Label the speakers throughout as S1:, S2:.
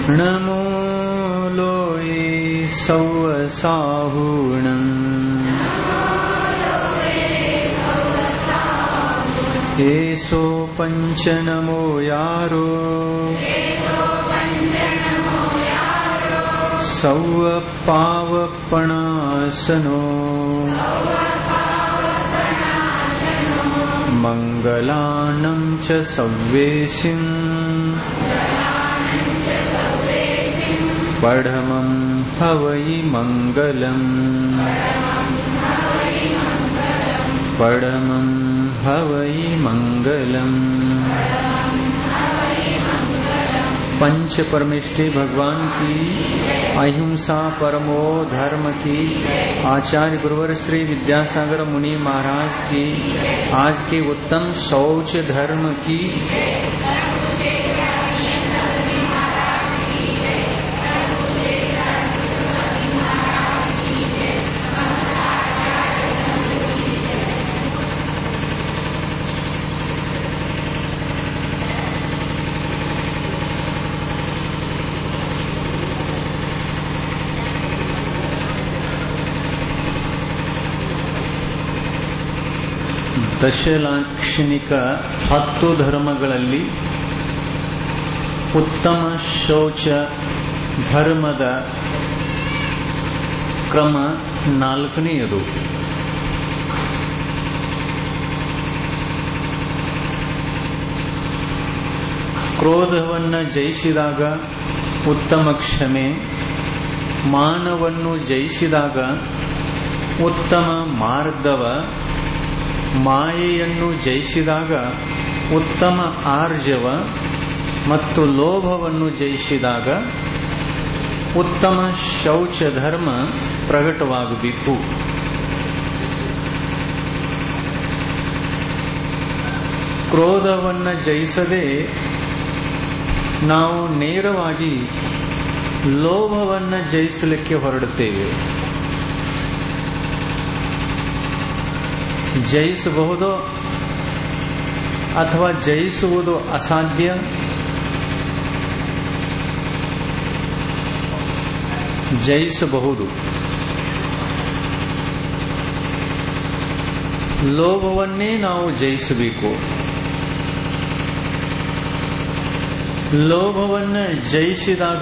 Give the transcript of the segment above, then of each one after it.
S1: नमो लोये सौवसाहुणम् एषो पञ्चनमो यारो सौव पावपणासनो मङ्गलानं च सव्येशिम् पढमं हवै मङ्गलम् पढमं हवै मङ्गलम् पंच परमेष्टि भगवान की अहिंसा परमो धर्म की आचार्य गुरुवर श्री विद्यासागर मुनि महाराज की आज के उत्तम शौच धर्म की ದಶಲಾಕ್ಷಣಿಕ ಹತ್ತು ಧರ್ಮಗಳಲ್ಲಿ ಉತ್ತಮ ಶೌಚ ಧರ್ಮದ ಕ್ರಮ ನಾಲ್ಕನೆಯದು ಕ್ರೋಧವನ್ನ ಜಯಿಸಿದಾಗ ಉತ್ತಮ ಕ್ಷಮೆ ಮಾನವನ್ನು ಜಯಿಸಿದಾಗ ಉತ್ತಮ ಮಾರ್ಧವ ಮಾಯೆಯನ್ನು ಜಯಿಸಿದಾಗ ಉತ್ತಮ ಆರ್ಜವ ಮತ್ತು ಲೋಭವನ್ನು ಜಯಿಸಿದಾಗ ಉತ್ತಮ ಶೌಚ ಧರ್ಮ ಪ್ರಕಟವಾಗಬೇಕು ಕ್ರೋಧವನ್ನು ಜಯಿಸದೆ ನಾವು ನೇರವಾಗಿ ಲೋಭವನ್ನು ಜಯಿಸಲಿಕ್ಕೆ ಹೊರಡುತ್ತೇವೆ ಜಯಿಸಬಹುದೋ ಅಥವಾ ಜಯಿಸುವುದು ಅಸಾಧ್ಯ ಜಯಿಸಬಹುದು ಲೋಭವನ್ನೇ ನಾವು ಜಯಿಸಬೇಕು ಲೋಭವನ್ನು ಜಯಿಸಿದಾಗ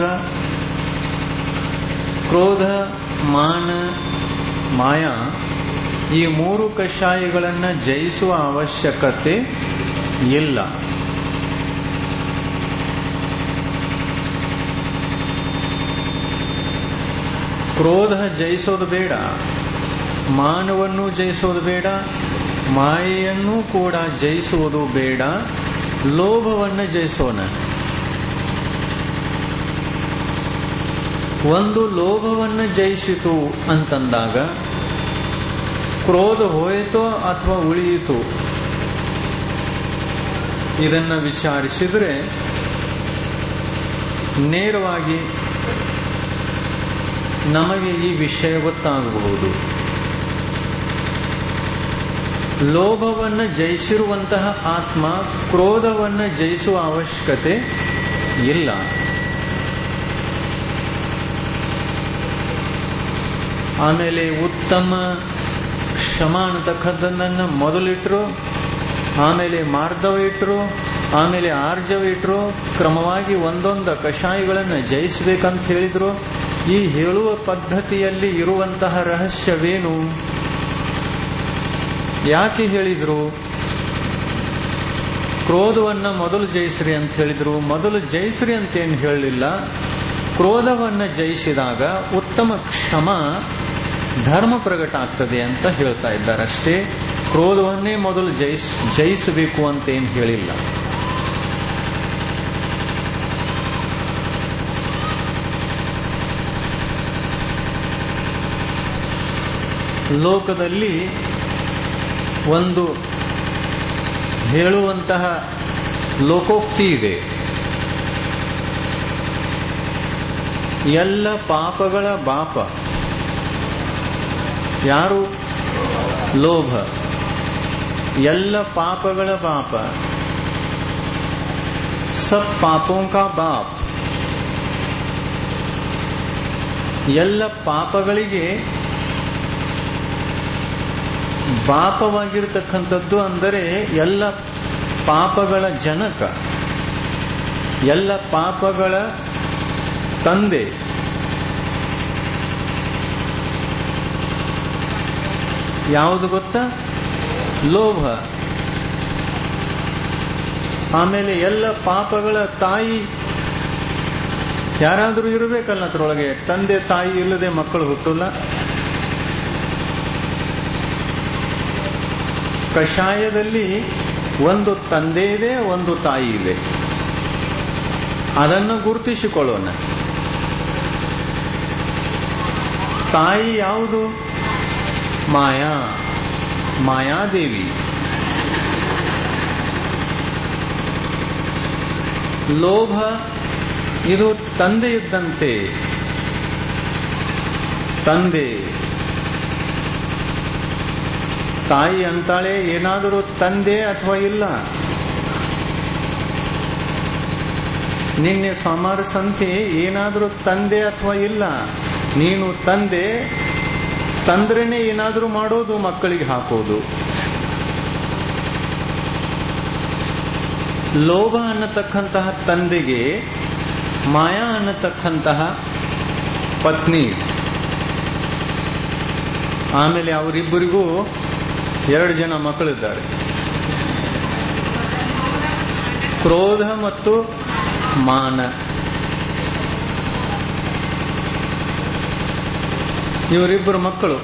S1: ಕ್ರೋಧ ಮಾನ ಮಾಯಾ ಈ ಮೂರು ಕಷಾಯಗಳನ್ನು ಜಯಿಸುವ ಅವಶ್ಯಕತೆ ಇಲ್ಲ ಕ್ರೋಧ ಜಯಿಸೋದು ಬೇಡ ಮಾನವನ್ನು ಜಯಿಸೋದು ಬೇಡ ಮಾಯೆಯನ್ನು ಕೂಡ ಜಯಿಸುವುದು ಬೇಡ ಲೋಭವನ್ನು ಜಯಿಸೋಣ ಒಂದು ಲೋಭವನ್ನು ಜಯಿಸಿತು ಅಂತಂದಾಗ ಕ್ರೋಧ ಹೋಯಿತೋ ಅಥವಾ ಉಳಿಯಿತು ಇದನ್ನ ವಿಚಾರಿಸಿದ್ರೆ ನೇರವಾಗಿ ನಮಗೆ ಈ ವಿಷಯ ಗೊತ್ತಾಗಬಹುದು ಲೋಭವನ್ನು ಜಯಿಸಿರುವಂತಹ ಆತ್ಮ ಕ್ರೋಧವನ್ನು ಜಯಿಸುವ ಅವಶ್ಯಕತೆ ಇಲ್ಲ ಆಮೇಲೆ ಉತ್ತಮ ಶ್ರಮ ಅನ್ನತಕ್ಕದ್ದನ್ನ ಮೊದಲಿಟ್ರು ಆಮೇಲೆ ಮಾರ್ಧವ ಇಟ್ರು ಆಮೇಲೆ ಆರ್ಜವ ಇಟ್ರು ಕ್ರಮವಾಗಿ ಒಂದೊಂದು ಕಷಾಯಗಳನ್ನು ಜಯಿಸಬೇಕಂತ ಹೇಳಿದ್ರು ಈ ಹೇಳುವ ಪದ್ಧತಿಯಲ್ಲಿ ಇರುವಂತಹ ರಹಸ್ಯವೇನು ಯಾಕೆ ಹೇಳಿದ್ರು ಕ್ರೋಧವನ್ನ ಮೊದಲು ಜಯಿಸ್ರಿ ಅಂತ ಹೇಳಿದ್ರು ಮೊದಲು ಜಯಿಸ್ರಿ ಅಂತೇನು ಹೇಳಲಿಲ್ಲ ಕ್ರೋಧವನ್ನ ಜಯಿಸಿದಾಗ ಉತ್ತಮ ಕ್ಷಮ ಧರ್ಮ ಪ್ರಕಟ ಆಗ್ತದೆ ಅಂತ ಹೇಳ್ತಾ ಇದ್ದಾರೆ ಅಷ್ಟೇ ಕ್ರೋಧವನ್ನೇ ಮೊದಲು ಜಯಿಸ್ ಜಯಿಸಬೇಕು ಅಂತ ಏನು ಹೇಳಿಲ್ಲ ಲೋಕದಲ್ಲಿ ಒಂದು ಹೇಳುವಂತಹ ಲೋಕೋಕ್ತಿ ಇದೆ ಎಲ್ಲ ಪಾಪಗಳ ಬಾಪ ಯಾರು ಲೋಭ ಎಲ್ಲ ಪಾಪಗಳ ಬಾಪ सब पापों का बाप ಎಲ್ಲ ಪಾಪಗಳಿಗೆ ಬಾಪವಾಗಿರ್ತಕ್ಕಂಥದ್ದು ಅಂದರೆ ಎಲ್ಲ ಪಾಪಗಳ ಜನಕ ಎಲ್ಲ ಪಾಪಗಳ ತಂದೆ ಯಾವುದು ಗೊತ್ತಾ ಲೋಭ ಆಮೇಲೆ ಎಲ್ಲ ಪಾಪಗಳ ತಾಯಿ ಯಾರಾದರೂ ಇರಬೇಕಲ್ಲ ಅದರೊಳಗೆ ತಂದೆ ತಾಯಿ ಇಲ್ಲದೆ ಮಕ್ಕಳು ಹುಟ್ಟಲ್ಲ ಕಷಾಯದಲ್ಲಿ ಒಂದು ತಂದೆ ಇದೆ ಒಂದು ತಾಯಿ ಇದೆ ಅದನ್ನು ಗುರುತಿಸಿಕೊಳ್ಳೋಣ ತಾಯಿ ಯಾವುದು ಮಾಯಾ ಮಾಯಾದೇವಿ ಲೋಭ ಇದು ತಂದೆ ಇದ್ದಂತೆ ತಂದೆ ತಾಯಿ ಅಂತಾಳೆ ಏನಾದರೂ ತಂದೆ ಅಥವಾ ಇಲ್ಲ ನಿನ್ನೆ ಸೋಮವಾರ ಸಂತೆ ಏನಾದರೂ ತಂದೆ ಅಥವಾ ಇಲ್ಲ ನೀನು ತಂದೆ ತಂದ್ರೇನೆ ಏನಾದರೂ ಮಾಡೋದು ಮಕ್ಕಳಿಗೆ ಹಾಕೋದು ಲೋಭ ಅನ್ನತಕ್ಕಂತಹ ತಂದೆಗೆ ಮಾಯಾ ಅನ್ನತಕ್ಕಂತಹ ಪತ್ನಿ ಆಮೇಲೆ ಅವರಿಬ್ಬರಿಗೂ ಎರಡು ಜನ ಮಕ್ಕಳಿದ್ದಾರೆ ಕ್ರೋಧ ಮತ್ತು ಮಾನ ಇವರಿಬ್ಬರು ಮಕ್ಕಳು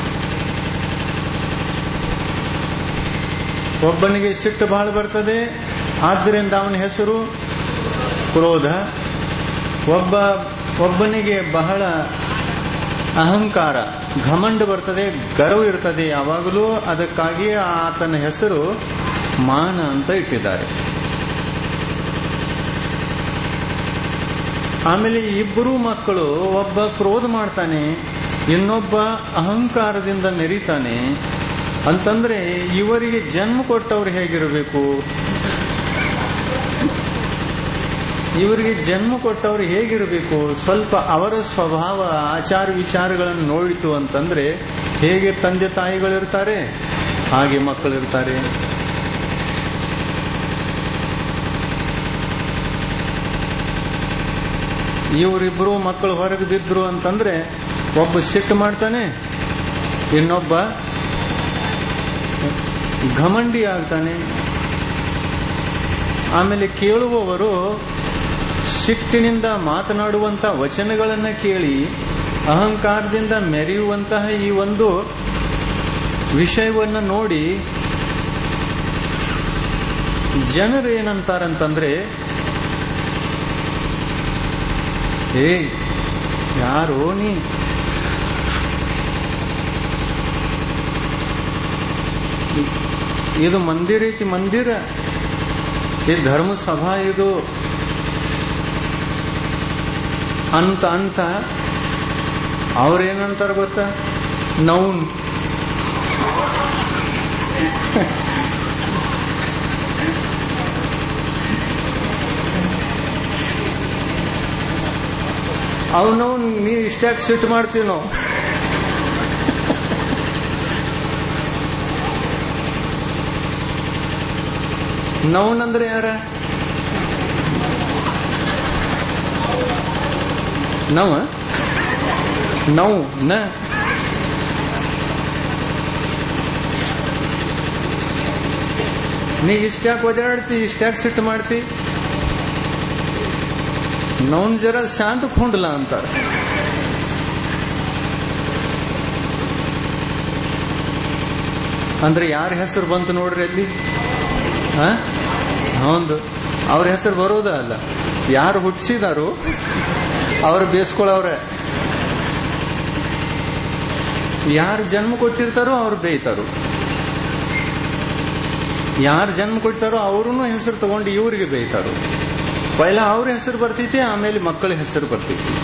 S1: ಒಬ್ಬನಿಗೆ ಸಿಟ್ಟು ಬಹಳ ಬರ್ತದೆ ಆದ್ದರಿಂದ ಅವನ ಹೆಸರು ಕ್ರೋಧ ಒಬ್ಬ ಒಬ್ಬನಿಗೆ ಬಹಳ ಅಹಂಕಾರ ಘಮಂಡ ಬರ್ತದೆ ಗರ್ವ ಇರ್ತದೆ ಯಾವಾಗಲೂ ಅದಕ್ಕಾಗಿ ಆತನ ಹೆಸರು ಮಾನ ಅಂತ ಇಟ್ಟಿದ್ದಾರೆ ಆಮೇಲೆ ಇಬ್ಬರು ಮಕ್ಕಳು ಒಬ್ಬ ಕ್ರೋಧ ಮಾಡ್ತಾನೆ ಇನ್ನೊಬ್ಬ ಅಹಂಕಾರದಿಂದ ಮೆರಿತಾನೆ ಅಂತಂದ್ರೆ ಇವರಿಗೆ ಜನ್ಮ ಕೊಟ್ಟವ್ರು ಹೇಗಿರಬೇಕು ಇವರಿಗೆ ಜನ್ಮ ಕೊಟ್ಟವ್ರು ಹೇಗಿರಬೇಕು ಸ್ವಲ್ಪ ಅವರ ಸ್ವಭಾವ ಆಚಾರ ವಿಚಾರಗಳನ್ನು ನೋಡಿತು ಅಂತಂದ್ರೆ ಹೇಗೆ ತಂದೆ ತಾಯಿಗಳಿರ್ತಾರೆ ಹಾಗೆ ಮಕ್ಕಳಿರ್ತಾರೆ ಇವರಿಬ್ಬರು ಮಕ್ಕಳು ಹೊರಗೆ ಬಿದ್ರು ಅಂತಂದ್ರೆ ಒಬ್ಬ ಸಿಟ್ಟು ಮಾಡ್ತಾನೆ ಇನ್ನೊಬ್ಬ ಘಮಂಡಿ ಆಗ್ತಾನೆ ಆಮೇಲೆ ಕೇಳುವವರು ಸಿಟ್ಟಿನಿಂದ ಮಾತನಾಡುವಂತಹ ವಚನಗಳನ್ನ ಕೇಳಿ ಅಹಂಕಾರದಿಂದ ಮೆರೆಯುವಂತಹ ಈ ಒಂದು ವಿಷಯವನ್ನ ನೋಡಿ ಜನರು ಏನಂತಾರಂತಂದ್ರೆ ಏ ಯಾರೋ ನೀ ಇದು ಮಂದಿರ ಐತಿ ಮಂದಿರ ಈ ಧರ್ಮ ಸಭಾ ಇದು ಅಂತ ಅಂತ ಅವ್ರೇನಂತಾರ ಗೊತ್ತಾ ನೌನ್ ಅವನವ್ ನೀ ಇಷ್ಟಾಗಿ ಸಿಟ್ಟು ಮಾಡ್ತೀವಿ ನಾವು ನೌನ್ ಅಂದ್ರೆ ಯಾರ ನವ ನೌ ನ ನೀ ಇಷ್ಟ್ಯಾಕೆ ಒದಾಡ್ತಿ ಇಷ್ಟ್ಯಾಕೆ ಸಿಟ್ಟು ಮಾಡ್ತಿ ನೌನ್ ಜರ ಶಾಂತ ಕುಂಡಲ ಅಂತಾರೆ ಅಂದ್ರೆ ಯಾರ ಹೆಸರು ಬಂತು ನೋಡ್ರಿ ಅಲ್ಲಿ ಹೌದು ಅವ್ರ ಹೆಸರು ಬರೋದ ಅಲ್ಲ ಯಾರು ಹುಟ್ಟಿಸಿದಾರು ಅವ್ರು ಬೇಯಿಸ್ಕೊಳ್ಳವ್ರೆ ಯಾರು ಜನ್ಮ ಕೊಟ್ಟಿರ್ತಾರೋ ಅವ್ರು ಬೇಯ್ತಾರೋ ಯಾರು ಜನ್ಮ ಕೊಡ್ತಾರೋ ಅವ್ರೂ ಹೆಸರು ತಗೊಂಡು ಇವ್ರಿಗೆ ಬೇಯ್ತಾರೋ ಪೈಲ ಅವ್ರ ಹೆಸರು ಬರ್ತೈತಿ ಆಮೇಲೆ ಮಕ್ಕಳ ಹೆಸರು ಬರ್ತೈತಿ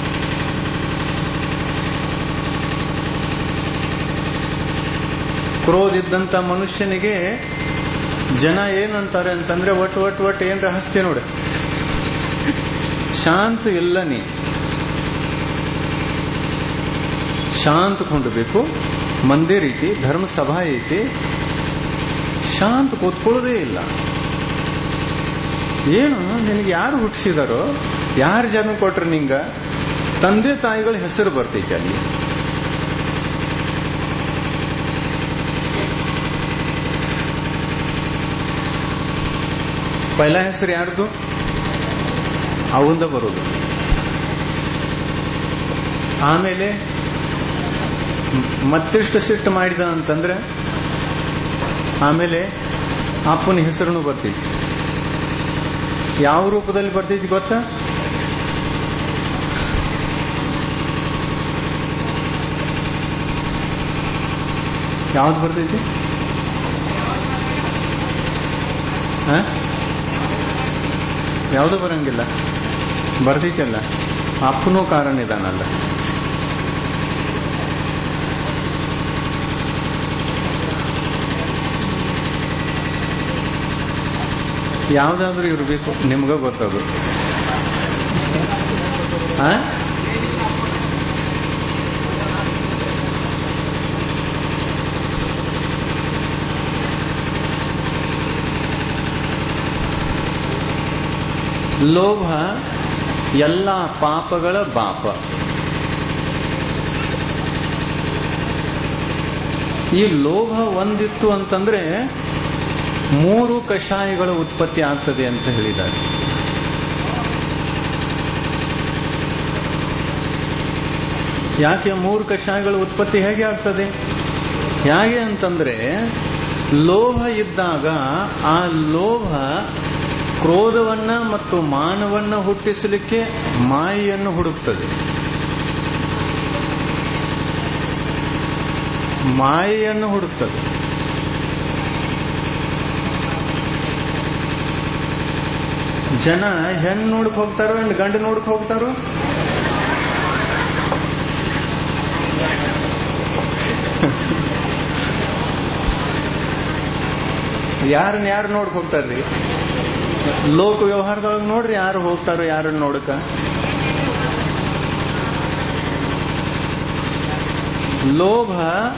S1: ಕ್ರೋಧ ಇದ್ದಂತ ಮನುಷ್ಯನಿಗೆ ಜನ ಏನಂತಾರೆ ಅಂತಂದ್ರೆ ಒಟ್ಟು ಒಟ್ಟು ಒಟ್ಟು ಏನ್ ರಹಸ್ಯ ನೋಡ ಶಾಂತ ಇಲ್ಲ ನೀ ಶಾಂತ ಕುಂಡಬೇಕು ಮಂದಿರ ಐತಿ ಧರ್ಮ ಸಭಾ ಐತಿ ಶಾಂತ ಕೂತ್ಕೊಳ್ಳೋದೇ ಇಲ್ಲ ಏನು ನಿನಗೆ ಯಾರು ಹುಟ್ಟಿಸಿದಾರೋ ಯಾರು ಜನ್ಮ ಕೊಟ್ರು ನಿಂಗ ತಂದೆ ತಾಯಿಗಳ ಹೆಸರು ಬರ್ತೈತೆ ಅಲ್ಲಿ ಪೈಲ ಹೆಸರು ಯಾರ್ದು ಅವಂದ ಬರೋದು ಆಮೇಲೆ ಮತ್ತಿಷ್ಟು ಸಿಟ್ಟು ಮಾಡಿದ ಅಂತಂದ್ರೆ ಆಮೇಲೆ ಅಪ್ಪನ ಹೆಸರು ಬರ್ತೈತಿ ಯಾವ ರೂಪದಲ್ಲಿ ಬರ್ತೈತಿ ಗೊತ್ತಾ ಯಾವ್ದು ಬರ್ತೈತಿ ಯಾವುದು ಬರಂಗಿಲ್ಲ ಬರ್ತೈತಲ್ಲ ಅಪ್ಪನೂ ಕಾರಣ ಇದಾನಲ್ಲ ಯಾವ್ದಾದ್ರೂ ಇರಬೇಕು ನಿಮ್ಗ ಗೊತ್ತದು ಆ ಲೋಭ ಎಲ್ಲ ಪಾಪಗಳ ಬಾಪ ಈ ಲೋಭ ಒಂದಿತ್ತು ಅಂತಂದ್ರೆ ಮೂರು ಕಷಾಯಗಳ ಉತ್ಪತ್ತಿ ಆಗ್ತದೆ ಅಂತ ಹೇಳಿದ್ದಾರೆ ಯಾಕೆ ಮೂರು ಕಷಾಯಗಳ ಉತ್ಪತ್ತಿ ಹೇಗೆ ಆಗ್ತದೆ ಹೇಗೆ ಅಂತಂದ್ರೆ ಲೋಭ ಇದ್ದಾಗ ಆ ಲೋಭ ಕ್ರೋಧವನ್ನ ಮತ್ತು ಮಾನವನ್ನ ಹುಟ್ಟಿಸಲಿಕ್ಕೆ ಮಾಯೆಯನ್ನು ಹುಡುಕ್ತದೆ ಮಾಯೆಯನ್ನು ಹುಡುಕ್ತದೆ ಜನ ಹೆಣ್ಣು ನೋಡಕ್ ಹೋಗ್ತಾರೋ ಹೆಣ್ಣು ಗಂಡು ನೋಡಕ್ ಹೋಗ್ತಾರೋ ಯಾರನ್ನ ಯಾರು ನೋಡಕ್ ಹೋಗ್ತಾರ್ರಿ ಲೋಕ ವ್ಯವಹಾರದೊಳಗೆ ನೋಡ್ರಿ ಯಾರು ಹೋಗ್ತಾರೋ ಯಾರನ್ನ ನೋಡಕ ಲೋಭ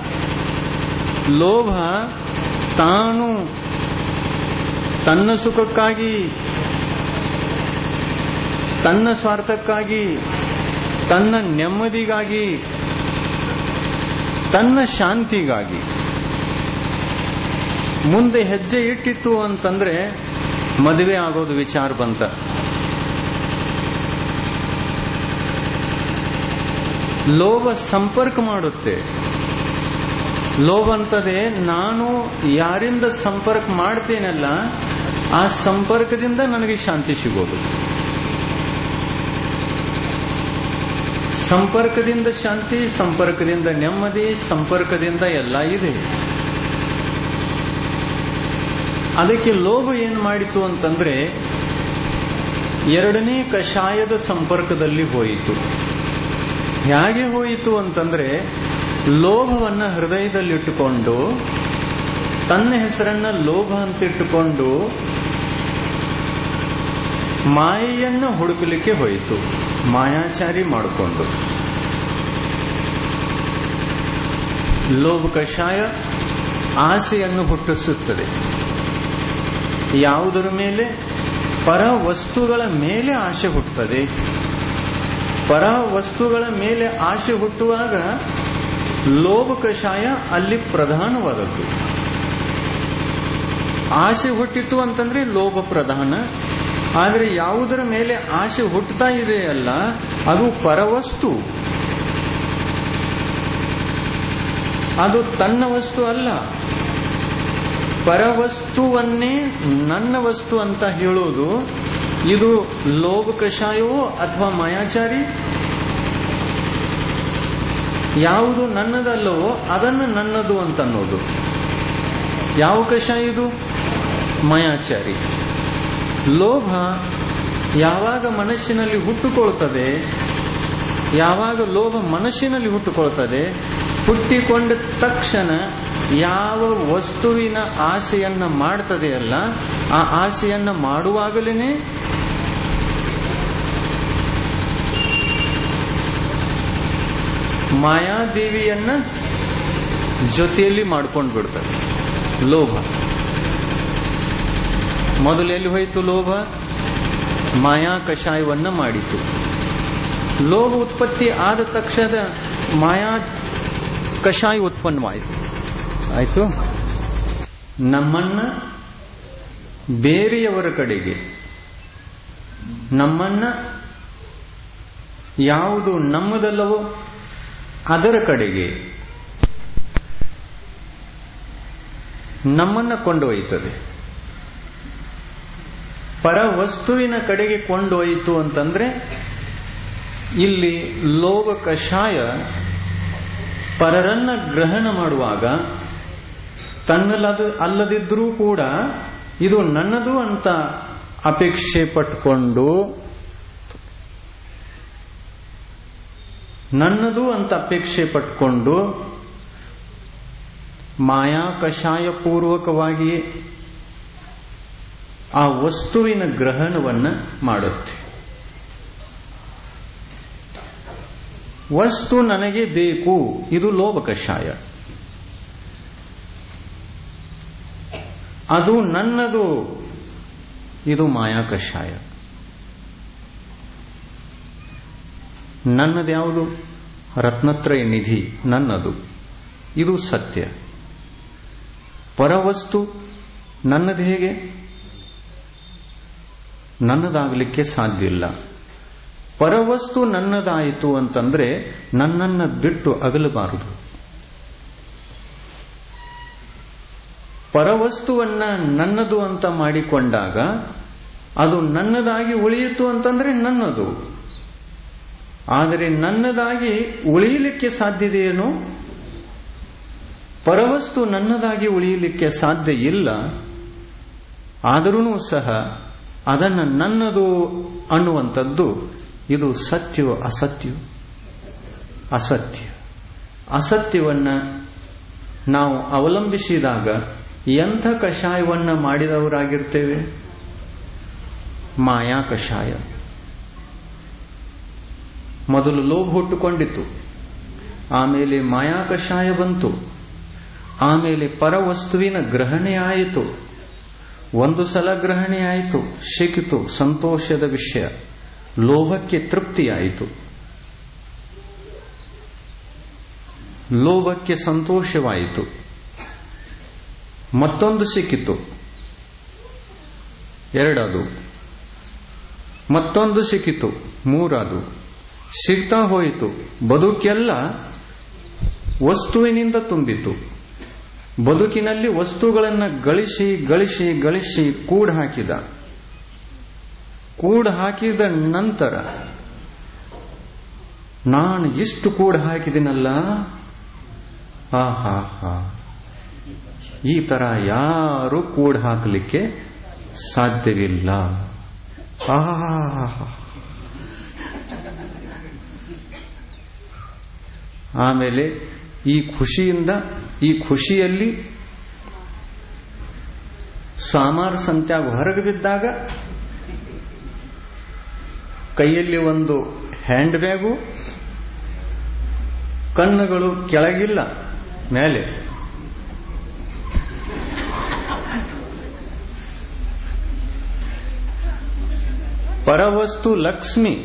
S1: ಲೋಭ ತಾನು ತನ್ನ ಸುಖಕ್ಕಾಗಿ ತನ್ನ ಸ್ವಾರ್ಥಕ್ಕಾಗಿ ತನ್ನ ನೆಮ್ಮದಿಗಾಗಿ ತನ್ನ ಶಾಂತಿಗಾಗಿ ಮುಂದೆ ಹೆಜ್ಜೆ ಇಟ್ಟಿತ್ತು ಅಂತಂದ್ರೆ ಮದುವೆ ಆಗೋದು ವಿಚಾರ ಬಂತ ಲೋಭ ಸಂಪರ್ಕ ಮಾಡುತ್ತೆ ಲೋಭ ಅಂತದೆ ನಾನು ಯಾರಿಂದ ಸಂಪರ್ಕ ಮಾಡ್ತೇನಲ್ಲ ಆ ಸಂಪರ್ಕದಿಂದ ನನಗೆ ಶಾಂತಿ ಸಿಗೋದು ಸಂಪರ್ಕದಿಂದ ಶಾಂತಿ ಸಂಪರ್ಕದಿಂದ ನೆಮ್ಮದಿ ಸಂಪರ್ಕದಿಂದ ಎಲ್ಲ ಇದೆ ಅದಕ್ಕೆ ಲೋಭ ಏನ್ ಮಾಡಿತು ಅಂತಂದ್ರೆ ಎರಡನೇ ಕಷಾಯದ ಸಂಪರ್ಕದಲ್ಲಿ ಹೋಯಿತು ಹೇಗೆ ಹೋಯಿತು ಅಂತಂದ್ರೆ ಲೋಭವನ್ನ ಹೃದಯದಲ್ಲಿಟ್ಟುಕೊಂಡು ತನ್ನ ಹೆಸರನ್ನ ಲೋಭ ಅಂತಿಟ್ಟುಕೊಂಡು ಮಾಯೆಯನ್ನು ಹುಡುಕಲಿಕ್ಕೆ ಹೋಯಿತು ಮಾಯಾಚಾರಿ ಮಾಡಿಕೊಂಡು ಲೋಭ ಕಷಾಯ ಆಸೆಯನ್ನು ಹುಟ್ಟಿಸುತ್ತದೆ ಯಾವುದರ ಮೇಲೆ ಪರ ವಸ್ತುಗಳ ಮೇಲೆ ಆಸೆ ಹುಟ್ಟುತ್ತದೆ ಪರ ವಸ್ತುಗಳ ಮೇಲೆ ಆಸೆ ಹುಟ್ಟುವಾಗ ಲೋಭ ಕಷಾಯ ಅಲ್ಲಿ ಪ್ರಧಾನವಾದದ್ದು ಆಸೆ ಹುಟ್ಟಿತು ಅಂತಂದ್ರೆ ಲೋಭ ಪ್ರಧಾನ ಆದರೆ ಯಾವುದರ ಮೇಲೆ ಆಸೆ ಹುಟ್ಟುತ್ತಾ ಇದೆಯಲ್ಲ ಅದು ಪರವಸ್ತು ಅದು ತನ್ನ ವಸ್ತು ಅಲ್ಲ ಪರವಸ್ತುವನ್ನೇ ನನ್ನ ವಸ್ತು ಅಂತ ಹೇಳೋದು ಇದು ಲೋಭ ಕಷಾಯವೋ ಅಥವಾ ಮಾಯಾಚಾರಿ ಯಾವುದು ನನ್ನದಲ್ಲವೋ ಅದನ್ನು ನನ್ನದು ಅಂತ ಅನ್ನೋದು ಯಾವ ಕಷಾಯ ಇದು ಮಾಯಾಚಾರಿ ಲೋಭ ಯಾವಾಗ ಮನಸ್ಸಿನಲ್ಲಿ ಹುಟ್ಟುಕೊಳ್ತದೆ ಯಾವಾಗ ಲೋಭ ಮನಸ್ಸಿನಲ್ಲಿ ಹುಟ್ಟುಕೊಳ್ತದೆ ಹುಟ್ಟಿಕೊಂಡ ತಕ್ಷಣ ಯಾವ ವಸ್ತುವಿನ ಆಸೆಯನ್ನ ಮಾಡ್ತದೆಯಲ್ಲ ಆ ಆಸೆಯನ್ನ ಮಾಡುವಾಗಲೇ ಮಾಯಾದೇವಿಯನ್ನ ಜೊತೆಯಲ್ಲಿ ಮಾಡ್ಕೊಂಡು ಬಿಡ್ತಾರೆ ಲೋಭ ಮೊದಲು ಎಲ್ಲಿ ಹೋಯಿತು ಲೋಭ ಮಾಯಾ ಕಷಾಯವನ್ನ ಮಾಡಿತು ಲೋಭ ಉತ್ಪತ್ತಿ ಆದ ತಕ್ಷಣ ಮಾಯಾ ಕಷಾಯ ಉತ್ಪನ್ನವಾಯಿತು ಆಯ್ತು ನಮ್ಮನ್ನ ಬೇರೆಯವರ ಕಡೆಗೆ ನಮ್ಮನ್ನ ಯಾವುದು ನಮ್ಮದಲ್ಲವೋ ಅದರ ಕಡೆಗೆ ನಮ್ಮನ್ನ ಕೊಂಡೊಯ್ತದೆ ಪರ ವಸ್ತುವಿನ ಕಡೆಗೆ ಕೊಂಡೊಯ್ತು ಅಂತಂದ್ರೆ ಇಲ್ಲಿ ಲೋಭ ಕಷಾಯ ಪರರನ್ನ ಗ್ರಹಣ ಮಾಡುವಾಗ ತನ್ನಲ್ಲದ ಅಲ್ಲದಿದ್ರೂ ಕೂಡ ಇದು ನನ್ನದು ಅಂತ ಅಪೇಕ್ಷೆ ಪಟ್ಕೊಂಡು ನನ್ನದು ಅಂತ ಅಪೇಕ್ಷೆ ಪಟ್ಕೊಂಡು ಮಾಯಾ ಕಷಾಯ ಪೂರ್ವಕವಾಗಿ ಆ ವಸ್ತುವಿನ ಗ್ರಹಣವನ್ನ ಮಾಡುತ್ತೆ ವಸ್ತು ನನಗೆ ಬೇಕು ಇದು ಲೋಭ ಕಷಾಯ ಅದು ನನ್ನದು ಇದು ಮಾಯಾ ಕಷಾಯ ನನ್ನದ್ಯಾವುದು ರತ್ನತ್ರಯ ನಿಧಿ ನನ್ನದು ಇದು ಸತ್ಯ ಪರವಸ್ತು ನನ್ನದು ಹೇಗೆ ನನ್ನದಾಗಲಿಕ್ಕೆ ಸಾಧ್ಯ ಇಲ್ಲ ಪರವಸ್ತು ನನ್ನದಾಯಿತು ಅಂತಂದ್ರೆ ನನ್ನನ್ನ ಬಿಟ್ಟು ಅಗಲಬಾರದು ಪರವಸ್ತುವನ್ನ ನನ್ನದು ಅಂತ ಮಾಡಿಕೊಂಡಾಗ ಅದು ನನ್ನದಾಗಿ ಉಳಿಯಿತು ಅಂತಂದ್ರೆ ನನ್ನದು ಆದರೆ ನನ್ನದಾಗಿ ಉಳಿಯಲಿಕ್ಕೆ ಸಾಧ್ಯತೆಯೇನು ಪರವಸ್ತು ನನ್ನದಾಗಿ ಉಳಿಯಲಿಕ್ಕೆ ಸಾಧ್ಯ ಇಲ್ಲ ಆದರೂ ಸಹ ಅದನ್ನ ನನ್ನದು ಅನ್ನುವಂಥದ್ದು ಇದು ಸತ್ಯವೋ ಅಸತ್ಯವೋ ಅಸತ್ಯ ಅಸತ್ಯವನ್ನ ನಾವು ಅವಲಂಬಿಸಿದಾಗ ಎಂಥ ಕಷಾಯವನ್ನ ಮಾಡಿದವರಾಗಿರ್ತೇವೆ ಮಾಯಾ ಕಷಾಯ ಮೊದಲು ಲೋಭ ಹುಟ್ಟುಕೊಂಡಿತ್ತು ಆಮೇಲೆ ಮಾಯಾ ಕಷಾಯ ಬಂತು ಆಮೇಲೆ ಪರವಸ್ತುವಿನ ಗ್ರಹಣೆ ಆಯಿತು ಒಂದು ಸಲ ಗ್ರಹಣೆ ಆಯಿತು ಸಿಕ್ಕಿತು ಸಂತೋಷದ ವಿಷಯ ಲೋಭಕ್ಕೆ ತೃಪ್ತಿಯಾಯಿತು ಲೋಭಕ್ಕೆ ಸಂತೋಷವಾಯಿತು ಮತ್ತೊಂದು ಸಿಕ್ಕಿತು ಎರಡದು ಮತ್ತೊಂದು ಸಿಕ್ಕಿತು ಮೂರದು ಸಿಗ್ತಾ ಹೋಯಿತು ಬದುಕೆಲ್ಲ ವಸ್ತುವಿನಿಂದ ತುಂಬಿತು ಬದುಕಿನಲ್ಲಿ ವಸ್ತುಗಳನ್ನು ಗಳಿಸಿ ಗಳಿಸಿ ಗಳಿಸಿ ಕೂಡ ಹಾಕಿದ ಕೂಡ ಹಾಕಿದ ನಂತರ ನಾನು ಇಷ್ಟು ಕೂಡ ಹಾಕಿದಿನಲ್ಲ ಹಾ ಹಾ ಹಾ ಈ ತರ ಯಾರು ಕೂಡ ಹಾಕಲಿಕ್ಕೆ ಸಾಧ್ಯವಿಲ್ಲ ಆಹಾ ಆಮೇಲೆ ಈ ಖುಷಿಯಿಂದ ಈ ಖುಷಿಯಲ್ಲಿ ಸಾಮಾರ್ ಸಂತ್ಯಾಗ ಹೊರಗೆ ಬಿದ್ದಾಗ ಕೈಯಲ್ಲಿ ಒಂದು ಹ್ಯಾಂಡ್ ಬ್ಯಾಗು ಕಣ್ಣುಗಳು ಕೆಳಗಿಲ್ಲ ಮೇಲೆ ಪರವಸ್ತು ಲಕ್ಷ್ಮಿ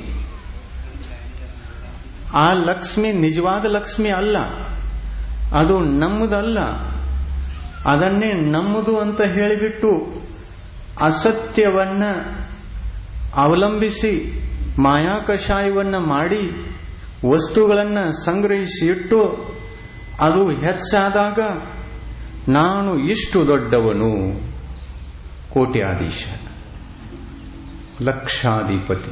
S1: ಆ ಲಕ್ಷ್ಮಿ ನಿಜವಾದ ಲಕ್ಷ್ಮಿ ಅಲ್ಲ ಅದು ನಮ್ಮದಲ್ಲ ಅದನ್ನೇ ನಮ್ಮದು ಅಂತ ಹೇಳಿಬಿಟ್ಟು ಅಸತ್ಯವನ್ನ ಅವಲಂಬಿಸಿ ಮಾಯಾ ಕಷಾಯವನ್ನ ಮಾಡಿ ವಸ್ತುಗಳನ್ನ ಸಂಗ್ರಹಿಸಿ ಇಟ್ಟು ಅದು ಹೆಚ್ಚಾದಾಗ ನಾನು ಇಷ್ಟು ದೊಡ್ಡವನು ಕೋಟ್ಯಾಧೀಶ ಲಕ್ಷಾಧಿಪತಿ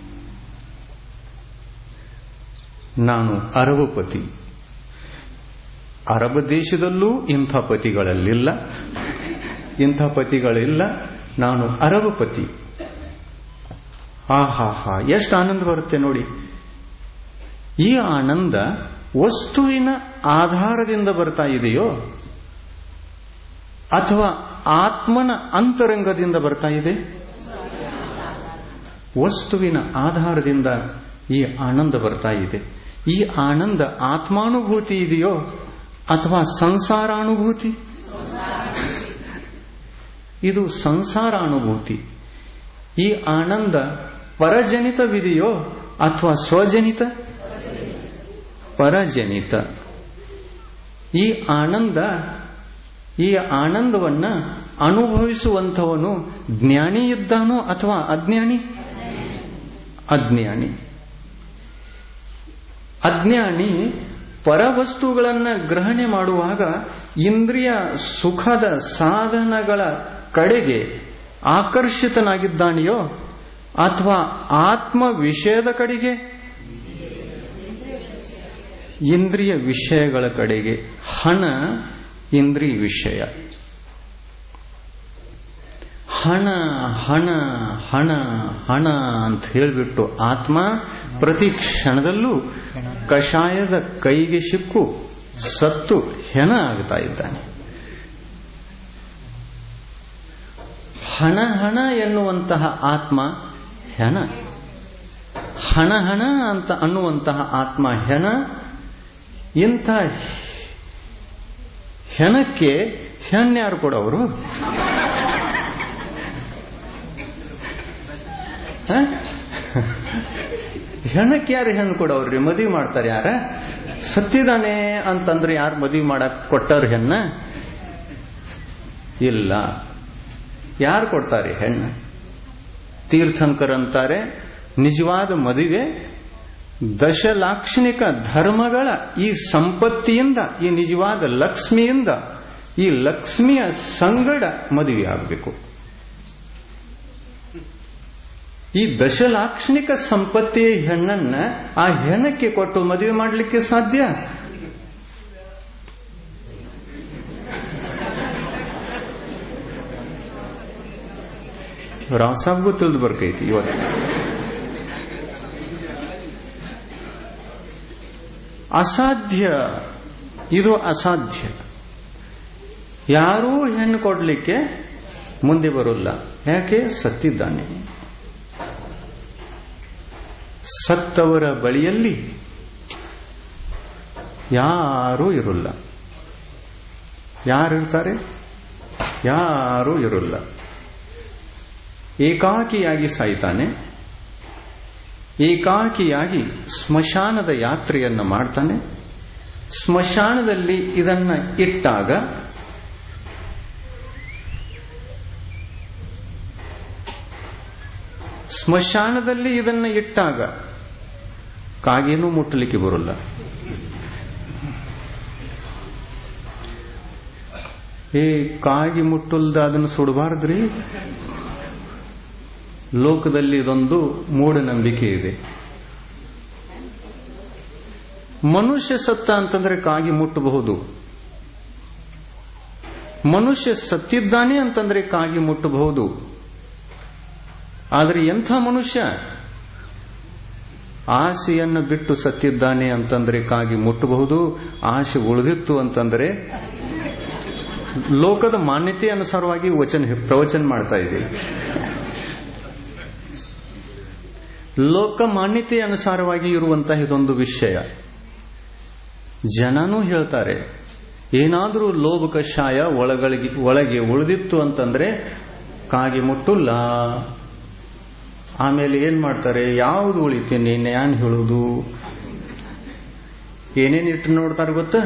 S1: ನಾನು ಅರಬಪತಿ ಅರಬ್ ದೇಶದಲ್ಲೂ ಇಂಥ ಪತಿಗಳಲ್ಲಿಲ್ಲ ಇಂಥ ಪತಿಗಳಿಲ್ಲ ನಾನು ಅರಬಪತಿ ಹಾ ಹಾ ಹಾ ಎಷ್ಟು ಆನಂದ ಬರುತ್ತೆ ನೋಡಿ ಈ ಆನಂದ ವಸ್ತುವಿನ ಆಧಾರದಿಂದ ಬರ್ತಾ ಇದೆಯೋ ಅಥವಾ ಆತ್ಮನ ಅಂತರಂಗದಿಂದ ಬರ್ತಾ ಇದೆ ವಸ್ತುವಿನ ಆಧಾರದಿಂದ ಈ ಆನಂದ ಬರ್ತಾ ಇದೆ ಈ ಆನಂದ ಆತ್ಮಾನುಭೂತಿ ಇದೆಯೋ ಅಥವಾ ಸಂಸಾರಾನುಭೂತಿ ಇದು ಸಂಸಾರಾನುಭೂತಿ ಈ ಆನಂದ ಪರಜನಿತವಿದೆಯೋ ಅಥವಾ ಸ್ವಜನಿತ ಪರಜನಿತ ಈ ಆನಂದ ಈ ಆನಂದವನ್ನ ಅನುಭವಿಸುವಂಥವನು ಜ್ಞಾನಿ ಇದ್ದಾನೋ ಅಥವಾ ಅಜ್ಞಾನಿ ಅಜ್ಞಾನಿ ಅಜ್ಞಾನಿ ಪರವಸ್ತುಗಳನ್ನ ಗ್ರಹಣೆ ಮಾಡುವಾಗ ಇಂದ್ರಿಯ ಸುಖದ ಸಾಧನಗಳ ಕಡೆಗೆ ಆಕರ್ಷಿತನಾಗಿದ್ದಾನೆಯೋ ಅಥವಾ ಆತ್ಮ ವಿಷಯದ ಕಡೆಗೆ ಇಂದ್ರಿಯ ವಿಷಯಗಳ ಕಡೆಗೆ ಹಣ ಇಂದ್ರಿಯ ವಿಷಯ ಹಣ ಹಣ ಹಣ ಹಣ ಅಂತ ಹೇಳಿಬಿಟ್ಟು ಆತ್ಮ ಪ್ರತಿ ಕ್ಷಣದಲ್ಲೂ ಕಷಾಯದ ಕೈಗೆ ಸಿಕ್ಕು ಸತ್ತು ಹೆಣ ಆಗ್ತಾ ಇದ್ದಾನೆ ಹಣ ಹಣ ಎನ್ನುವಂತಹ ಆತ್ಮ ಹೆಣ ಹಣ ಹಣ ಅಂತ ಅನ್ನುವಂತಹ ಆತ್ಮ ಹೆಣ ಇಂಥ ಹೆಣಕ್ಕೆ ಹೆಣ್ಯಾರು ಕೊಡವರು ಹೆಣಕ್ಕೆ ಯಾರು ಹೆಣ್ಣು ಕೊಡವ್ರಿ ಮದುವೆ ಮಾಡ್ತಾರೆ ಯಾರ ಸತ್ತಿದಾನೆ ಅಂತಂದ್ರೆ ಯಾರು ಮದುವೆ ಮಾಡಕ್ ಕೊಟ್ಟವ್ರ ಹೆಣ್ಣ ಇಲ್ಲ ಯಾರು ಕೊಡ್ತಾರೆ ಹೆಣ್ಣು ತೀರ್ಥಂಕರ್ ಅಂತಾರೆ ನಿಜವಾದ ಮದುವೆ ದಶಲಾಕ್ಷಣಿಕ ಧರ್ಮಗಳ ಈ ಸಂಪತ್ತಿಯಿಂದ ಈ ನಿಜವಾದ ಲಕ್ಷ್ಮಿಯಿಂದ ಈ ಲಕ್ಷ್ಮಿಯ ಸಂಗಡ ಮದುವೆ ಆಗಬೇಕು ಈ ದಶಲಾಕ್ಷಣಿಕ ಸಂಪತ್ತಿಯ ಹೆಣ್ಣನ್ನ ಆ ಹೆಣ್ಣಕ್ಕೆ ಕೊಟ್ಟು ಮದುವೆ ಮಾಡಲಿಕ್ಕೆ ಸಾಧ್ಯ ರಾವ್ ಸಾಬ್ಗೂ ತಿಳಿದು ಬರ್ಕೈತಿ ಇವತ್ತು ಅಸಾಧ್ಯ ಇದು ಅಸಾಧ್ಯ ಯಾರೂ ಹೆಣ್ಣು ಕೊಡ್ಲಿಕ್ಕೆ ಮುಂದೆ ಬರೋಲ್ಲ ಯಾಕೆ ಸತ್ತಿದ್ದಾನೆ ಸತ್ತವರ ಬಳಿಯಲ್ಲಿ ಯಾರೂ ಇರೋಲ್ಲ ಯಾರಿರ್ತಾರೆ ಯಾರೂ ಇರೋಲ್ಲ ಏಕಾಕಿಯಾಗಿ ಸಾಯ್ತಾನೆ ಏಕಾಕಿಯಾಗಿ ಸ್ಮಶಾನದ ಯಾತ್ರೆಯನ್ನು ಮಾಡ್ತಾನೆ ಸ್ಮಶಾನದಲ್ಲಿ ಇದನ್ನ ಇಟ್ಟಾಗ ಸ್ಮಶಾನದಲ್ಲಿ ಇದನ್ನ ಇಟ್ಟಾಗ ಕಾಗೇನೂ ಮುಟ್ಟಲಿಕ್ಕೆ ಬರಲ್ಲ ಏ ಕಾಗಿ ಮುಟ್ಟಲ್ದ ಅದನ್ನು ಸುಡಬಾರ್ದ್ರಿ ಲೋಕದಲ್ಲಿ ಇದೊಂದು ಮೂಢನಂಬಿಕೆ ಇದೆ ಮನುಷ್ಯ ಸತ್ತ ಅಂತಂದ್ರೆ ಕಾಗಿ ಮುಟ್ಟಬಹುದು ಮನುಷ್ಯ ಸತ್ತಿದ್ದಾನೆ ಅಂತಂದ್ರೆ ಕಾಗಿ ಮುಟ್ಟಬಹುದು ಆದರೆ ಎಂಥ ಮನುಷ್ಯ ಆಸೆಯನ್ನು ಬಿಟ್ಟು ಸತ್ತಿದ್ದಾನೆ ಅಂತಂದ್ರೆ ಕಾಗಿ ಮುಟ್ಟಬಹುದು ಆಸೆ ಉಳಿದಿತ್ತು ಅಂತಂದ್ರೆ ಲೋಕದ ಮಾನ್ಯತೆ ಅನುಸಾರವಾಗಿ ವಚನ ಪ್ರವಚನ ಮಾಡ್ತಾ ಇದೆ ಲೋಕ ಮಾನ್ಯತೆ ಅನುಸಾರವಾಗಿ ಇರುವಂತಹ ಇದೊಂದು ವಿಷಯ ಜನನೂ ಹೇಳ್ತಾರೆ ಏನಾದರೂ ಲೋಭ ಕಷಾಯ ಒಳಗಳಿಗೆ ಒಳಗೆ ಉಳಿದಿತ್ತು ಅಂತಂದ್ರೆ ಕಾಗಿ ಮುಟ್ಟುಲ್ಲ ಆಮೇಲೆ ಏನ್ ಮಾಡ್ತಾರೆ ಯಾವುದು ಉಳಿತೀನಿ ನ್ಯಾನ್ ಹೇಳುದು ಏನೇನ್ ಇಟ್ಟು ನೋಡ್ತಾರೆ ಗೊತ್ತಾ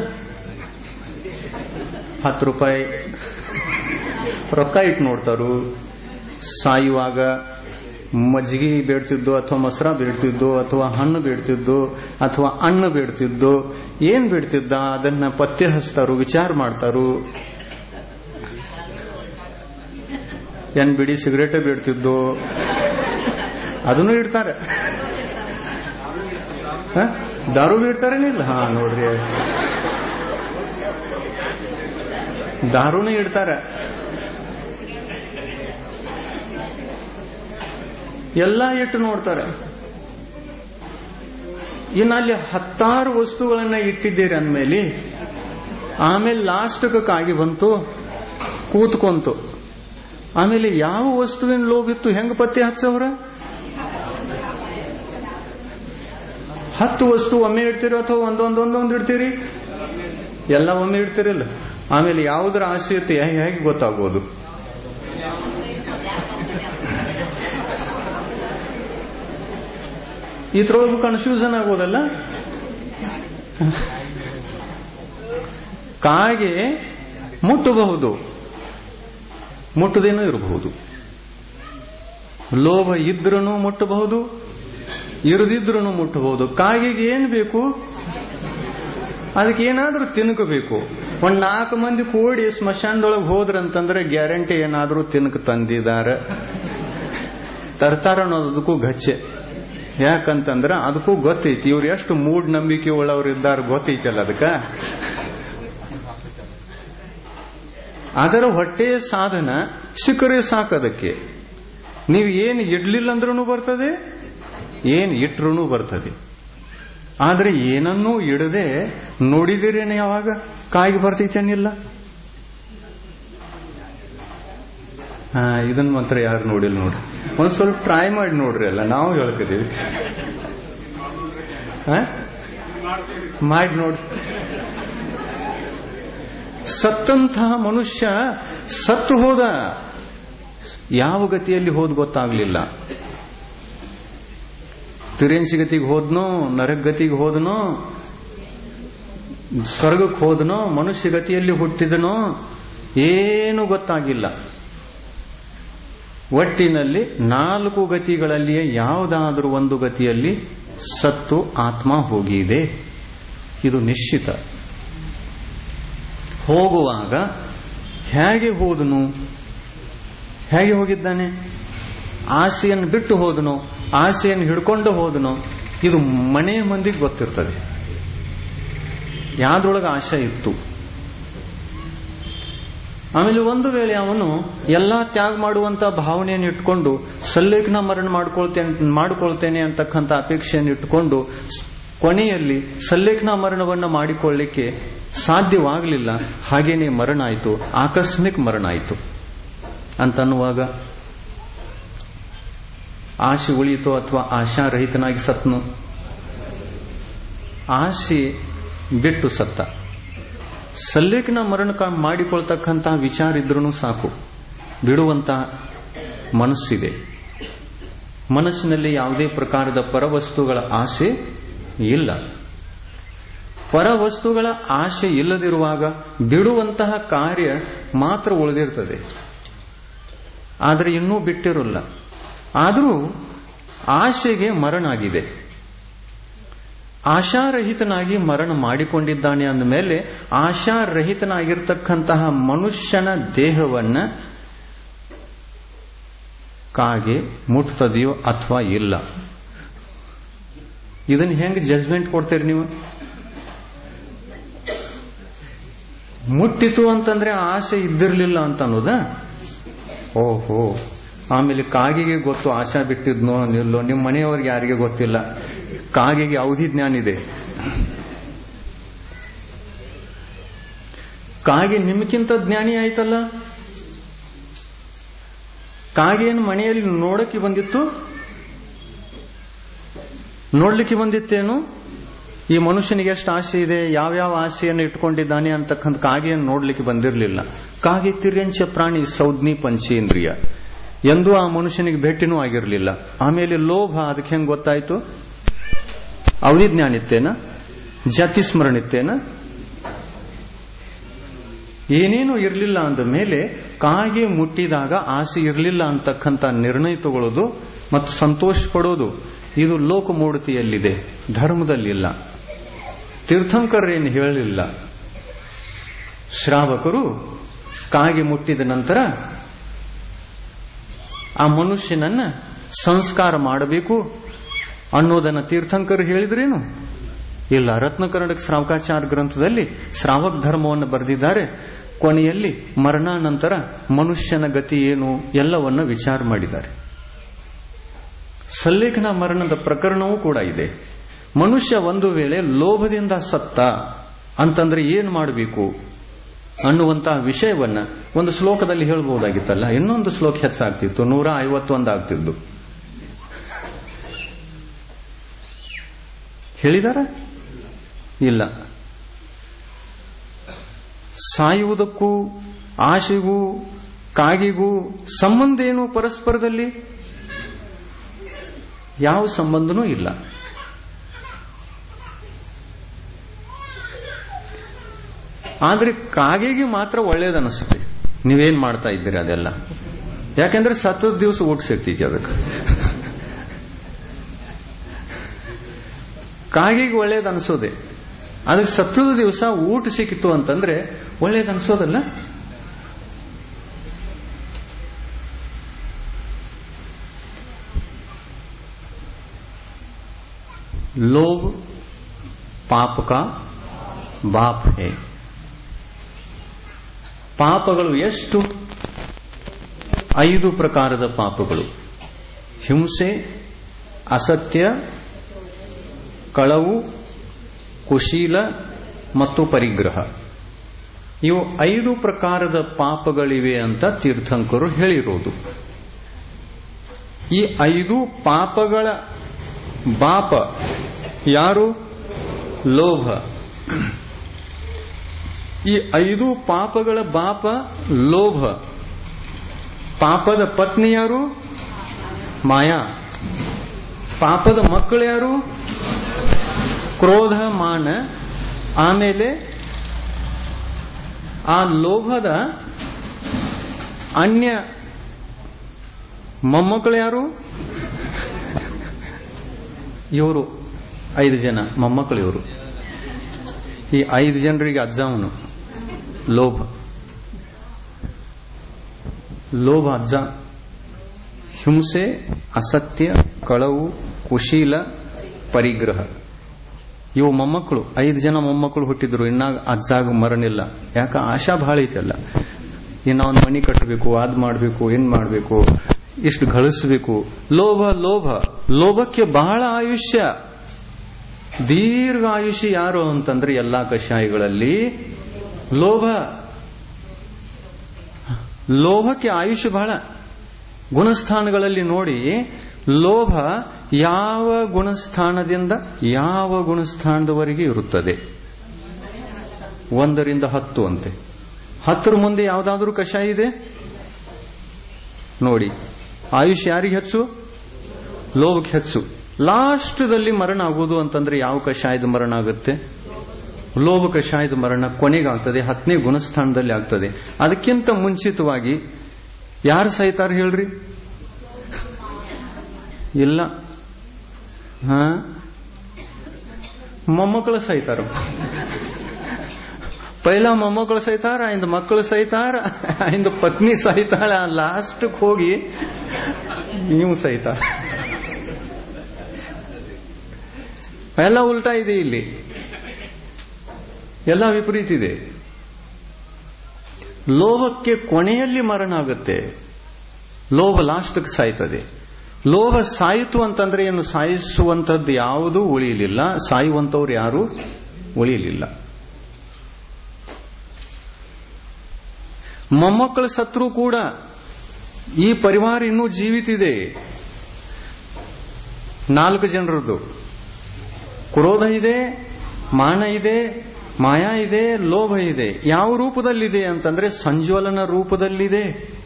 S1: ಹತ್ತು ರೂಪಾಯಿ ರೊಕ್ಕ ಇಟ್ಟು ನೋಡ್ತಾರು ಸಾಯುವಾಗ ಮಜ್ಜಿಗೆ ಬೇಡ್ತಿದ್ದು ಅಥವಾ ಮೊಸರ ಬೇಡ್ತಿದ್ದು ಅಥವಾ ಹಣ್ಣು ಬೇಡ್ತಿದ್ದು ಅಥವಾ ಹಣ್ಣು ಬೇಡ್ತಿದ್ದು ಏನ್ ಬೇಡ್ತಿದ್ದ ಅದನ್ನ ಪತ್ತೆ ಹಚ್ತಾರು ವಿಚಾರ ಮಾಡ್ತಾರು ಏನ್ ಬಿಡಿ ಸಿಗರೇಟ್ ಬೇಡ್ತಿದ್ದು ಅದನ್ನು ಇಡ್ತಾರೆ ದಾರು ಇಡ್ತಾರೇನಿಲ್ಲ ಹಾ ನೋಡ್ರಿ ದಾರುನು ಇಡ್ತಾರೆ ಎಲ್ಲ ಇಟ್ಟು ನೋಡ್ತಾರೆ ಇನ್ನು ಅಲ್ಲಿ ಹತ್ತಾರು ವಸ್ತುಗಳನ್ನ ಇಟ್ಟಿದ್ದೀರಿ ಅಂದ್ಮೇಲೆ ಆಮೇಲೆ ಲಾಸ್ಟ್ಗೆ ಕಾಗಿ ಬಂತು ಕೂತ್ಕೊಂತು ಆಮೇಲೆ ಯಾವ ವಸ್ತುವಿನ ಲೋಭಿತ್ತು ಹೆಂಗ್ ಪತ್ತೆ ಹಚ್ಚವ್ರ ಹತ್ತು ವಸ್ತು ಒಮ್ಮೆ ಇಡ್ತೀರಿ ಅಥವಾ ಒಂದೊಂದೊಂದೊಂದು ಇಡ್ತೀರಿ ಎಲ್ಲ ಒಮ್ಮೆ ಇಡ್ತೀರಿಲ್ಲ ಆಮೇಲೆ ಯಾವುದರ ಆಶ್ರಯತೆ ಹೇಗೆ ಗೊತ್ತಾಗೋದು ಇದ್ರೊಳಗೂ ಕನ್ಫ್ಯೂಷನ್ ಆಗೋದಲ್ಲ ಕಾಗೆ ಮುಟ್ಟಬಹುದು ಮುಟ್ಟದೇನೂ ಇರಬಹುದು ಲೋಭ ಇದ್ರೂ ಮುಟ್ಟಬಹುದು ಇರದಿದ್ರೂ ಮುಟ್ಟಬಹುದು ಕಾಗೆಗೆ ಏನ್ ಬೇಕು ಅದಕ್ಕೆ ಏನಾದ್ರೂ ತಿನ್ಕಬೇಕು ಒಂದ್ ನಾಲ್ಕು ಮಂದಿ ಕೂಡಿ ಸ್ಮಶಾನದೊಳಗೆ ಹೋದ್ರಂತಂದ್ರೆ ಗ್ಯಾರಂಟಿ ಏನಾದ್ರೂ ತಿನ್ಕ ತಂದಿದ್ದಾರೆ ತರ್ತಾರ ಅನ್ನೋದಕ್ಕೂ ಗಚ್ಚೆ ಯಾಕಂತಂದ್ರ ಅದಕ್ಕೂ ಗೊತ್ತೈತಿ ಇವ್ರು ಎಷ್ಟು ಮೂಡ್ ನಂಬಿಕೆ ಉಳ್ಳವ್ರು ಇದ್ದಾರೆ ಗೊತ್ತೈತಲ್ಲ ಅದಕ್ಕ ಅದರ ಹೊಟ್ಟೆ ಸಾಧನ ಸಿಕ್ಕರೆ ಸಾಕದಕ್ಕೆ ನೀವು ಏನು ಇಡ್ಲಿಲ್ಲ ಅಂದ್ರೂ ಬರ್ತದೆ ಏನ್ ಇಟ್ರೂ ಬರ್ತದೆ ಆದ್ರೆ ಏನನ್ನೂ ಇಡದೆ ನೋಡಿದಿರೇನೆ ಯಾವಾಗ ಕಾಯಿಗೆ ಬರ್ತೈತೇನಿಲ್ಲ ಹಾ ಇದನ್ನ ಮಾತ್ರ ಯಾರು ನೋಡಿಲ್ಲ ನೋಡ್ರಿ ಒಂದ್ ಸ್ವಲ್ಪ ಟ್ರೈ ಮಾಡಿ ನೋಡ್ರಿ ಅಲ್ಲ ನಾವು ಹೇಳ್ತಿದೀವಿ ಮಾಡಿ ನೋಡ್ರಿ ಸತ್ತಂತಹ ಮನುಷ್ಯ ಸತ್ತು ಹೋದ ಯಾವ ಗತಿಯಲ್ಲಿ ಹೋದ್ ಗೊತ್ತಾಗ್ಲಿಲ್ಲ ತಿರೇನ್ಸಿ ಗತಿಗೆ ಹೋದ್ನೋ ನರಕ ಗತಿಗೆ ಹೋದನೋ ಸ್ವರ್ಗಕ್ಕೆ ಹೋದನೋ ಮನುಷ್ಯ ಗತಿಯಲ್ಲಿ ಹುಟ್ಟಿದನೋ ಏನು ಗೊತ್ತಾಗಿಲ್ಲ ಒಟ್ಟಿನಲ್ಲಿ ನಾಲ್ಕು ಗತಿಗಳಲ್ಲಿಯೇ ಯಾವುದಾದ್ರೂ ಒಂದು ಗತಿಯಲ್ಲಿ ಸತ್ತು ಆತ್ಮ ಹೋಗಿದೆ ಇದು ನಿಶ್ಚಿತ ಹೋಗುವಾಗ ಹೇಗೆ ಹೋದನು ಹೇಗೆ ಹೋಗಿದ್ದಾನೆ ಆಸೆಯನ್ನು ಬಿಟ್ಟು ಹೋದನು ಆಸೆಯನ್ನು ಹಿಡ್ಕೊಂಡು ಹೋದನು ಇದು ಮನೆ ಮಂದಿಗೆ ಗೊತ್ತಿರ್ತದೆ ಯಾವ್ದ್ರೊಳಗೆ ಆಶೆ ಇತ್ತು ಆಮೇಲೆ ಒಂದು ವೇಳೆ ಅವನು ಎಲ್ಲಾ ತ್ಯಾಗ ಮಾಡುವಂತ ಭಾವನೆಯನ್ನು ಇಟ್ಕೊಂಡು ಸಲ್ಲೇಖನ ಮರಣ ಮಾಡ್ಕೊಳ್ತೇನೆ ಮಾಡಿಕೊಳ್ತೇನೆ ಅಂತಕ್ಕಂಥ ಅಪೇಕ್ಷೆಯನ್ನು ಇಟ್ಟುಕೊಂಡು ಕೊನೆಯಲ್ಲಿ ಸಲ್ಲೇಖನ ಮರಣವನ್ನು ಮಾಡಿಕೊಳ್ಳಿಕ್ಕೆ ಸಾಧ್ಯವಾಗಲಿಲ್ಲ ಹಾಗೇನೆ ಮರಣ ಆಯಿತು ಆಕಸ್ಮಿಕ ಮರಣ ಆಯಿತು ಅಂತನ್ನುವಾಗ ಆಶೆ ಉಳಿಯಿತು ಅಥವಾ ಆಶಾರಹಿತನಾಗಿ ಸತ್ನು ಆಶೆ ಬಿಟ್ಟು ಸತ್ತ ಸಲ್ಲೇಖನ ಮರಣ ಮಾಡಿಕೊಳ್ತಕ್ಕಂತಹ ವಿಚಾರ ಇದ್ರೂ ಸಾಕು ಬಿಡುವಂತಹ ಮನಸ್ಸಿದೆ ಮನಸ್ಸಿನಲ್ಲಿ ಯಾವುದೇ ಪ್ರಕಾರದ ಪರವಸ್ತುಗಳ ಆಸೆ ಇಲ್ಲ ಪರವಸ್ತುಗಳ ಆಶೆ ಇಲ್ಲದಿರುವಾಗ ಬಿಡುವಂತಹ ಕಾರ್ಯ ಮಾತ್ರ ಉಳಿದಿರ್ತದೆ ಆದರೆ ಇನ್ನೂ ಬಿಟ್ಟಿರೋಲ್ಲ ಆದರೂ ಆಶೆಗೆ ಮರಣ ಆಗಿದೆ ಆಶಾರಹಿತನಾಗಿ ಮರಣ ಮಾಡಿಕೊಂಡಿದ್ದಾನೆ ಅಂದ ಮೇಲೆ ಆಶಾರಹಿತನಾಗಿರ್ತಕ್ಕಂತಹ ಮನುಷ್ಯನ ದೇಹವನ್ನ ಕಾಗೆ ಮುಟ್ತದೆಯೋ ಅಥವಾ ಇಲ್ಲ ಇದನ್ನ ಹೆಂಗ್ ಜಜ್ಮೆಂಟ್ ಕೊಡ್ತೀರಿ ನೀವು ಮುಟ್ಟಿತು ಅಂತಂದ್ರೆ ಆಸೆ ಇದ್ದಿರ್ಲಿಲ್ಲ ಅಂತ ಅನ್ನೋದ ಓಹೋ ಆಮೇಲೆ ಕಾಗಿಗೆ ಗೊತ್ತು ಆಶಾ ಬಿಟ್ಟಿದ್ನೋ ನಿಲ್ಲೋ ನಿಮ್ಮ ಮನೆಯವ್ರಿಗೆ ಯಾರಿಗೆ ಗೊತ್ತಿಲ್ಲ ಕಾಗೆಗೆ ಅವಧಿ ಜ್ಞಾನ ಇದೆ ಕಾಗೆ ನಿಮ್ಗಿಂತ ಜ್ಞಾನಿ ಆಯ್ತಲ್ಲ ಕಾಗೇನು ಮನೆಯಲ್ಲಿ ನೋಡಕ್ಕೆ ಬಂದಿತ್ತು ನೋಡ್ಲಿಕ್ಕೆ ಬಂದಿತ್ತೇನು ಈ ಮನುಷ್ಯನಿಗೆ ಎಷ್ಟು ಆಸೆ ಇದೆ ಯಾವ್ಯಾವ ಆಸೆಯನ್ನು ಇಟ್ಕೊಂಡಿದ್ದಾನೆ ಅಂತಕ್ಕಂಥ ಕಾಗೆಯನ್ನು ನೋಡ್ಲಿಕ್ಕೆ ಬಂದಿರಲಿಲ್ಲ ಕಾಗೆ ತಿರ್ಯಂಚ ಪ್ರಾಣಿ ಸೌಜ್ಞಿ ಪಂಚೇಂದ್ರಿಯ ಎಂದೂ ಆ ಮನುಷ್ಯನಿಗೆ ಭೇಟಿನೂ ಆಗಿರಲಿಲ್ಲ ಆಮೇಲೆ ಲೋಭ ಅದಕ್ಕೆ ಹೆಂಗ್ ಗೊತ್ತಾಯ್ತು ಅವಧಿ ಜ್ಞಾನ ಇತ್ತೇನ ಜಾತಿ ಸ್ಮರಣ ಇತ್ತೇನ ಏನೇನು ಇರಲಿಲ್ಲ ಅಂದ ಮೇಲೆ ಕಾಗೆ ಮುಟ್ಟಿದಾಗ ಆಸೆ ಇರಲಿಲ್ಲ ಅಂತಕ್ಕಂಥ ನಿರ್ಣಯ ತಗೊಳ್ಳೋದು ಮತ್ತು ಸಂತೋಷ ಪಡೋದು ಇದು ಲೋಕಮೂಢತೆಯಲ್ಲಿದೆ ಧರ್ಮದಲ್ಲಿಲ್ಲ ತೀರ್ಥಂಕರೇನು ಹೇಳಲಿಲ್ಲ ಶ್ರಾವಕರು ಕಾಗೆ ಮುಟ್ಟಿದ ನಂತರ ಆ ಮನುಷ್ಯನನ್ನ ಸಂಸ್ಕಾರ ಮಾಡಬೇಕು ಅನ್ನೋದನ್ನ ತೀರ್ಥಂಕರು ಹೇಳಿದ್ರೇನು ಇಲ್ಲ ರತ್ನ ಕರ್ನಾಟಕ ಶ್ರಾವಕಾಚಾರ ಗ್ರಂಥದಲ್ಲಿ ಶ್ರಾವಕ ಧರ್ಮವನ್ನು ಬರೆದಿದ್ದಾರೆ ಕೊನೆಯಲ್ಲಿ ಮರಣಾನಂತರ ಮನುಷ್ಯನ ಗತಿ ಏನು ಎಲ್ಲವನ್ನ ವಿಚಾರ ಮಾಡಿದ್ದಾರೆ ಸಲ್ಲೇಖನ ಮರಣದ ಪ್ರಕರಣವೂ ಕೂಡ ಇದೆ ಮನುಷ್ಯ ಒಂದು ವೇಳೆ ಲೋಭದಿಂದ ಸತ್ತ ಅಂತಂದ್ರೆ ಏನ್ ಮಾಡಬೇಕು ಅನ್ನುವಂತಹ ವಿಷಯವನ್ನ ಒಂದು ಶ್ಲೋಕದಲ್ಲಿ ಹೇಳ್ಬಹುದಾಗಿತ್ತಲ್ಲ ಇನ್ನೊಂದು ಶ್ಲೋಕ ಹೆಚ್ಚಾಗ್ತಿತ್ತು ನೂರ ಐವತ್ತೊಂದು ಆಗ್ತಿದ್ದು ಹೇಳಿದಾರ ಇಲ್ಲ ಸಾಯುವುದಕ್ಕೂ ಆಶೆಗೂ ಕಾಗಿಗೂ ಸಂಬಂಧ ಏನು ಪರಸ್ಪರದಲ್ಲಿ ಯಾವ ಸಂಬಂಧನೂ ಇಲ್ಲ ಆದ್ರೆ ಕಾಗೆಗೆ ಮಾತ್ರ ಒಳ್ಳೇದನಿಸುತ್ತೆ ನೀವೇನ್ ಮಾಡ್ತಾ ಇದ್ದೀರಿ ಅದೆಲ್ಲ ಯಾಕಂದ್ರೆ ಸತ್ತದ ದಿವಸ ಊಟ ಸಿಗ್ತೈತಿ ಅದಕ್ಕೆ ಕಾಗೆಗೆ ಒಳ್ಳೇದು ಅನ್ಸೋದೆ ಅದಕ್ಕೆ ಸತ್ತದ ದಿವಸ ಊಟ ಸಿಕ್ಕಿತು ಅಂತಂದ್ರೆ ಒಳ್ಳೇದು ಅನ್ಸೋದಲ್ಲ लोभ ಪಾಪ ಕಾ ಬಾಪ್ ಹೇ ಪಾಪಗಳು ಎಷ್ಟು ಐದು ಪ್ರಕಾರದ ಪಾಪಗಳು ಹಿಂಸೆ ಅಸತ್ಯ ಕಳವು ಕುಶೀಲ ಮತ್ತು ಪರಿಗ್ರಹ ಇವು ಐದು ಪ್ರಕಾರದ ಪಾಪಗಳಿವೆ ಅಂತ ತೀರ್ಥಂಕರು ಹೇಳಿರೋದು ಈ ಐದು ಪಾಪಗಳ ಬಾಪ ಯಾರು ಲೋಭ ಈ ಐದು ಪಾಪಗಳ ಬಾಪ ಲೋಭ ಪಾಪದ ಪತ್ನಿ ಯಾರು ಮಾಯಾ ಪಾಪದ ಮಕ್ಕಳು ಯಾರು ಕ್ರೋಧ ಮಾನ ಆಮೇಲೆ ಆ ಲೋಭದ ಅನ್ಯ ಮೊಮ್ಮಕ್ಕಳು ಯಾರು ಇವರು ಐದು ಜನ ಮೊಮ್ಮಕ್ಕಳು ಇವರು ಈ ಐದು ಜನರಿಗೆ ಅಜ್ಜ ಅವನು ಲೋಭ ಲೋಭ ಅಜ್ಜ ಹಿಂಸೆ ಅಸತ್ಯ ಕಳವು ಕುಶೀಲ ಪರಿಗ್ರಹ ಇವು ಮೊಮ್ಮಕ್ಕಳು ಐದು ಜನ ಮೊಮ್ಮಕ್ಕಳು ಹುಟ್ಟಿದ್ರು ಇನ್ನಾಗ ಅಜ್ಜಾಗ ಮರಣಿಲ್ಲ ಯಾಕ ಆಶಾ ಬಹಳ ಐತಲ್ಲ ಇನ್ನ ಒಂದು ಮನಿ ಕಟ್ಟಬೇಕು ಅದ್ ಮಾಡಬೇಕು ಏನ್ ಮಾಡಬೇಕು ಇಷ್ಟು ಗಳಿಸಬೇಕು ಲೋಭ ಲೋಭ ಲೋಭಕ್ಕೆ ಬಹಳ ಆಯುಷ್ಯ ದೀರ್ಘ ಆಯುಷ್ಯ ಯಾರು ಅಂತಂದ್ರೆ ಎಲ್ಲಾ ಕಷಾಯಗಳಲ್ಲಿ ಲೋಭ ಲೋಭಕ್ಕೆ ಆಯುಷ್ಯ ಬಹಳ ಗುಣಸ್ಥಾನಗಳಲ್ಲಿ ನೋಡಿ ಲೋಭ ಯಾವ ಗುಣಸ್ಥಾನದಿಂದ ಯಾವ ಗುಣಸ್ಥಾನದವರೆಗೆ ಇರುತ್ತದೆ ಒಂದರಿಂದ ಹತ್ತು ಅಂತೆ ಹತ್ತರ ಮುಂದೆ ಯಾವುದಾದ್ರೂ ಕಷಾಯ ಇದೆ ನೋಡಿ ಆಯುಷ್ ಯಾರಿಗೆ ಹೆಚ್ಚು ಲೋಭಕ್ಕೆ ಹೆಚ್ಚು ಲಾಸ್ಟ್ದಲ್ಲಿ ಮರಣ ಆಗೋದು ಅಂತಂದ್ರೆ ಯಾವ ಕಷಾಯದ ಮರಣ ಆಗುತ್ತೆ ಲೋಭ ಕಷಾಯದ ಮರಣ ಕೊನೆಗಾಗ್ತದೆ ಹತ್ತನೇ ಗುಣಸ್ಥಾನದಲ್ಲಿ ಆಗ್ತದೆ ಅದಕ್ಕಿಂತ ಮುಂಚಿತವಾಗಿ ಯಾರು ಸಾಯ್ತಾರ ಹೇಳ್ರಿ ಇಲ್ಲ ಹಾ ಮೊಮ್ಮಕ್ಕಳು ಸಾಯ್ತಾರ ಪೈಲ ಮೊಮ್ಮಕ್ಕಳು ಸೈತಾರ ಇಂದ ಮಕ್ಕಳು ಸೈತಾರ ಇಂದ ಪತ್ನಿ ಸಹಿತಾಳ ಲಾಸ್ಟ್ಕ್ ಹೋಗಿ ನೀವು ಸಹಿತಾರ ಎಲ್ಲ ಉಲ್ಟಾ ಇದೆ ಇಲ್ಲಿ ಎಲ್ಲ ವಿಪರೀತ ಇದೆ ಲೋಭಕ್ಕೆ ಕೊನೆಯಲ್ಲಿ ಮರಣ ಆಗುತ್ತೆ ಲೋಭ ಲಾಸ್ಟ್ಗೆ ಸಾಯ್ತದೆ ಲೋಭ ಸಾಯಿತು ಅಂತಂದ್ರೆ ಏನು ಸಾಯಿಸುವಂತದ್ದು ಯಾವುದೂ ಉಳಿಯಲಿಲ್ಲ ಸಾಯುವಂತವ್ರು ಯಾರು ಉಳಿಯಲಿಲ್ಲ ಮೊಮ್ಮಕ್ಕಳ ಸತ್ರು ಕೂಡ ಈ ಪರಿವಾರ ಇನ್ನೂ ಜೀವಿತಿದೆ ನಾಲ್ಕು ಜನರದ್ದು ಕ್ರೋಧ ಇದೆ ಮಾನ ಇದೆ ಮಾಯಾ ಇದೆ ಲೋಭ ಇದೆ ಯಾವ ರೂಪದಲ್ಲಿದೆ ಅಂತಂದ್ರೆ ಸಂಜ್ವಲನ ರೂಪದಲ್ಲಿದೆ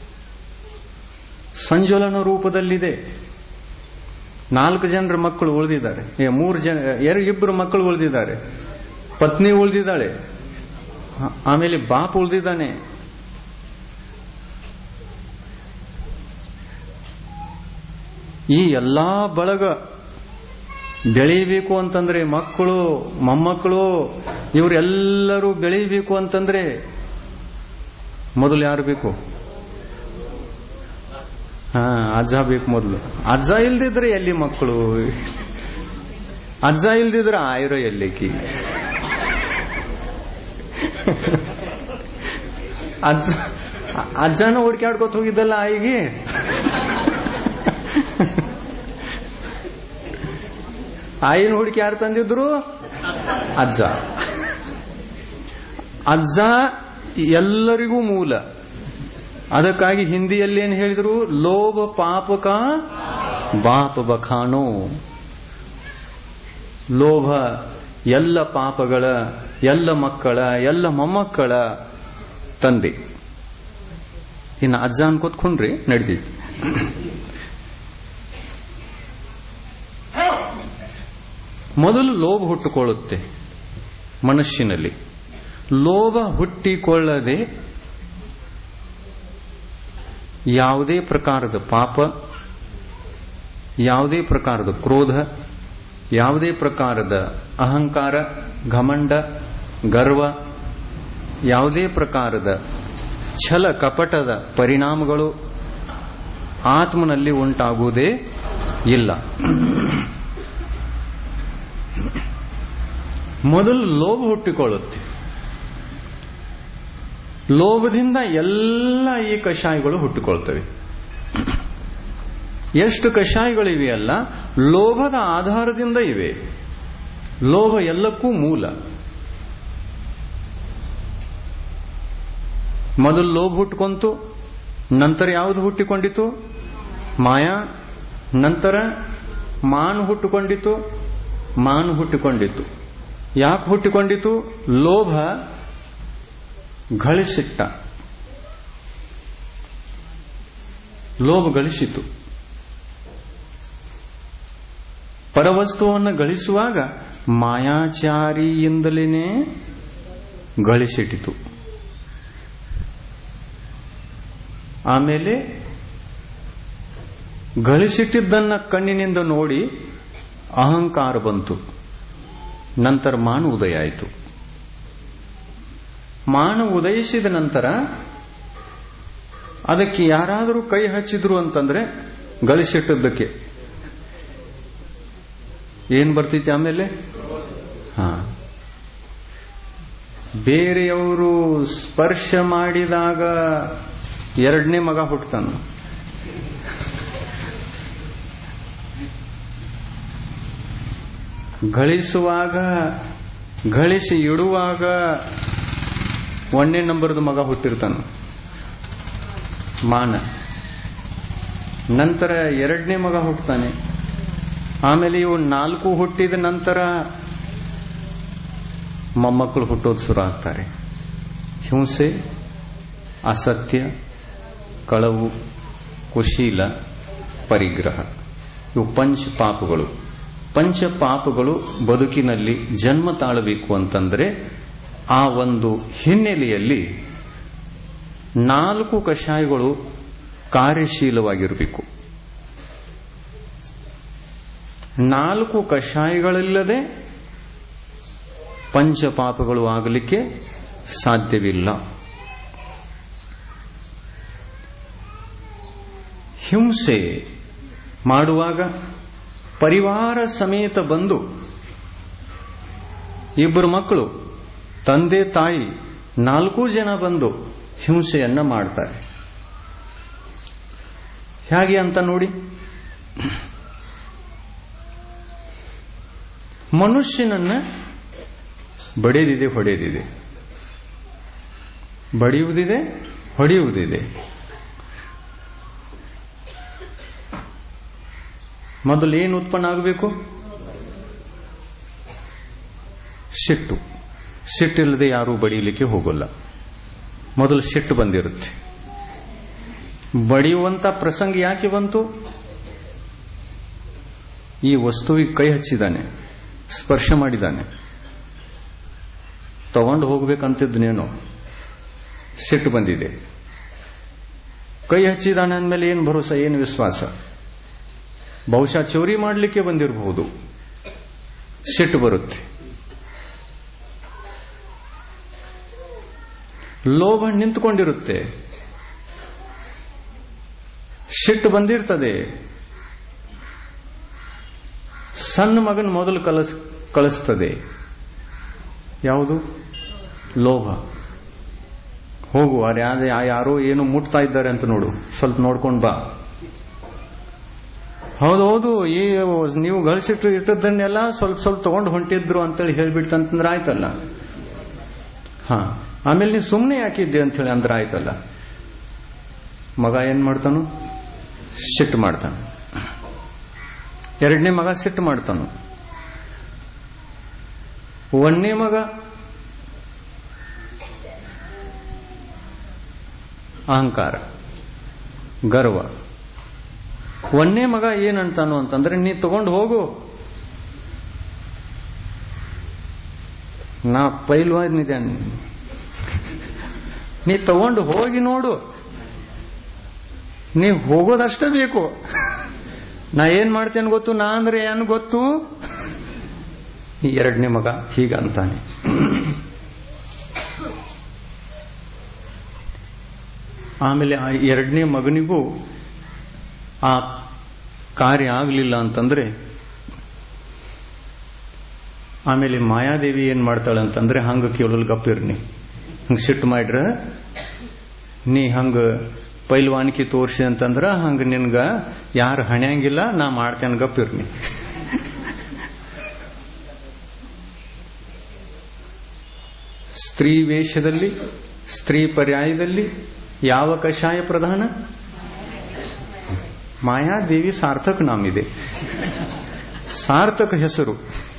S1: ಸಂಜ್ವಲನ ರೂಪದಲ್ಲಿದೆ ನಾಲ್ಕು ಜನರ ಮಕ್ಕಳು ಉಳಿದಿದ್ದಾರೆ ಮೂರು ಜನ ಎರಡು ಇಬ್ಬರು ಮಕ್ಕಳು ಉಳಿದಿದ್ದಾರೆ ಪತ್ನಿ ಉಳಿದಿದ್ದಾಳೆ ಆಮೇಲೆ ಬಾಪ್ ಉಳಿದಿದ್ದಾನೆ ಈ ಎಲ್ಲಾ ಬಳಗ ಬೆಳೀಬೇಕು ಅಂತಂದ್ರೆ ಮಕ್ಕಳು ಮೊಮ್ಮಕ್ಕಳು ಇವರೆಲ್ಲರೂ ಬೆಳೀಬೇಕು ಅಂತಂದ್ರೆ ಮೊದಲು ಯಾರು ಬೇಕು ಹಾ ಅಜ್ಜ ಬೇಕು ಮೊದಲು ಅಜ್ಜ ಇಲ್ದಿದ್ರೆ ಎಲ್ಲಿ ಮಕ್ಕಳು ಅಜ್ಜ ಇಲ್ದಿದ್ರೆ ಆಯ್ರೋ ಎಲ್ಲಿಕಿ ಅಜ್ಜ ಅಜ್ಜನ ಹುಡ್ಕ್ಯಾಡ್ಕೊತ ಹೋಗಿದ್ದಲ್ಲ ಆಯಿಗೆ ಆಯಿನ ಹುಡುಕಿ ಯಾರು ತಂದಿದ್ರು ಅಜ್ಜ ಅಜ್ಜ ಎಲ್ಲರಿಗೂ ಮೂಲ ಅದಕ್ಕಾಗಿ ಹಿಂದಿಯಲ್ಲಿ ಏನು ಹೇಳಿದ್ರು ಲೋಭ ಪಾಪಕ ಬಾಪ ಬಖಾನೋ ಲೋಭ ಎಲ್ಲ ಪಾಪಗಳ ಎಲ್ಲ ಮಕ್ಕಳ ಎಲ್ಲ ಮೊಮ್ಮಕ್ಕಳ ತಂದೆ ಇನ್ನು ಅಜ್ಜ ಅನ್ಕೋತ್ ಕುಂಡ್ರಿ ನಡೀತೈತಿ ಮೊದಲು ಲೋಭ ಹುಟ್ಟುಕೊಳ್ಳುತ್ತೆ ಮನುಷ್ಯನಲ್ಲಿ ಲೋಭ ಹುಟ್ಟಿಕೊಳ್ಳದೆ ಯಾವುದೇ ಪ್ರಕಾರದ ಪಾಪ ಯಾವುದೇ ಪ್ರಕಾರದ ಕ್ರೋಧ ಯಾವುದೇ ಪ್ರಕಾರದ ಅಹಂಕಾರ ಘಮಂಡ ಗರ್ವ ಯಾವುದೇ ಪ್ರಕಾರದ ಛಲ ಕಪಟದ ಪರಿಣಾಮಗಳು ಆತ್ಮನಲ್ಲಿ ಉಂಟಾಗುವುದೇ ಇಲ್ಲ ಮೊದಲು ಲೋಭ ಹುಟ್ಟಿಕೊಳ್ಳುತ್ತೆ ಲೋಭದಿಂದ ಎಲ್ಲ ಈ ಕಷಾಯಗಳು ಹುಟ್ಟಿಕೊಳ್ತವೆ ಎಷ್ಟು ಕಷಾಯಗಳಿವೆ ಅಲ್ಲ ಲೋಭದ ಆಧಾರದಿಂದ ಇವೆ ಲೋಭ ಎಲ್ಲಕ್ಕೂ ಮೂಲ ಮೊದಲು ಲೋಭ ಹುಟ್ಟುಕೊಂತು ನಂತರ ಯಾವುದು ಹುಟ್ಟಿಕೊಂಡಿತು ಮಾಯಾ ನಂತರ ಮಾನು ಹುಟ್ಟುಕೊಂಡಿತು ಮಾನು ಹುಟ್ಟಿಕೊಂಡಿತು ಯಾಕೆ ಹುಟ್ಟಿಕೊಂಡಿತು ಲೋಭ ಗಳಿಸಿಟ್ಟ ಲೋಭ ಗಳಿಸಿತು ಪರವಸ್ತುವನ್ನು ಗಳಿಸುವಾಗ ಮಾಯಾಚಾರಿಯಿಂದಲೇ ಗಳಿಸಿಟ್ಟಿತು ಆಮೇಲೆ ಗಳಿಸಿಟ್ಟಿದ್ದನ್ನ ಕಣ್ಣಿನಿಂದ ನೋಡಿ ಅಹಂಕಾರ ಬಂತು ನಂತರ ಮಾನು ಉದಯ ಆಯಿತು ಮಾನು ಉದಯಿಸಿದ ನಂತರ ಅದಕ್ಕೆ ಯಾರಾದರೂ ಕೈ ಹಚ್ಚಿದ್ರು ಅಂತಂದ್ರೆ ಗಳಿಸಿಟ್ಟದ್ದಕ್ಕೆ ಏನ್ ಬರ್ತೈತಿ ಆಮೇಲೆ ಹಾ ಬೇರೆಯವರು ಸ್ಪರ್ಶ ಮಾಡಿದಾಗ ಎರಡನೇ ಮಗ ಹುಟ್ಟತಾನ ಗಳಿಸುವಾಗ ಗಳಿಸಿ ಇಡುವಾಗ ಒಂದನೇ ನಂಬರ್ದು ಮಗ ಹುಟ್ಟಿರ್ತಾನ ಮಾನ ನಂತರ ಎರಡನೇ ಮಗ ಹುಟ್ಟತಾನೆ ಆಮೇಲೆ ಇವು ನಾಲ್ಕು ಹುಟ್ಟಿದ ನಂತರ ಮೊಮ್ಮಕ್ಕಳು ಹುಟ್ಟೋದು ಶುರು ಆಗ್ತಾರೆ ಹಿಂಸೆ ಅಸತ್ಯ ಕಳವು ಕುಶೀಲ ಪರಿಗ್ರಹ ಇವು ಪಂಚ ಪಾಪಗಳು ಪಂಚ ಪಾಪಗಳು ಬದುಕಿನಲ್ಲಿ ಜನ್ಮ ತಾಳಬೇಕು ಅಂತಂದ್ರೆ ಆ ಒಂದು ಹಿನ್ನೆಲೆಯಲ್ಲಿ ನಾಲ್ಕು ಕಷಾಯಗಳು ಕಾರ್ಯಶೀಲವಾಗಿರಬೇಕು ನಾಲ್ಕು ಕಷಾಯಗಳಿಲ್ಲದೆ ಪಂಚಪಾಪಗಳು ಆಗಲಿಕ್ಕೆ ಸಾಧ್ಯವಿಲ್ಲ ಹಿಂಸೆ ಮಾಡುವಾಗ ಪರಿವಾರ ಸಮೇತ ಬಂದು ಇಬ್ಬರು ಮಕ್ಕಳು ತಂದೆ ತಾಯಿ ನಾಲ್ಕು ಜನ ಬಂದು ಹಿಂಸೆಯನ್ನ ಮಾಡ್ತಾರೆ ಹೇಗೆ ಅಂತ ನೋಡಿ ಮನುಷ್ಯನನ್ನ ಬಡಿದಿದೆ ಹೊಡೆದಿದೆ ಬಡಿಯುವುದಿದೆ ಹೊಡೆಯುವುದಿದೆ ಮೊದಲು ಏನು ಉತ್ಪನ್ನ ಆಗಬೇಕು ಸಿಟ್ಟು ಸಿಟ್ಟಿಲ್ಲದೆ ಯಾರೂ ಬಡಿಯಲಿಕ್ಕೆ ಹೋಗಲ್ಲ ಮೊದಲು ಸಿಟ್ಟು ಬಂದಿರುತ್ತೆ ಬಡಿಯುವಂತ ಪ್ರಸಂಗ ಯಾಕೆ ಬಂತು ಈ ವಸ್ತುವಿಗೆ ಕೈ ಹಚ್ಚಿದ್ದಾನೆ ಸ್ಪರ್ಶ ಮಾಡಿದ್ದಾನೆ ತಗೊಂಡು ಹೋಗ್ಬೇಕಂತಿದ್ನೇನೋ ಸಿಟ್ಟು ಬಂದಿದೆ ಕೈ ಹಚ್ಚಿದಾನೆ ಅಂದಮೇಲೆ ಏನು ಭರೋಸಾ ಏನು ವಿಶ್ವಾಸ ಬಹುಶಃ ಚೋರಿ ಮಾಡಲಿಕ್ಕೆ ಬಂದಿರಬಹುದು ಸಿಟ್ಟು ಬರುತ್ತೆ ಲೋಭ ನಿಂತುಕೊಂಡಿರುತ್ತೆ ಸಿಟ್ಟು ಬಂದಿರ್ತದೆ ಸಣ್ಣ ಮಗನ ಮೊದಲು ಕಲಸ್ ಕಳಿಸ್ತದೆ ಯಾವುದು ಲೋಭ ಹೋಗು ಯಾವ್ದು ಯಾರೋ ಏನು ಮುಟ್ತಾ ಇದ್ದಾರೆ ಅಂತ ನೋಡು ಸ್ವಲ್ಪ ನೋಡ್ಕೊಂಡು ಬಾ ಹೌದೌದು ಈ ನೀವು ಗಳಿಸಿಟ್ಟು ಇಟ್ಟದ್ದನ್ನೆಲ್ಲ ಸ್ವಲ್ಪ ಸ್ವಲ್ಪ ತಗೊಂಡು ಹೊಂಟಿದ್ರು ಅಂತೇಳಿ ಹೇಳ್ಬಿಡ್ತಂತಂದ್ರೆ ಆಯ್ತಲ್ಲ ಹಾ ಆಮೇಲೆ ನೀವು ಸುಮ್ಮನೆ ಯಾಕಿದ್ದೆ ಅಂತ ಹೇಳಿ ಅಂದ್ರೆ ಆಯ್ತಲ್ಲ ಮಗ ಏನ್ ಮಾಡ್ತಾನು ಸಿಟ್ಟು ಮಾಡ್ತಾನೆ ಎರಡನೇ ಮಗ ಸಿಟ್ಟು ಮಾಡ್ತಾನು ಒಂದನೇ ಮಗ ಅಹಂಕಾರ ಗರ್ವ ಒಂದನೇ ಮಗ ಏನಂತಾನು ಅಂತಂದ್ರೆ ನೀ ತಗೊಂಡು ಹೋಗು ನಾ ಪೈಲ್ವಾನಿದೆ ನೀ ತಗೊಂಡು ಹೋಗಿ ನೋಡು ನೀ ಹೋಗೋದಷ್ಟೇ ಬೇಕು ನಾ ಏನ್ ಮಾಡ್ತೇನೆ ಗೊತ್ತು ನಾ ಅಂದ್ರೆ ಏನ್ ಗೊತ್ತು ಈ ಎರಡನೇ ಮಗ ಹೀಗಂತಾನೆ ಆಮೇಲೆ ಆ ಎರಡನೇ ಮಗನಿಗೂ ಆ ಕಾರ್ಯ ಆಗಲಿಲ್ಲ ಅಂತಂದ್ರೆ ಆಮೇಲೆ ಮಾಯಾದೇವಿ ಏನ್ ಮಾಡ್ತಾಳೆ ಅಂತಂದ್ರೆ ಹಂಗ ಕೇಳಲ್ ಗಪ್ಪಿರ್ನಿ ಹಂಗ ಸಿಟ್ಟು ಮಾಡ್ರ ನೀ ಹಂಗ ಪೈಲ್ವಾನಿಕೆ ತೋರ್ಸಿ ಅಂತಂದ್ರ ಹಂಗ ನಿನ್ಗ ಯಾರು ಹಣ್ಯಾಂಗಿಲ್ಲ ನಾ ಮಾಡ್ತೇನೆ ಗಪ್ಪಿರ್ನಿ ಸ್ತ್ರೀ ವೇಷದಲ್ಲಿ ಸ್ತ್ರೀ ಪರ್ಯಾಯದಲ್ಲಿ ಯಾವ ಕಷಾಯ ಪ್ರಧಾನ ಮಾಯಾದೇವಿ ಸಾರ್ಥಕ ನಾಮಿದೆ ಸಾರ್ಥಕ ಹೆಸರು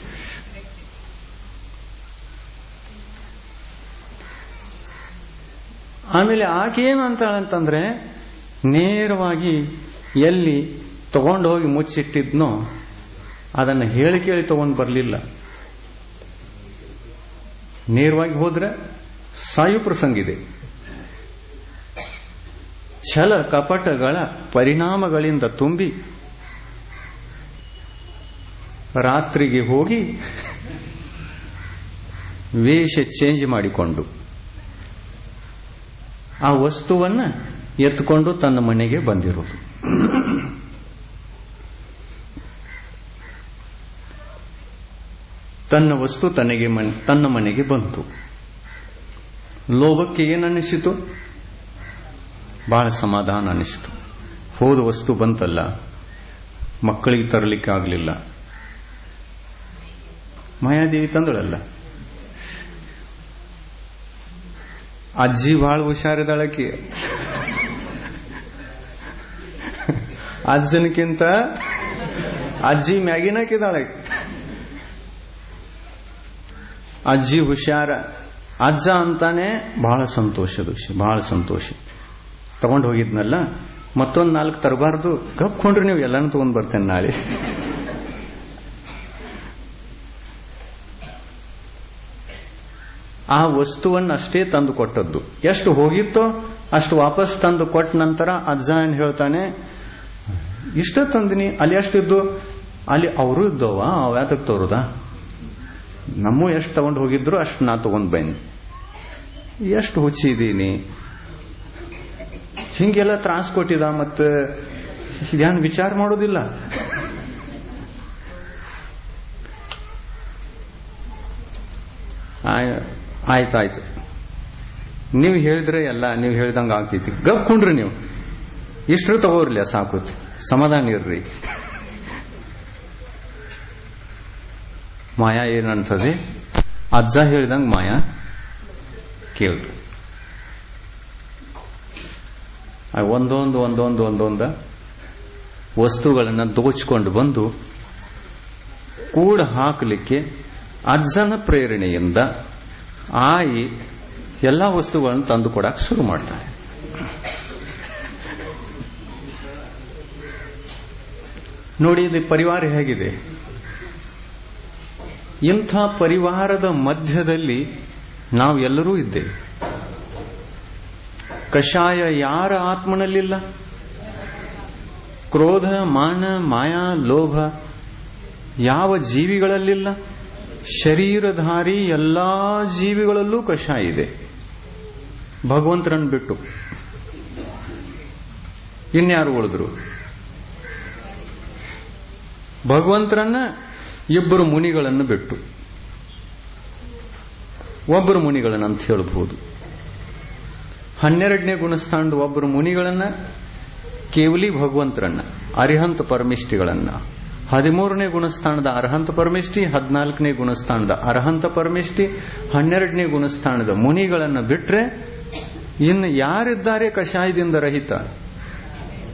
S1: ಆಮೇಲೆ ಆಕೆ ಏನು ಅಂತಾಳಂತಂದ್ರೆ ನೇರವಾಗಿ ಎಲ್ಲಿ ತಗೊಂಡು ಹೋಗಿ ಮುಚ್ಚಿಟ್ಟಿದ್ನೋ ಅದನ್ನು ಹೇಳಿ ಕೇಳಿ ತಗೊಂಡು ಬರಲಿಲ್ಲ ನೇರವಾಗಿ ಹೋದ್ರೆ ಸಾಯು ಪ್ರಸಂಗಿದೆ ಛಲ ಕಪಟಗಳ ಪರಿಣಾಮಗಳಿಂದ ತುಂಬಿ ರಾತ್ರಿಗೆ ಹೋಗಿ ವೇಷ ಚೇಂಜ್ ಮಾಡಿಕೊಂಡು ಆ ವಸ್ತುವನ್ನ ಎತ್ಕೊಂಡು ತನ್ನ ಮನೆಗೆ ಬಂದಿರೋದು ತನ್ನ ವಸ್ತು ತನಗೆ ತನ್ನ ಮನೆಗೆ ಬಂತು ಲೋಭಕ್ಕೆ ಏನನ್ನಿಸಿತು ಬಹಳ ಸಮಾಧಾನ ಅನಿಸಿತು ಹೋದ ವಸ್ತು ಬಂತಲ್ಲ ಮಕ್ಕಳಿಗೆ ತರಲಿಕ್ಕೆ ಆಗಲಿಲ್ಲ ಮಾಯಾದೇವಿ ತಂದಳಲ್ಲ ಅಜ್ಜಿ ಬಹಳ ಹುಷಾರಿದಾಳಕಿ ಅಜ್ಜನಕ್ಕಿಂತ ಅಜ್ಜಿ ಮ್ಯಾಗಿನಕ್ಕಿದ್ದಾಳೆ ಅಜ್ಜಿ ಹುಷಾರ ಅಜ್ಜ ಅಂತಾನೆ ಬಹಳ ಸಂತೋಷದ ವಿಷಯ ಬಹಳ ಸಂತೋಷ ತಗೊಂಡು ಹೋಗಿದ್ನಲ್ಲ ಮತ್ತೊಂದು ನಾಲ್ಕು ತರಬಾರ್ದು ಕಪ್ಕೊಂಡ್ರೆ ನೀವು ಎಲ್ಲಾನು ತಗೊಂಡ್ ಬರ್ತೇನೆ ನಾಳೆ ಆ ವಸ್ತುವನ್ನು ಅಷ್ಟೇ ತಂದು ಕೊಟ್ಟದ್ದು ಎಷ್ಟು ಹೋಗಿತ್ತೋ ಅಷ್ಟು ವಾಪಸ್ ತಂದು ಕೊಟ್ಟ ನಂತರ ಅಜ್ಜ ಏನ್ ಹೇಳ್ತಾನೆ ಇಷ್ಟ ತಂದಿನಿ ಅಲ್ಲಿ ಎಷ್ಟಿದ್ದು ಅಲ್ಲಿ ಅವರು ಇದ್ದವ ಅವ ಯಾತಕ್ ತೋರುದ ನಮ್ಮ ಎಷ್ಟು ತಗೊಂಡು ಹೋಗಿದ್ರು ಅಷ್ಟು ನಾ ತಗೊಂಡ್ ಬನ್ನಿ ಎಷ್ಟು ಹುಚ್ಚಿದೀನಿ ಹಿಂಗೆಲ್ಲ ತ್ರಾಸ ಕೊಟ್ಟಿದ ಮತ್ತೆ ಇದೇನು ವಿಚಾರ ಮಾಡೋದಿಲ್ಲ ಆಯ್ತಾಯ್ತು ನೀವು ಹೇಳಿದ್ರೆ ಎಲ್ಲ ನೀವು ಹೇಳ್ದಂಗ ಆಗ್ತೈತಿ ಗಪ್ಕೊಂಡ್ರಿ ನೀವು ಇಷ್ಟ್ರು ತಗೋರ್ಲಿ ಸಾಕುತ್ ಸಮಾಧಾನ ಇರ್ರಿ ಮಾಯಾ ಏನಂತದೆ ಅಜ್ಜ ಹೇಳಿದಂಗ ಮಾಯಾ ಕೇಳ್ತು ಒಂದೊಂದು ಒಂದೊಂದು ಒಂದೊಂದ ವಸ್ತುಗಳನ್ನು ದೋಚಿಕೊಂಡು ಬಂದು ಕೂಡ ಹಾಕಲಿಕ್ಕೆ ಅಜ್ಜನ ಪ್ರೇರಣೆಯಿಂದ ಆಯಿ ಎಲ್ಲ ವಸ್ತುಗಳನ್ನು ತಂದು ಕೊಡಕ್ಕೆ ಶುರು ಮಾಡ್ತಾಳೆ ನೋಡಿ ಇದು ಪರಿವಾರ ಹೇಗಿದೆ ಇಂಥ ಪರಿವಾರದ ಮಧ್ಯದಲ್ಲಿ ನಾವು ಎಲ್ಲರೂ ಇದ್ದೇವೆ ಕಷಾಯ ಯಾರ ಆತ್ಮನಲ್ಲಿಲ್ಲ ಕ್ರೋಧ ಮಾನ ಮಾಯಾ ಲೋಭ ಯಾವ ಜೀವಿಗಳಲ್ಲಿಲ್ಲ ಶರೀರಧಾರಿ ಎಲ್ಲಾ ಜೀವಿಗಳಲ್ಲೂ ಕಷಾಯ ಇದೆ ಭಗವಂತರನ್ನು ಬಿಟ್ಟು ಇನ್ಯಾರು ಉಳಿದ್ರು ಭಗವಂತರನ್ನ ಇಬ್ಬರು ಮುನಿಗಳನ್ನು ಬಿಟ್ಟು ಒಬ್ಬರು ಮುನಿಗಳನ್ನ ಅಂತ ಹೇಳಬಹುದು ಹನ್ನೆರಡನೇ ಗುಣಸ್ಥಾನದ ಒಬ್ಬರು ಮುನಿಗಳನ್ನ ಕೇವಲಿ ಭಗವಂತರನ್ನ ಅರಿಹಂತ ಪರಮಿಷ್ಠಿಗಳನ್ನ ಹದಿಮೂರನೇ ಗುಣಸ್ಥಾನದ ಅರ್ಹಂತ ಪರಮಿಷ್ಠಿ ಹದಿನಾಲ್ಕನೇ ಗುಣಸ್ಥಾನದ ಅರ್ಹಂತ ಪರಮಿಷ್ಠಿ ಹನ್ನೆರಡನೇ ಗುಣಸ್ಥಾನದ ಮುನಿಗಳನ್ನ ಬಿಟ್ರೆ ಇನ್ನು ಯಾರಿದ್ದಾರೆ ಕಷಾಯದಿಂದ ರಹಿತ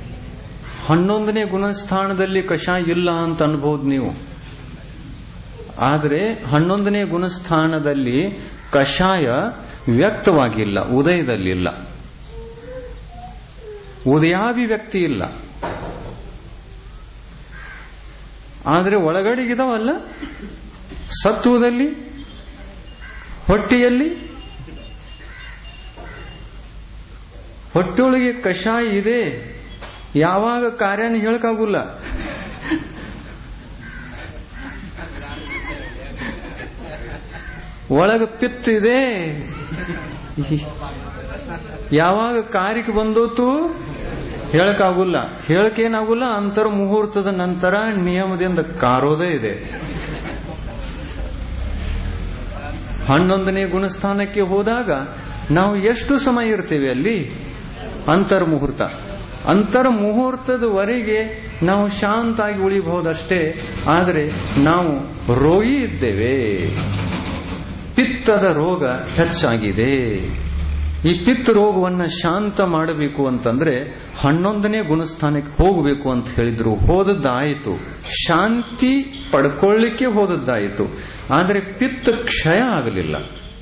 S1: ಹನ್ನೊಂದನೇ ಗುಣಸ್ಥಾನದಲ್ಲಿ ಕಷಾಯ ಇಲ್ಲ ಅಂತ ಅನ್ಬಹುದು ನೀವು ಆದರೆ ಹನ್ನೊಂದನೇ ಗುಣಸ್ಥಾನದಲ್ಲಿ ಕಷಾಯ ವ್ಯಕ್ತವಾಗಿಲ್ಲ ಉದಯದಲ್ಲಿಲ್ಲ ಉದಯಾಭಿವ್ಯಕ್ತಿ ಇಲ್ಲ ಆದರೆ ಒಳಗಡೆಗಿದಾವಲ್ಲ ಸತ್ವದಲ್ಲಿ ಹೊಟ್ಟೆಯಲ್ಲಿ ಹೊಟ್ಟೆಯೊಳಗೆ ಕಷಾಯ ಇದೆ ಯಾವಾಗ ಕಾರ್ಯನ ಹೇಳಕ್ಕಾಗುಲ್ಲ ಒಳಗ ಪಿತ್ ಇದೆ ಯಾವಾಗ ಕಾರ್ಯಕ್ಕೆ ಬಂದೋತು ಹೇಳಕ್ಕಾಗುಲ್ಲ ಹೇಳಕೇನಾಗುಲ್ಲ ಅಂತರ ಮುಹೂರ್ತದ ನಂತರ ನಿಯಮದಿಂದ ಕಾರೋದೇ ಇದೆ ಹನ್ನೊಂದನೇ ಗುಣಸ್ಥಾನಕ್ಕೆ ಹೋದಾಗ ನಾವು ಎಷ್ಟು ಸಮಯ ಇರ್ತೇವೆ ಅಲ್ಲಿ ಅಂತರ್ ಮುಹೂರ್ತ ಅಂತರ್ ಮುಹೂರ್ತದವರೆಗೆ ನಾವು ಶಾಂತಾಗಿ ಉಳಿಬಹುದಷ್ಟೇ ಆದರೆ ನಾವು ರೋಗಿ ಇದ್ದೇವೆ ಪಿತ್ತದ ರೋಗ ಹೆಚ್ಚಾಗಿದೆ ಈ ಪಿತ್ತ ರೋಗವನ್ನ ಶಾಂತ ಮಾಡಬೇಕು ಅಂತಂದ್ರೆ ಹನ್ನೊಂದನೇ ಗುಣಸ್ಥಾನಕ್ಕೆ ಹೋಗಬೇಕು ಅಂತ ಹೇಳಿದ್ರು ಹೋದದ್ದಾಯಿತು ಶಾಂತಿ ಪಡ್ಕೊಳ್ಳಿಕ್ಕೆ ಹೋದದ್ದಾಯಿತು ಆದರೆ ಪಿತ್ತ ಕ್ಷಯ ಆಗಲಿಲ್ಲ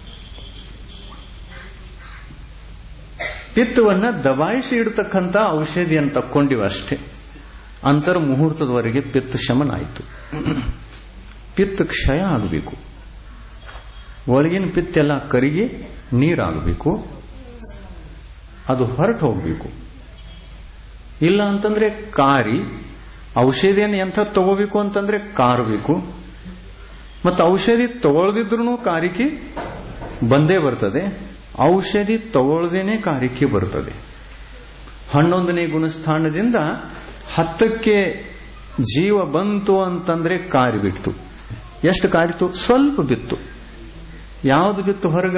S1: ಪಿತ್ತವನ್ನ ದಬಾಯಿಸಿ ಇಡತಕ್ಕಂಥ ಔಷಧಿಯನ್ನು ತಕ್ಕೊಂಡಿವ ಅಷ್ಟೇ ಅಂತರ್ ಮುಹೂರ್ತದವರೆಗೆ ಪಿತ್ತ ಶಮನ ಆಯಿತು ಪಿತ್ತ ಕ್ಷಯ ಆಗಬೇಕು ಒಳಗಿನ ಪಿತ್ತೆಲ್ಲ ಕರಿಗೆ ನೀರಾಗಬೇಕು ಅದು ಹೊರಟು ಹೋಗಬೇಕು ಇಲ್ಲ ಅಂತಂದ್ರೆ ಕಾರಿ ಔಷಧಿಯನ್ನು ಎಂಥ ತಗೋಬೇಕು ಅಂತಂದ್ರೆ ಕಾರಬೇಕು ಮತ್ತು ಔಷಧಿ ತಗೊಳ್ದಿದ್ರು ಕಾರಿಕೆ ಬಂದೇ ಬರ್ತದೆ ಔಷಧಿ ತಗೊಳ್ದೇನೆ ಕಾರಿಕೆ ಬರ್ತದೆ ಹನ್ನೊಂದನೇ ಗುಣಸ್ಥಾನದಿಂದ ಹತ್ತಕ್ಕೆ ಜೀವ ಬಂತು ಅಂತಂದ್ರೆ ಕಾರಿ ಬಿಡ್ತು ಎಷ್ಟು ಕಾರಿತು ಸ್ವಲ್ಪ ಬಿತ್ತು ಯಾವುದು ಬಿತ್ತು ಹೊರಗ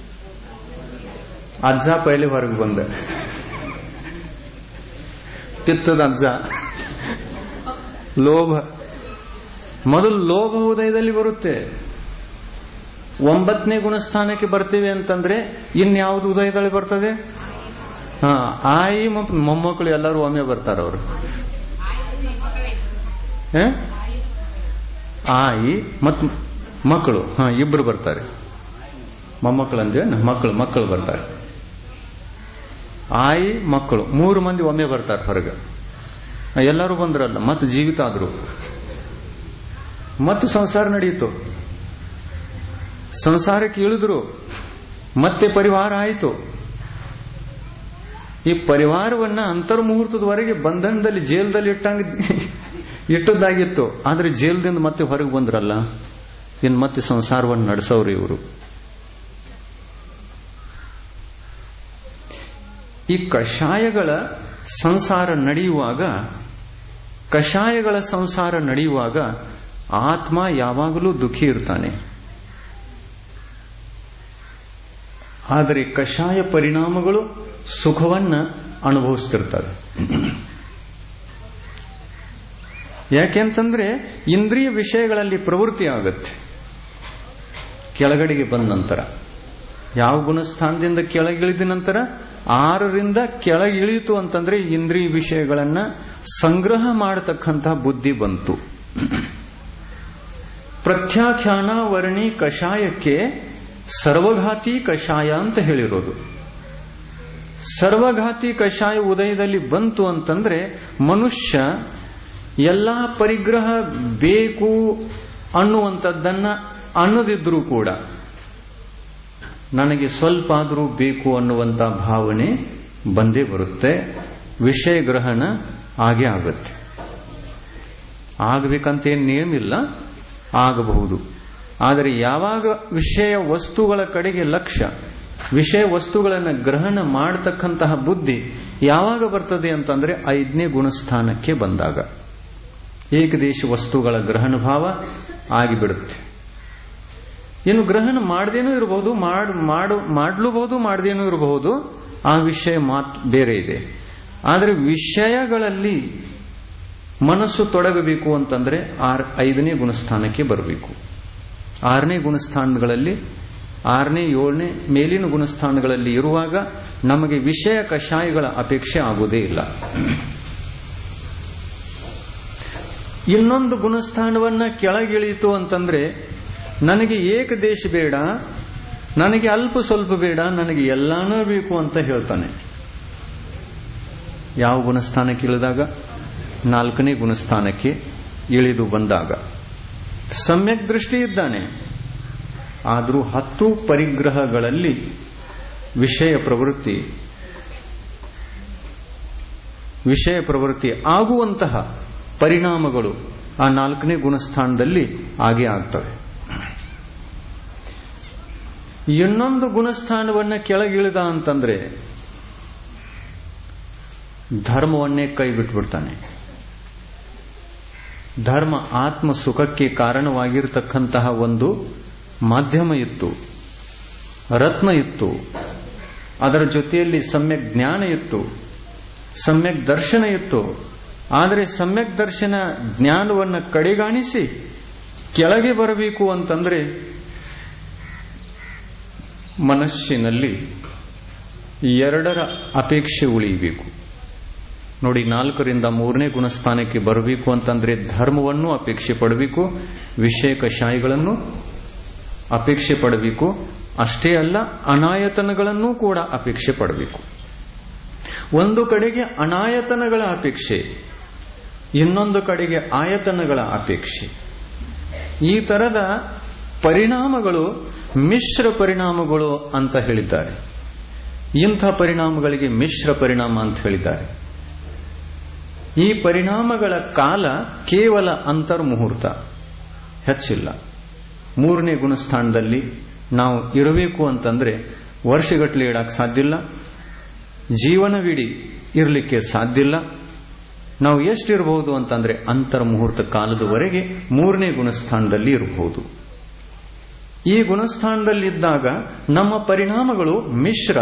S1: ಅಜ್ಜ ಪೈಲೆ ಹೊರಗೆ ಬಂದ ಪಿತ್ತದ ಅಜ್ಜ ಲೋಭ ಮೊದಲು ಲೋಭ ಉದಯದಲ್ಲಿ ಬರುತ್ತೆ ಒಂಬತ್ತನೇ ಗುಣಸ್ಥಾನಕ್ಕೆ ಬರ್ತೀವಿ ಅಂತಂದ್ರೆ ಇನ್ಯಾವುದು ಉದಯದಲ್ಲಿ ಬರ್ತದೆ ಹಾ ಆಯಿ ಮತ್ತು ಮೊಮ್ಮಕ್ಕಳು ಎಲ್ಲರೂ ಒಮ್ಮೆ ಬರ್ತಾರ ಅವರು ಆಯಿ ಮತ್ತು ಮಕ್ಕಳು ಹಾ ಇಬ್ರು ಬರ್ತಾರೆ ಮೊಮ್ಮಕ್ಕಳು ಅಂದ್ರೆ ಮಕ್ಕಳು ಮಕ್ಕಳು ಬರ್ತಾರೆ ಆಯಿ ಮಕ್ಕಳು ಮೂರು ಮಂದಿ ಒಮ್ಮೆ ಬರ್ತಾರೆ ಹೊರಗೆ ಎಲ್ಲರೂ ಬಂದ್ರಲ್ಲ ಮತ್ತು ಜೀವಿತ ಆದ್ರು ಮತ್ತು ಸಂಸಾರ ನಡೆಯಿತು ಸಂಸಾರಕ್ಕೆ ಇಳಿದ್ರು ಮತ್ತೆ ಪರಿವಾರ ಆಯಿತು ಈ ಪರಿವಾರವನ್ನ ಅಂತರ್ಮುಹೂರ್ತದವರೆಗೆ ಬಂಧನದಲ್ಲಿ ಜೈಲ್ದಲ್ಲಿ ಇಟ್ಟಂಗ ಇಟ್ಟದ್ದಾಗಿತ್ತು ಆದ್ರೆ ಜೈಲ್ದಿಂದ ಮತ್ತೆ ಹೊರಗೆ ಬಂದ್ರಲ್ಲ ಇನ್ ಮತ್ತೆ ಸಂಸಾರವನ್ನು ನಡೆಸೋರು ಇವರು ಈ ಕಷಾಯಗಳ ಸಂಸಾರ ನಡೆಯುವಾಗ ಕಷಾಯಗಳ ಸಂಸಾರ ನಡೆಯುವಾಗ ಆತ್ಮ ಯಾವಾಗಲೂ ದುಃಖಿ ಇರ್ತಾನೆ ಆದರೆ ಕಷಾಯ ಪರಿಣಾಮಗಳು ಸುಖವನ್ನ ಅನುಭವಿಸ್ತಿರ್ತವೆ ಯಾಕೆಂತಂದ್ರೆ ಇಂದ್ರಿಯ ವಿಷಯಗಳಲ್ಲಿ ಪ್ರವೃತ್ತಿ ಆಗುತ್ತೆ ಕೆಳಗಡೆಗೆ ಬಂದ ನಂತರ ಯಾವ ಗುಣಸ್ಥಾನದಿಂದ ಕೆಳಗಿಳಿದ ನಂತರ ಆರರಿಂದ ಕೆಳಗಿಳಿತು ಅಂತಂದ್ರೆ ಇಂದ್ರಿಯ ವಿಷಯಗಳನ್ನ ಸಂಗ್ರಹ ಮಾಡತಕ್ಕಂತಹ ಬುದ್ಧಿ ಬಂತು ಪ್ರತ್ಯಾಖ್ಯಾನ ವರ್ಣಿ ಕಷಾಯಕ್ಕೆ ಸರ್ವಘಾತಿ ಕಷಾಯ ಅಂತ ಹೇಳಿರೋದು ಸರ್ವಘಾತಿ ಕಷಾಯ ಉದಯದಲ್ಲಿ ಬಂತು ಅಂತಂದ್ರೆ ಮನುಷ್ಯ ಎಲ್ಲಾ ಪರಿಗ್ರಹ ಬೇಕು ಅನ್ನುವಂಥದ್ದನ್ನ ಅನ್ನದಿದ್ರೂ ಕೂಡ ನನಗೆ ಸ್ವಲ್ಪ ಆದರೂ ಬೇಕು ಅನ್ನುವಂಥ ಭಾವನೆ ಬಂದೇ ಬರುತ್ತೆ ವಿಷಯ ಗ್ರಹಣ ಆಗೇ ಆಗುತ್ತೆ ಆಗಬೇಕಂತೇನು ನಿಯಮ ಇಲ್ಲ ಆಗಬಹುದು ಆದರೆ ಯಾವಾಗ ವಿಷಯ ವಸ್ತುಗಳ ಕಡೆಗೆ ಲಕ್ಷ್ಯ ವಿಷಯ ವಸ್ತುಗಳನ್ನು ಗ್ರಹಣ ಮಾಡತಕ್ಕಂತಹ ಬುದ್ಧಿ ಯಾವಾಗ ಬರ್ತದೆ ಅಂತಂದ್ರೆ ಐದನೇ ಗುಣಸ್ಥಾನಕ್ಕೆ ಬಂದಾಗ ಏಕದೇಶ ವಸ್ತುಗಳ ಗ್ರಹಣ ಭಾವ ಆಗಿಬಿಡುತ್ತೆ ಇನ್ನು ಗ್ರಹಣ ಮಾಡದೇನೂ ಇರಬಹುದು ಮಾಡ್ ಮಾಡು ಮಾಡ್ಲೂಬಹುದು ಮಾಡದೇನೂ ಇರಬಹುದು ಆ ವಿಷಯ ಮಾತು ಬೇರೆ ಇದೆ ಆದರೆ ವಿಷಯಗಳಲ್ಲಿ ಮನಸ್ಸು ತೊಡಗಬೇಕು ಅಂತಂದ್ರೆ ಆರ್ ಐದನೇ ಗುಣಸ್ಥಾನಕ್ಕೆ ಬರಬೇಕು ಆರನೇ ಗುಣಸ್ಥಾನಗಳಲ್ಲಿ ಆರನೇ ಏಳನೇ ಮೇಲಿನ ಗುಣಸ್ಥಾನಗಳಲ್ಲಿ ಇರುವಾಗ ನಮಗೆ ವಿಷಯ ಕಷಾಯಗಳ ಅಪೇಕ್ಷೆ ಆಗುವುದೇ ಇಲ್ಲ ಇನ್ನೊಂದು ಗುಣಸ್ಥಾನವನ್ನ ಕೆಳಗಿಳಿಯಿತು ಅಂತಂದ್ರೆ ನನಗೆ ಏಕ ದೇಶ ಬೇಡ ನನಗೆ ಅಲ್ಪ ಸ್ವಲ್ಪ ಬೇಡ ನನಗೆ ಎಲ್ಲಾನೂ ಬೇಕು ಅಂತ ಹೇಳ್ತಾನೆ ಯಾವ ಗುಣಸ್ಥಾನಕ್ಕೆ ಇಳಿದಾಗ ನಾಲ್ಕನೇ ಗುಣಸ್ಥಾನಕ್ಕೆ ಇಳಿದು ಬಂದಾಗ ಸಮ್ಯಕ್ ದೃಷ್ಟಿ ಇದ್ದಾನೆ ಆದರೂ ಹತ್ತು ಪರಿಗ್ರಹಗಳಲ್ಲಿ ವಿಷಯ ಪ್ರವೃತ್ತಿ ವಿಷಯ ಪ್ರವೃತ್ತಿ ಆಗುವಂತಹ ಪರಿಣಾಮಗಳು ಆ ನಾಲ್ಕನೇ ಗುಣಸ್ಥಾನದಲ್ಲಿ ಆಗೇ ಆಗ್ತವೆ ಇನ್ನೊಂದು ಗುಣಸ್ಥಾನವನ್ನ ಕೆಳಗಿಳಿದ ಅಂತಂದ್ರೆ ಧರ್ಮವನ್ನೇ ಕೈ ಬಿಟ್ಬಿಡ್ತಾನೆ ಧರ್ಮ ಆತ್ಮ ಸುಖಕ್ಕೆ ಕಾರಣವಾಗಿರತಕ್ಕಂತಹ ಒಂದು ಮಾಧ್ಯಮ ಇತ್ತು ರತ್ನ ಇತ್ತು ಅದರ ಜೊತೆಯಲ್ಲಿ ಸಮ್ಯಕ್ ಜ್ಞಾನ ಇತ್ತು ಸಮ್ಯಕ್ ದರ್ಶನ ಇತ್ತು ಆದರೆ ಸಮ್ಯಕ್ ದರ್ಶನ ಜ್ಞಾನವನ್ನು ಕಡೆಗಾಣಿಸಿ ಕೆಳಗೆ ಬರಬೇಕು ಅಂತಂದ್ರೆ ಮನಸ್ಸಿನಲ್ಲಿ ಎರಡರ ಅಪೇಕ್ಷೆ ಉಳಿಯಬೇಕು ನೋಡಿ ನಾಲ್ಕರಿಂದ ಮೂರನೇ ಗುಣಸ್ಥಾನಕ್ಕೆ ಬರಬೇಕು ಅಂತಂದ್ರೆ ಧರ್ಮವನ್ನು ಅಪೇಕ್ಷೆ ಪಡಬೇಕು ವಿಷಯ ಕಷಾಯಗಳನ್ನು ಅಪೇಕ್ಷೆ ಪಡಬೇಕು ಅಷ್ಟೇ ಅಲ್ಲ ಅನಾಯತನಗಳನ್ನೂ ಕೂಡ ಅಪೇಕ್ಷೆ ಪಡಬೇಕು ಒಂದು ಕಡೆಗೆ ಅನಾಯತನಗಳ ಅಪೇಕ್ಷೆ ಇನ್ನೊಂದು ಕಡೆಗೆ ಆಯತನಗಳ ಅಪೇಕ್ಷೆ ಈ ತರದ ಪರಿಣಾಮಗಳು ಮಿಶ್ರ ಪರಿಣಾಮಗಳು ಅಂತ ಹೇಳಿದ್ದಾರೆ ಇಂಥ ಪರಿಣಾಮಗಳಿಗೆ ಮಿಶ್ರ ಪರಿಣಾಮ ಅಂತ ಹೇಳಿದ್ದಾರೆ ಈ ಪರಿಣಾಮಗಳ ಕಾಲ ಕೇವಲ ಅಂತರ್ಮುಹೂರ್ತ ಹೆಚ್ಚಿಲ್ಲ ಮೂರನೇ ಗುಣಸ್ಥಾನದಲ್ಲಿ ನಾವು ಇರಬೇಕು ಅಂತಂದ್ರೆ ವರ್ಷಗಟ್ಟಲೆ ಇಡಕ್ಕೆ ಸಾಧ್ಯ ಇಲ್ಲ ಜೀವನವಿಡೀ ಇರಲಿಕ್ಕೆ ಸಾಧ್ಯ ಇಲ್ಲ ನಾವು ಎಷ್ಟಿರಬಹುದು ಅಂತಂದ್ರೆ ಅಂತರ್ಮುಹೂರ್ತ ಕಾಲದವರೆಗೆ ಮೂರನೇ ಗುಣಸ್ಥಾನದಲ್ಲಿ ಇರಬಹುದು ಈ ಗುಣಸ್ಥಾನದಲ್ಲಿದ್ದಾಗ ನಮ್ಮ ಪರಿಣಾಮಗಳು ಮಿಶ್ರ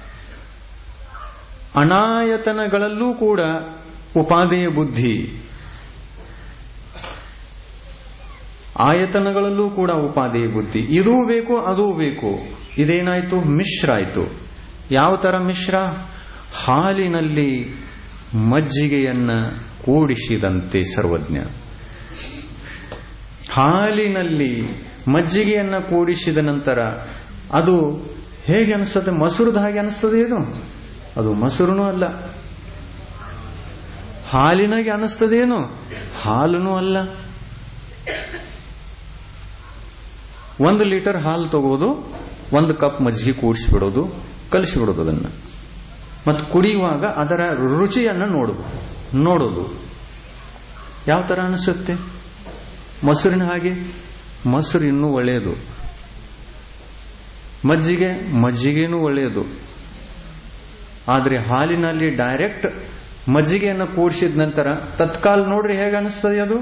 S1: ಅನಾಯತನಗಳಲ್ಲೂ ಕೂಡ ಉಪಾದೇಯ ಬುದ್ಧಿ ಆಯತನಗಳಲ್ಲೂ ಕೂಡ ಉಪಾದೇಯ ಬುದ್ಧಿ ಇದೂ ಬೇಕು ಅದೂ ಬೇಕು ಇದೇನಾಯ್ತು ಮಿಶ್ರ ಆಯ್ತು ಯಾವ ತರ ಮಿಶ್ರ ಹಾಲಿನಲ್ಲಿ ಮಜ್ಜಿಗೆಯನ್ನ ಕೂಡಿಸಿದಂತೆ ಸರ್ವಜ್ಞ ಹಾಲಿನಲ್ಲಿ ಮಜ್ಜಿಗೆಯನ್ನ ಕೂಡಿಸಿದ ನಂತರ ಅದು ಹೇಗೆ ಅನಿಸ್ತದೆ ಮೊಸರದ ಹಾಗೆ ಅನಿಸ್ತದೆ ಇದು ಅದು ಮೊಸರುನೂ ಅಲ್ಲ ಹಾಲಿನಾಗೆ ಅನಿಸ್ತದೇನು ಹಾಲುನೂ ಅಲ್ಲ ಒಂದು ಲೀಟರ್ ಹಾಲು ತಗೋದು ಒಂದು ಕಪ್ ಮಜ್ಜಿಗೆ ಕೂಡಿಸಿಬಿಡೋದು ಕಲಿಸಿಬಿಡೋದು ಅದನ್ನು ಮತ್ತು ಕುಡಿಯುವಾಗ ಅದರ ರುಚಿಯನ್ನು ನೋಡು ನೋಡೋದು ಯಾವ ತರ ಅನಿಸುತ್ತೆ ಮೊಸರಿನ ಹಾಗೆ ಮೊಸರು ಇನ್ನೂ ಒಳ್ಳೆಯದು ಮಜ್ಜಿಗೆ ಮಜ್ಜಿಗೆನೂ ಒಳ್ಳೆಯದು ಆದರೆ ಹಾಲಿನಲ್ಲಿ ಡೈರೆಕ್ಟ್ ಮಜ್ಜಿಗೆಯನ್ನು ಕೂಡಿಸಿದ ನಂತರ ತತ್ಕಾಲ್ ನೋಡ್ರಿ ಹೇಗೆ ಅನಿಸ್ತದೆ ಅದು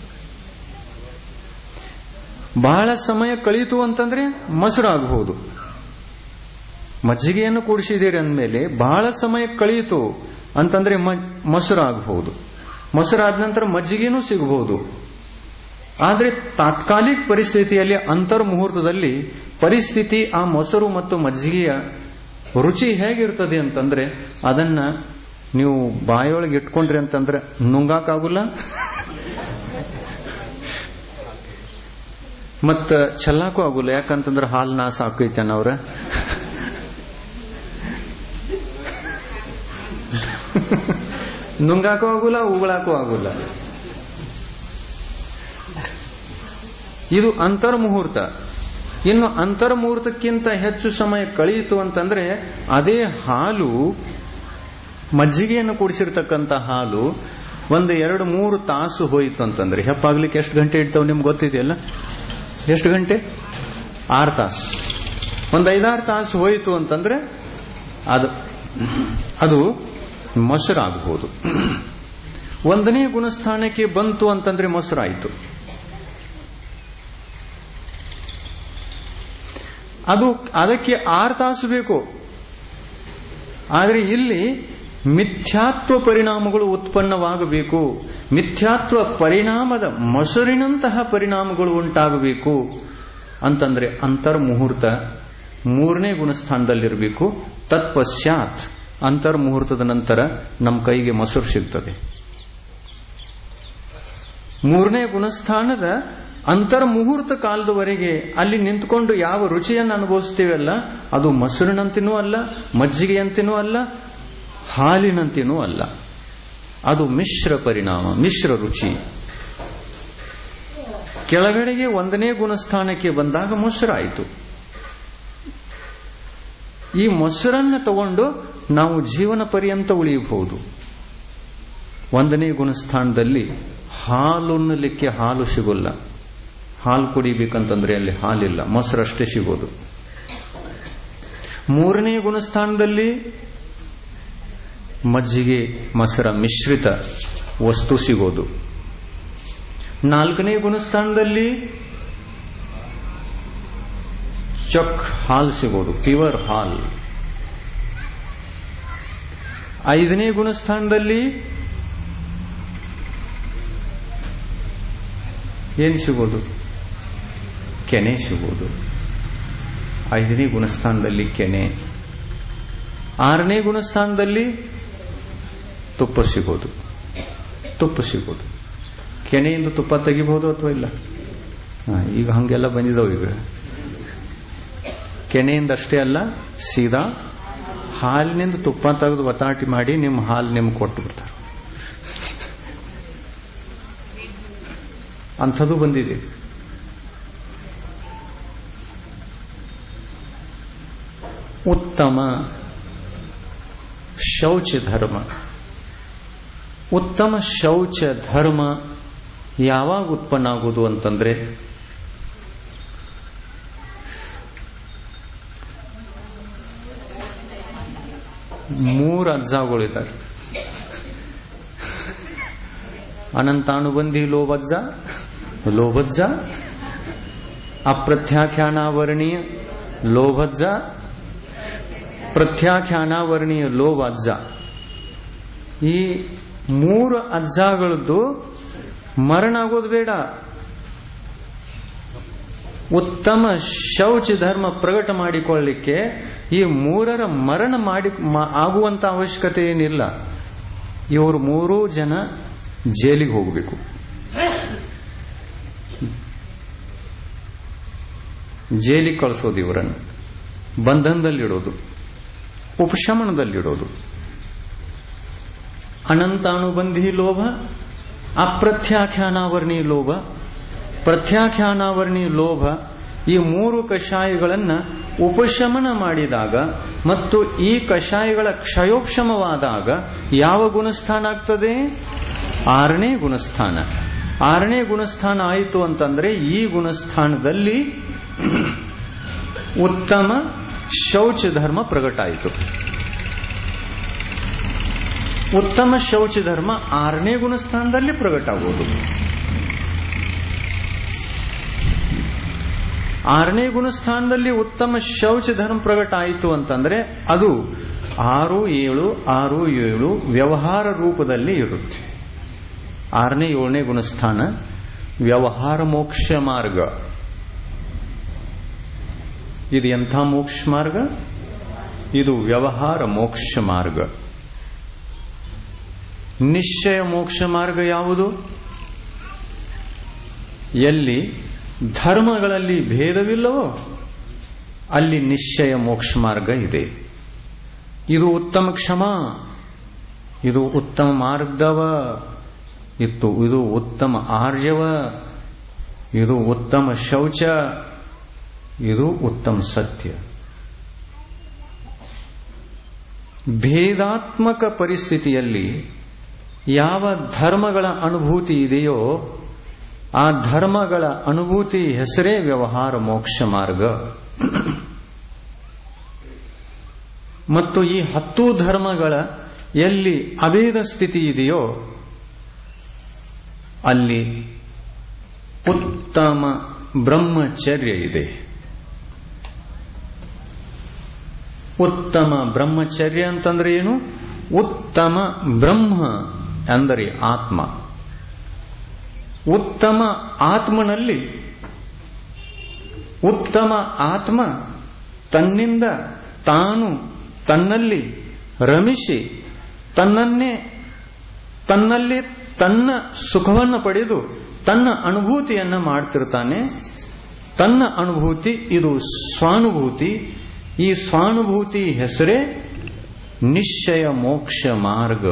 S1: ಬಹಳ ಸಮಯ ಕಳೀತು ಅಂತಂದ್ರೆ ಮೊಸರು ಆಗಬಹುದು ಮಜ್ಜಿಗೆಯನ್ನು ಕೂಡಿಸಿದ್ದೀರಿ ಅಂದಮೇಲೆ ಬಹಳ ಸಮಯ ಕಳೀತು ಅಂತಂದ್ರೆ ಮೊಸರು ಆಗಬಹುದು ಮೊಸರಾದ ನಂತರ ಮಜ್ಜಿಗೆನೂ ಸಿಗಬಹುದು ಆದರೆ ತಾತ್ಕಾಲಿಕ ಪರಿಸ್ಥಿತಿಯಲ್ಲಿ ಅಂತರ್ಮುಹೂರ್ತದಲ್ಲಿ ಪರಿಸ್ಥಿತಿ ಆ ಮೊಸರು ಮತ್ತು ಮಜ್ಜಿಗೆಯ ರುಚಿ ಹೇಗಿರ್ತದೆ ಅಂತಂದ್ರೆ ಅದನ್ನ ನೀವು ಬಾಯೊಳಗೆ ಇಟ್ಕೊಂಡ್ರಿ ಅಂತಂದ್ರೆ ನುಂಗಾಕಾಗುಲ್ಲ ಮತ್ತ ಚೆಲ್ಲಾಕು ಆಗುಲ್ಲ ಯಾಕಂತಂದ್ರೆ ಹಾಲು ನಾಶ ಆಕೈತೆ ಅನ್ನವ್ರ ನುಂಗಾಕೂ ಆಗುಲ್ಲ ಉಗಳಾಕೂ ಆಗುಲ್ಲ ಇದು ಅಂತರ್ಮುಹೂರ್ತ ಇನ್ನು ಅಂತರ್ಮುಹೂರ್ತಕ್ಕಿಂತ ಹೆಚ್ಚು ಸಮಯ ಕಳೆಯಿತು ಅಂತಂದ್ರೆ ಅದೇ ಹಾಲು ಮಜ್ಜಿಗೆಯನ್ನು ಕೂಡಿಸಿರ್ತಕ್ಕಂಥ ಹಾಲು ಒಂದು ಎರಡು ಮೂರು ತಾಸು ಹೋಯಿತು ಅಂತಂದ್ರೆ ಹೆಪ್ಪಾಗ್ಲಿಕ್ಕೆ ಎಷ್ಟು ಗಂಟೆ ಇಡ್ತಾವೆ ನಿಮ್ಗೆ ಗೊತ್ತಿದೆಯಲ್ಲ ಎಷ್ಟು ಗಂಟೆ ಆರು ತಾಸು ಒಂದು ಐದಾರು ತಾಸು ಹೋಯಿತು ಅಂತಂದ್ರೆ ಅದು ಅದು ಮೊಸರಾಗಬಹುದು ಒಂದನೇ ಗುಣಸ್ಥಾನಕ್ಕೆ ಬಂತು ಅಂತಂದ್ರೆ ಮೊಸರಾಯಿತು ಅದು ಅದಕ್ಕೆ ಆರು ತಾಸು ಬೇಕು ಆದರೆ ಇಲ್ಲಿ ಮಿಥ್ಯಾತ್ವ ಪರಿಣಾಮಗಳು ಉತ್ಪನ್ನವಾಗಬೇಕು ಮಿಥ್ಯಾತ್ವ ಪರಿಣಾಮದ ಮೊಸರಿನಂತಹ ಪರಿಣಾಮಗಳು ಉಂಟಾಗಬೇಕು ಅಂತಂದ್ರೆ ಅಂತರ್ಮುಹೂರ್ತ ಮೂರನೇ ಗುಣಸ್ಥಾನದಲ್ಲಿರಬೇಕು ತತ್ಪಶ್ಚಾತ್ ಅಂತರ್ಮುಹೂರ್ತದ ನಂತರ ನಮ್ಮ ಕೈಗೆ ಮೊಸರು ಸಿಗ್ತದೆ ಮೂರನೇ ಗುಣಸ್ಥಾನದ ಅಂತರ್ಮುಹೂರ್ತ ಕಾಲದವರೆಗೆ ಅಲ್ಲಿ ನಿಂತ್ಕೊಂಡು ಯಾವ ರುಚಿಯನ್ನು ಅನುಭವಿಸ್ತೀವಲ್ಲ ಅದು ಮೊಸರಿನಂತಿನೂ ಅಲ್ಲ ಮಜ್ಜಿಗೆಯಂತಿನೂ ಅಲ್ಲ ಹಾಲಿನಂತಿನೂ ಅಲ್ಲ ಅದು ಮಿಶ್ರ ಪರಿಣಾಮ ಮಿಶ್ರ ರುಚಿ ಕೆಳಗಡೆಗೆ ಒಂದನೇ ಗುಣಸ್ಥಾನಕ್ಕೆ ಬಂದಾಗ ಮೊಸರಾಯಿತು ಈ ಮೊಸರನ್ನು ತಗೊಂಡು ನಾವು ಜೀವನ ಪರ್ಯಂತ ಉಳಿಯಬಹುದು ಒಂದನೇ ಗುಣಸ್ಥಾನದಲ್ಲಿ ಹಾಲುಣ್ಣಲಿಕ್ಕೆ ಹಾಲು ಸಿಗೋಲ್ಲ ಹಾಲು ಕುಡಿಬೇಕಂತಂದ್ರೆ ಅಲ್ಲಿ ಹಾಲಿಲ್ಲ ಮೊಸರಷ್ಟೇ ಸಿಗೋದು ಮೂರನೇ ಗುಣಸ್ಥಾನದಲ್ಲಿ ಮಜ್ಜಿಗೆ ಮೊಸರ ಮಿಶ್ರಿತ ವಸ್ತು ಸಿಗೋದು ನಾಲ್ಕನೇ ಗುಣಸ್ಥಾನದಲ್ಲಿ ಚಕ್ ಹಾಲ್ ಸಿಗೋದು ಪ್ಯೂರ್ ಹಾಲ್ ಐದನೇ ಗುಣಸ್ಥಾನದಲ್ಲಿ ಏನು ಸಿಗೋದು ಕೆನೆ ಸಿಗೋದು ಐದನೇ ಗುಣಸ್ಥಾನದಲ್ಲಿ ಕೆನೆ ಆರನೇ ಗುಣಸ್ಥಾನದಲ್ಲಿ ತುಪ್ಪ ಸಿಗೋದು ತುಪ್ಪ ಸಿಗೋದು ಕೆನೆಯಿಂದ ತುಪ್ಪ ತೆಗಿಬಹುದು ಅಥವಾ ಇಲ್ಲ ಈಗ ಹಂಗೆಲ್ಲ ಬಂದಿದಾವ ಈಗ ಕೆನೆಯಿಂದ ಅಷ್ಟೇ ಅಲ್ಲ ಸೀದಾ ಹಾಲಿನಿಂದ ತುಪ್ಪ ತೆಗೆದು ಒತ್ತಾಟಿ ಮಾಡಿ ನಿಮ್ಮ ಹಾಲು ನಿಮ್ಗೆ ಕೊಟ್ಟು ಬಿಡ್ತಾರೆ ಅಂಥದ್ದು ಬಂದಿದೆ ಉತ್ತಮ ಶೌಚ ಧರ್ಮ ಉತ್ತಮ ಶೌಚ ಧರ್ಮ ಯಾವಾಗ ಉತ್ಪನ್ನ ಆಗುವುದು ಅಂತಂದ್ರೆ ಮೂರು ಅಜ್ಜಗಳಿದ್ದಾರೆ ಅನಂತಾನುಬಂಧಿ ಲೋಭಜ್ಜ ಲೋಭಜ್ಜ ಅಪ್ರತ್ಯಾಖ್ಯಾನಾವರಣೀಯ ಲೋಭಜ್ಜ ಪ್ರತ್ಯಾಖ್ಯಾನಾವರಣೀಯ ಲೋಭಜ್ಜ ಈ ಮೂರು ಅಜ್ಜಗಳದ್ದು ಮರಣ ಆಗೋದು ಬೇಡ ಉತ್ತಮ ಶೌಚ ಧರ್ಮ ಪ್ರಕಟ ಮಾಡಿಕೊಳ್ಳಿಕ್ಕೆ ಈ ಮೂರರ ಮರಣ ಮಾಡಿ ಆಗುವಂತ ಅವಶ್ಯಕತೆ ಏನಿಲ್ಲ ಇವರು ಮೂರೂ ಜನ ಜೈಲಿಗೆ ಹೋಗಬೇಕು ಜೈಲಿಗೆ ಕಳಿಸೋದು ಇವರನ್ನು ಬಂಧನದಲ್ಲಿಡೋದು ಉಪಶಮನದಲ್ಲಿಡೋದು ಅನಂತಾನುಬಂಧಿ ಲೋಭ ಅಪ್ರತ್ಯಾಖ್ಯಾನಾವರ್ಣಿ ಲೋಭ ಪ್ರತ್ಯಾಖ್ಯಾನಾವರ್ಣಿ ಲೋಭ ಈ ಮೂರು ಕಷಾಯಗಳನ್ನ ಉಪಶಮನ ಮಾಡಿದಾಗ ಮತ್ತು ಈ ಕಷಾಯಗಳ ಕ್ಷಯೋಕ್ಷಮವಾದಾಗ ಯಾವ ಗುಣಸ್ಥಾನ ಆಗ್ತದೆ ಆರನೇ ಗುಣಸ್ಥಾನ ಆರನೇ ಗುಣಸ್ಥಾನ ಆಯಿತು ಅಂತಂದ್ರೆ ಈ ಗುಣಸ್ಥಾನದಲ್ಲಿ ಉತ್ತಮ ಶೌಚ ಧರ್ಮ ಪ್ರಕಟ ಆಯಿತು ಉತ್ತಮ ಶೌಚ ಧರ್ಮ ಆರನೇ ಗುಣಸ್ಥಾನದಲ್ಲಿ ಪ್ರಕಟ ಆಗೋದು ಆರನೇ ಗುಣಸ್ಥಾನದಲ್ಲಿ ಉತ್ತಮ ಶೌಚ ಧರ್ಮ ಪ್ರಕಟ ಆಯಿತು ಅಂತಂದ್ರೆ ಅದು ಆರು ಏಳು ಆರು ಏಳು ವ್ಯವಹಾರ ರೂಪದಲ್ಲಿ ಇರುತ್ತೆ ಆರನೇ ಏಳನೇ ಗುಣಸ್ಥಾನ ವ್ಯವಹಾರ ಮೋಕ್ಷ ಮಾರ್ಗ ಇದು ಎಂಥ ಮೋಕ್ಷ ಮಾರ್ಗ ಇದು ವ್ಯವಹಾರ ಮೋಕ್ಷ ಮಾರ್ಗ ನಿಶ್ಚಯ ಮೋಕ್ಷ ಮಾರ್ಗ ಯಾವುದು ಎಲ್ಲಿ ಧರ್ಮಗಳಲ್ಲಿ ಭೇದವಿಲ್ಲವೋ ಅಲ್ಲಿ ನಿಶ್ಚಯ ಮೋಕ್ಷ ಮಾರ್ಗ ಇದೆ ಇದು ಉತ್ತಮ ಕ್ಷಮ ಇದು ಉತ್ತಮ ಮಾರ್ಗವ ಇತ್ತು ಇದು ಉತ್ತಮ ಆರ್ಜವ ಇದು ಉತ್ತಮ ಶೌಚ ಇದು ಉತ್ತಮ ಸತ್ಯ ಭೇದಾತ್ಮಕ ಪರಿಸ್ಥಿತಿಯಲ್ಲಿ ಯಾವ ಧರ್ಮಗಳ ಅನುಭೂತಿ ಇದೆಯೋ ಆ ಧರ್ಮಗಳ ಅನುಭೂತಿ ಹೆಸರೇ ವ್ಯವಹಾರ ಮೋಕ್ಷ ಮಾರ್ಗ ಮತ್ತು ಈ ಹತ್ತು ಧರ್ಮಗಳ ಎಲ್ಲಿ ಅಭೇದ ಸ್ಥಿತಿ ಇದೆಯೋ ಅಲ್ಲಿ ಉತ್ತಮ ಬ್ರಹ್ಮಚರ್ಯ ಇದೆ ಉತ್ತಮ ಬ್ರಹ್ಮಚರ್ಯ ಅಂತಂದ್ರೆ ಏನು ಉತ್ತಮ ಬ್ರಹ್ಮ ಅಂದರೆ ಆತ್ಮ ಉತ್ತಮ ಆತ್ಮನಲ್ಲಿ ಉತ್ತಮ ಆತ್ಮ ತನ್ನಿಂದ ತಾನು ತನ್ನಲ್ಲಿ ರಮಿಸಿ ತನ್ನನ್ನೇ ತನ್ನಲ್ಲಿ ತನ್ನ ಸುಖವನ್ನು ಪಡೆದು ತನ್ನ ಅನುಭೂತಿಯನ್ನ ಮಾಡ್ತಿರ್ತಾನೆ ತನ್ನ ಅನುಭೂತಿ ಇದು ಸ್ವಾನುಭೂತಿ ಈ ಸ್ವಾನುಭೂತಿ ಹೆಸರೇ ನಿಶ್ಚಯ ಮೋಕ್ಷ ಮಾರ್ಗ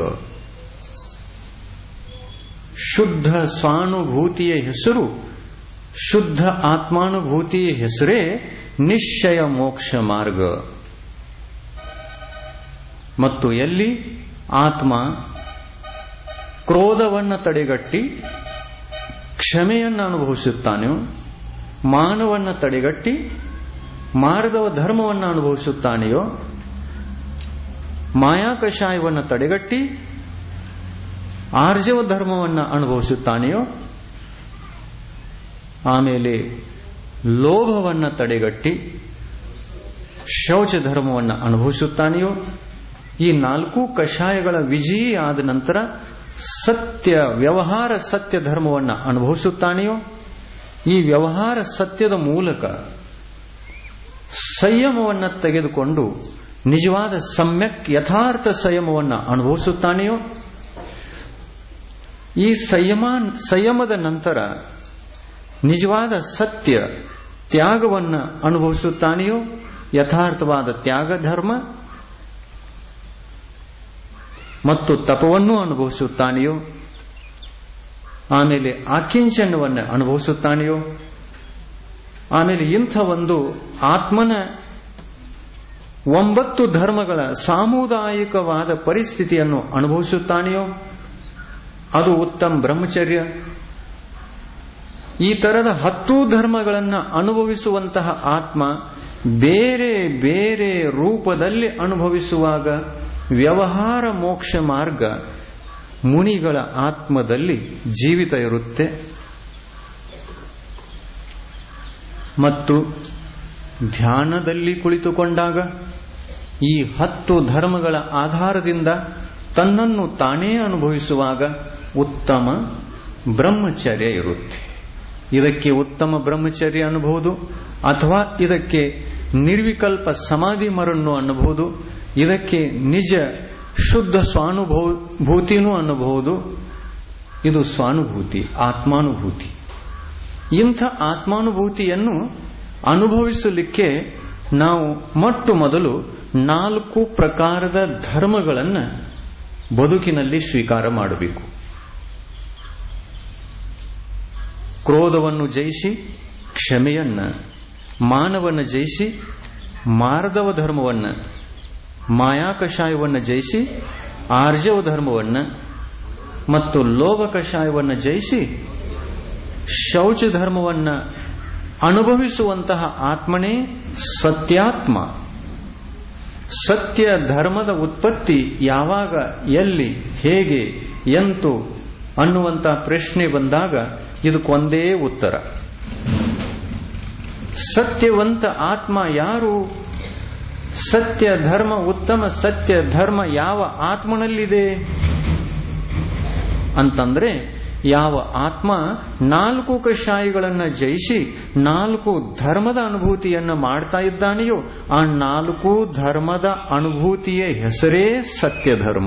S1: ಶುದ್ಧ ಸ್ವಾನುಭೂತಿಯ ಹೆಸರು ಶುದ್ಧ ಆತ್ಮಾನುಭೂತಿಯ ಹೆಸರೇ ನಿಶ್ಚಯ ಮೋಕ್ಷ ಮಾರ್ಗ ಮತ್ತು ಎಲ್ಲಿ ಆತ್ಮ ಕ್ರೋಧವನ್ನು ತಡೆಗಟ್ಟಿ ಕ್ಷಮೆಯನ್ನು ಅನುಭವಿಸುತ್ತಾನೆಯೋ ಮಾನವನ್ನು ತಡೆಗಟ್ಟಿ ಮಾರ್ಗವ ಧರ್ಮವನ್ನು ಅನುಭವಿಸುತ್ತಾನೆಯೋ ಮಾಯಾಕಷಾಯವನ್ನು ತಡೆಗಟ್ಟಿ ಆರ್ಜವ ಧರ್ಮವನ್ನು ಅನುಭವಿಸುತ್ತಾನೆಯೋ ಆಮೇಲೆ ಲೋಭವನ್ನು ತಡೆಗಟ್ಟಿ ಶೌಚ ಧರ್ಮವನ್ನು ಅನುಭವಿಸುತ್ತಾನೆಯೋ ಈ ನಾಲ್ಕು ಕಷಾಯಗಳ ವಿಜಯಿ ಆದ ನಂತರ ಸತ್ಯ ವ್ಯವಹಾರ ಸತ್ಯ ಧರ್ಮವನ್ನು ಅನುಭವಿಸುತ್ತಾನೆಯೋ ಈ ವ್ಯವಹಾರ ಸತ್ಯದ ಮೂಲಕ ಸಂಯಮವನ್ನು ತೆಗೆದುಕೊಂಡು ನಿಜವಾದ ಸಮ್ಯಕ್ ಯಥಾರ್ಥ ಸಂಯಮವನ್ನು ಅನುಭವಿಸುತ್ತಾನೆಯೋ ಈ ಸಂಯಮ ಸಂಯಮದ ನಂತರ ನಿಜವಾದ ಸತ್ಯ ತ್ಯಾಗವನ್ನು ಅನುಭವಿಸುತ್ತಾನೆಯೋ ಯಥಾರ್ಥವಾದ ತ್ಯಾಗ ಧರ್ಮ ಮತ್ತು ತಪವನ್ನೂ ಅನುಭವಿಸುತ್ತಾನೆಯೋ ಆಮೇಲೆ ಆಕಿಂಚನವನ್ನು ಅನುಭವಿಸುತ್ತಾನೆಯೋ ಆಮೇಲೆ ಇಂಥ ಒಂದು ಆತ್ಮನ ಒಂಬತ್ತು ಧರ್ಮಗಳ ಸಾಮುದಾಯಿಕವಾದ ಪರಿಸ್ಥಿತಿಯನ್ನು ಅನುಭವಿಸುತ್ತಾನೆಯೋ ಅದು ಉತ್ತಮ ಬ್ರಹ್ಮಚರ್ಯ ಈ ತರದ ಹತ್ತು ಧರ್ಮಗಳನ್ನು ಅನುಭವಿಸುವಂತಹ ಆತ್ಮ ಬೇರೆ ಬೇರೆ ರೂಪದಲ್ಲಿ ಅನುಭವಿಸುವಾಗ ವ್ಯವಹಾರ ಮೋಕ್ಷ ಮಾರ್ಗ ಮುನಿಗಳ ಆತ್ಮದಲ್ಲಿ ಜೀವಿತ ಇರುತ್ತೆ ಮತ್ತು ಧ್ಯಾನದಲ್ಲಿ ಕುಳಿತುಕೊಂಡಾಗ ಈ ಹತ್ತು ಧರ್ಮಗಳ ಆಧಾರದಿಂದ ತನ್ನನ್ನು ತಾನೇ ಅನುಭವಿಸುವಾಗ ಉತ್ತಮ ಬ್ರಹ್ಮಚರ್ಯ ಇರುತ್ತೆ ಇದಕ್ಕೆ ಉತ್ತಮ ಬ್ರಹ್ಮಚರ್ಯ ಅನ್ನಬಹುದು ಅಥವಾ ಇದಕ್ಕೆ ನಿರ್ವಿಕಲ್ಪ ಸಮಾಧಿ ಮರನ್ನು ಅನ್ನಬಹುದು ಇದಕ್ಕೆ ನಿಜ ಶುದ್ಧ ಸ್ವಾನುಭೂತಿನೂ ಅನ್ನಬಹುದು ಇದು ಸ್ವಾನುಭೂತಿ ಆತ್ಮಾನುಭೂತಿ ಇಂಥ ಆತ್ಮಾನುಭೂತಿಯನ್ನು ಅನುಭವಿಸಲಿಕ್ಕೆ ನಾವು ಮೊಟ್ಟ ಮೊದಲು ನಾಲ್ಕು ಪ್ರಕಾರದ ಧರ್ಮಗಳನ್ನು ಬದುಕಿನಲ್ಲಿ ಸ್ವೀಕಾರ ಮಾಡಬೇಕು ಕ್ರೋಧವನ್ನು ಜಯಿಸಿ ಕ್ಷಮೆಯನ್ನ ಮಾನವನ್ನು ಜಯಿಸಿ ಮಾರ್ದವ ಧರ್ಮವನ್ನು ಮಾಯಾಕಷಾಯವನ್ನು ಜಯಿಸಿ ಆರ್ಜವ ಧರ್ಮವನ್ನು ಮತ್ತು ಲೋಭ ಕಷಾಯವನ್ನು ಜಯಿಸಿ ಶೌಚ ಧರ್ಮವನ್ನು ಅನುಭವಿಸುವಂತಹ ಆತ್ಮನೇ ಸತ್ಯಾತ್ಮ ಸತ್ಯ ಧರ್ಮದ ಉತ್ಪತ್ತಿ ಯಾವಾಗ ಎಲ್ಲಿ ಹೇಗೆ ಎಂತು ಅನ್ನುವಂತ ಪ್ರಶ್ನೆ ಬಂದಾಗ ಇದಕ್ಕೊಂದೇ ಉತ್ತರ ಸತ್ಯವಂತ ಆತ್ಮ ಯಾರು ಸತ್ಯ ಧರ್ಮ ಉತ್ತಮ ಸತ್ಯ ಧರ್ಮ ಯಾವ ಆತ್ಮನಲ್ಲಿದೆ ಅಂತಂದ್ರೆ ಯಾವ ಆತ್ಮ ನಾಲ್ಕು ಕಷಾಯಿಗಳನ್ನು ಜಯಿಸಿ ನಾಲ್ಕು ಧರ್ಮದ ಅನುಭೂತಿಯನ್ನ ಮಾಡ್ತಾ ಇದ್ದಾನೆಯೋ ಆ ನಾಲ್ಕು ಧರ್ಮದ ಅನುಭೂತಿಯ ಹೆಸರೇ ಸತ್ಯ ಧರ್ಮ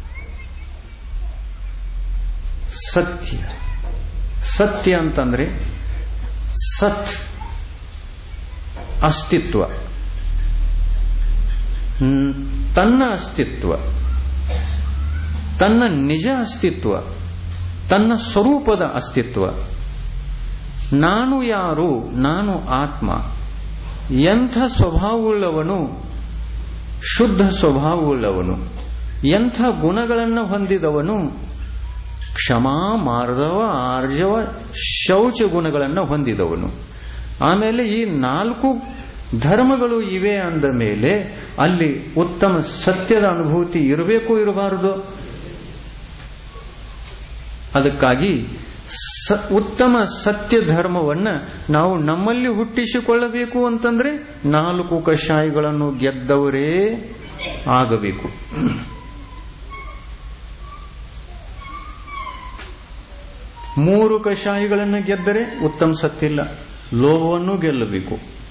S1: ಸತ್ಯ ಸತ್ಯ ಅಂತಂದ್ರೆ ಸತ್ ಅಸ್ತಿತ್ವ ತನ್ನ ಅಸ್ತಿತ್ವ ತನ್ನ ನಿಜ ಅಸ್ತಿತ್ವ ತನ್ನ ಸ್ವರೂಪದ ಅಸ್ತಿತ್ವ ನಾನು ಯಾರು ನಾನು ಆತ್ಮ ಎಂಥ ಸ್ವಭಾವವುಳ್ಳವನು ಶುದ್ಧ ಸ್ವಭಾವವುಳ್ಳವನು ಎಂಥ ಗುಣಗಳನ್ನು ಹೊಂದಿದವನು ಕ್ಷಮಾ ಮಾರ್ದವ ಆರ್ಜವ ಶೌಚ ಗುಣಗಳನ್ನು ಹೊಂದಿದವನು ಆಮೇಲೆ ಈ ನಾಲ್ಕು ಧರ್ಮಗಳು ಇವೆ ಅಂದ ಮೇಲೆ ಅಲ್ಲಿ ಉತ್ತಮ ಸತ್ಯದ ಅನುಭೂತಿ ಇರಬೇಕು ಇರಬಾರದು ಅದಕ್ಕಾಗಿ ಉತ್ತಮ ಸತ್ಯ ಧರ್ಮವನ್ನ ನಾವು ನಮ್ಮಲ್ಲಿ ಹುಟ್ಟಿಸಿಕೊಳ್ಳಬೇಕು ಅಂತಂದ್ರೆ ನಾಲ್ಕು ಕಷಾಯಗಳನ್ನು ಗೆದ್ದವರೇ ಆಗಬೇಕು ಮೂರು ಕಷಾಯಗಳನ್ನು ಗೆದ್ದರೆ ಉತ್ತಮ ಸತ್ತಿಲ್ಲ ಲೋಭವನ್ನು ಗೆಲ್ಲಬೇಕು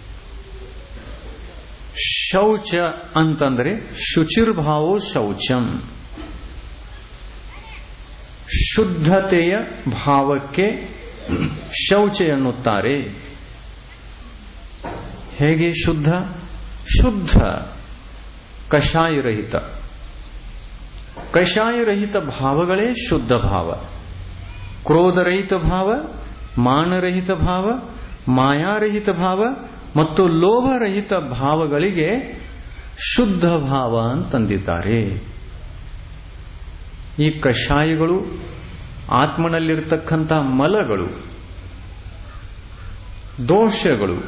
S1: ಶೌಚ ಅಂತಂದ್ರೆ ಶುಚಿರ್ಭಾವೋ ಶೌಚಂ ಶುದ್ಧತೆಯ ಭಾವಕ್ಕೆ ಶೌಚ ಎನ್ನುತ್ತಾರೆ ಹೇಗೆ ಶುದ್ಧ ಶುದ್ಧ ಕಷಾಯರಹಿತ ಕಷಾಯರಹಿತ ಭಾವಗಳೇ ಶುದ್ಧ ಭಾವ ಕ್ರೋಧರಹಿತ ಭಾವ ಮಾನರಹಿತ ಭಾವ ಮಾಯಾರಹಿತ ಭಾವ ಮತ್ತು ಲೋಭರಹಿತ ಭಾವಗಳಿಗೆ ಶುದ್ಧ ಭಾವ ಅಂತಂದಿದ್ದಾರೆ ಈ ಕಷಾಯಗಳು ಆತ್ಮನಲ್ಲಿರತಕ್ಕಂಥ ಮಲಗಳು ದೋಷಗಳು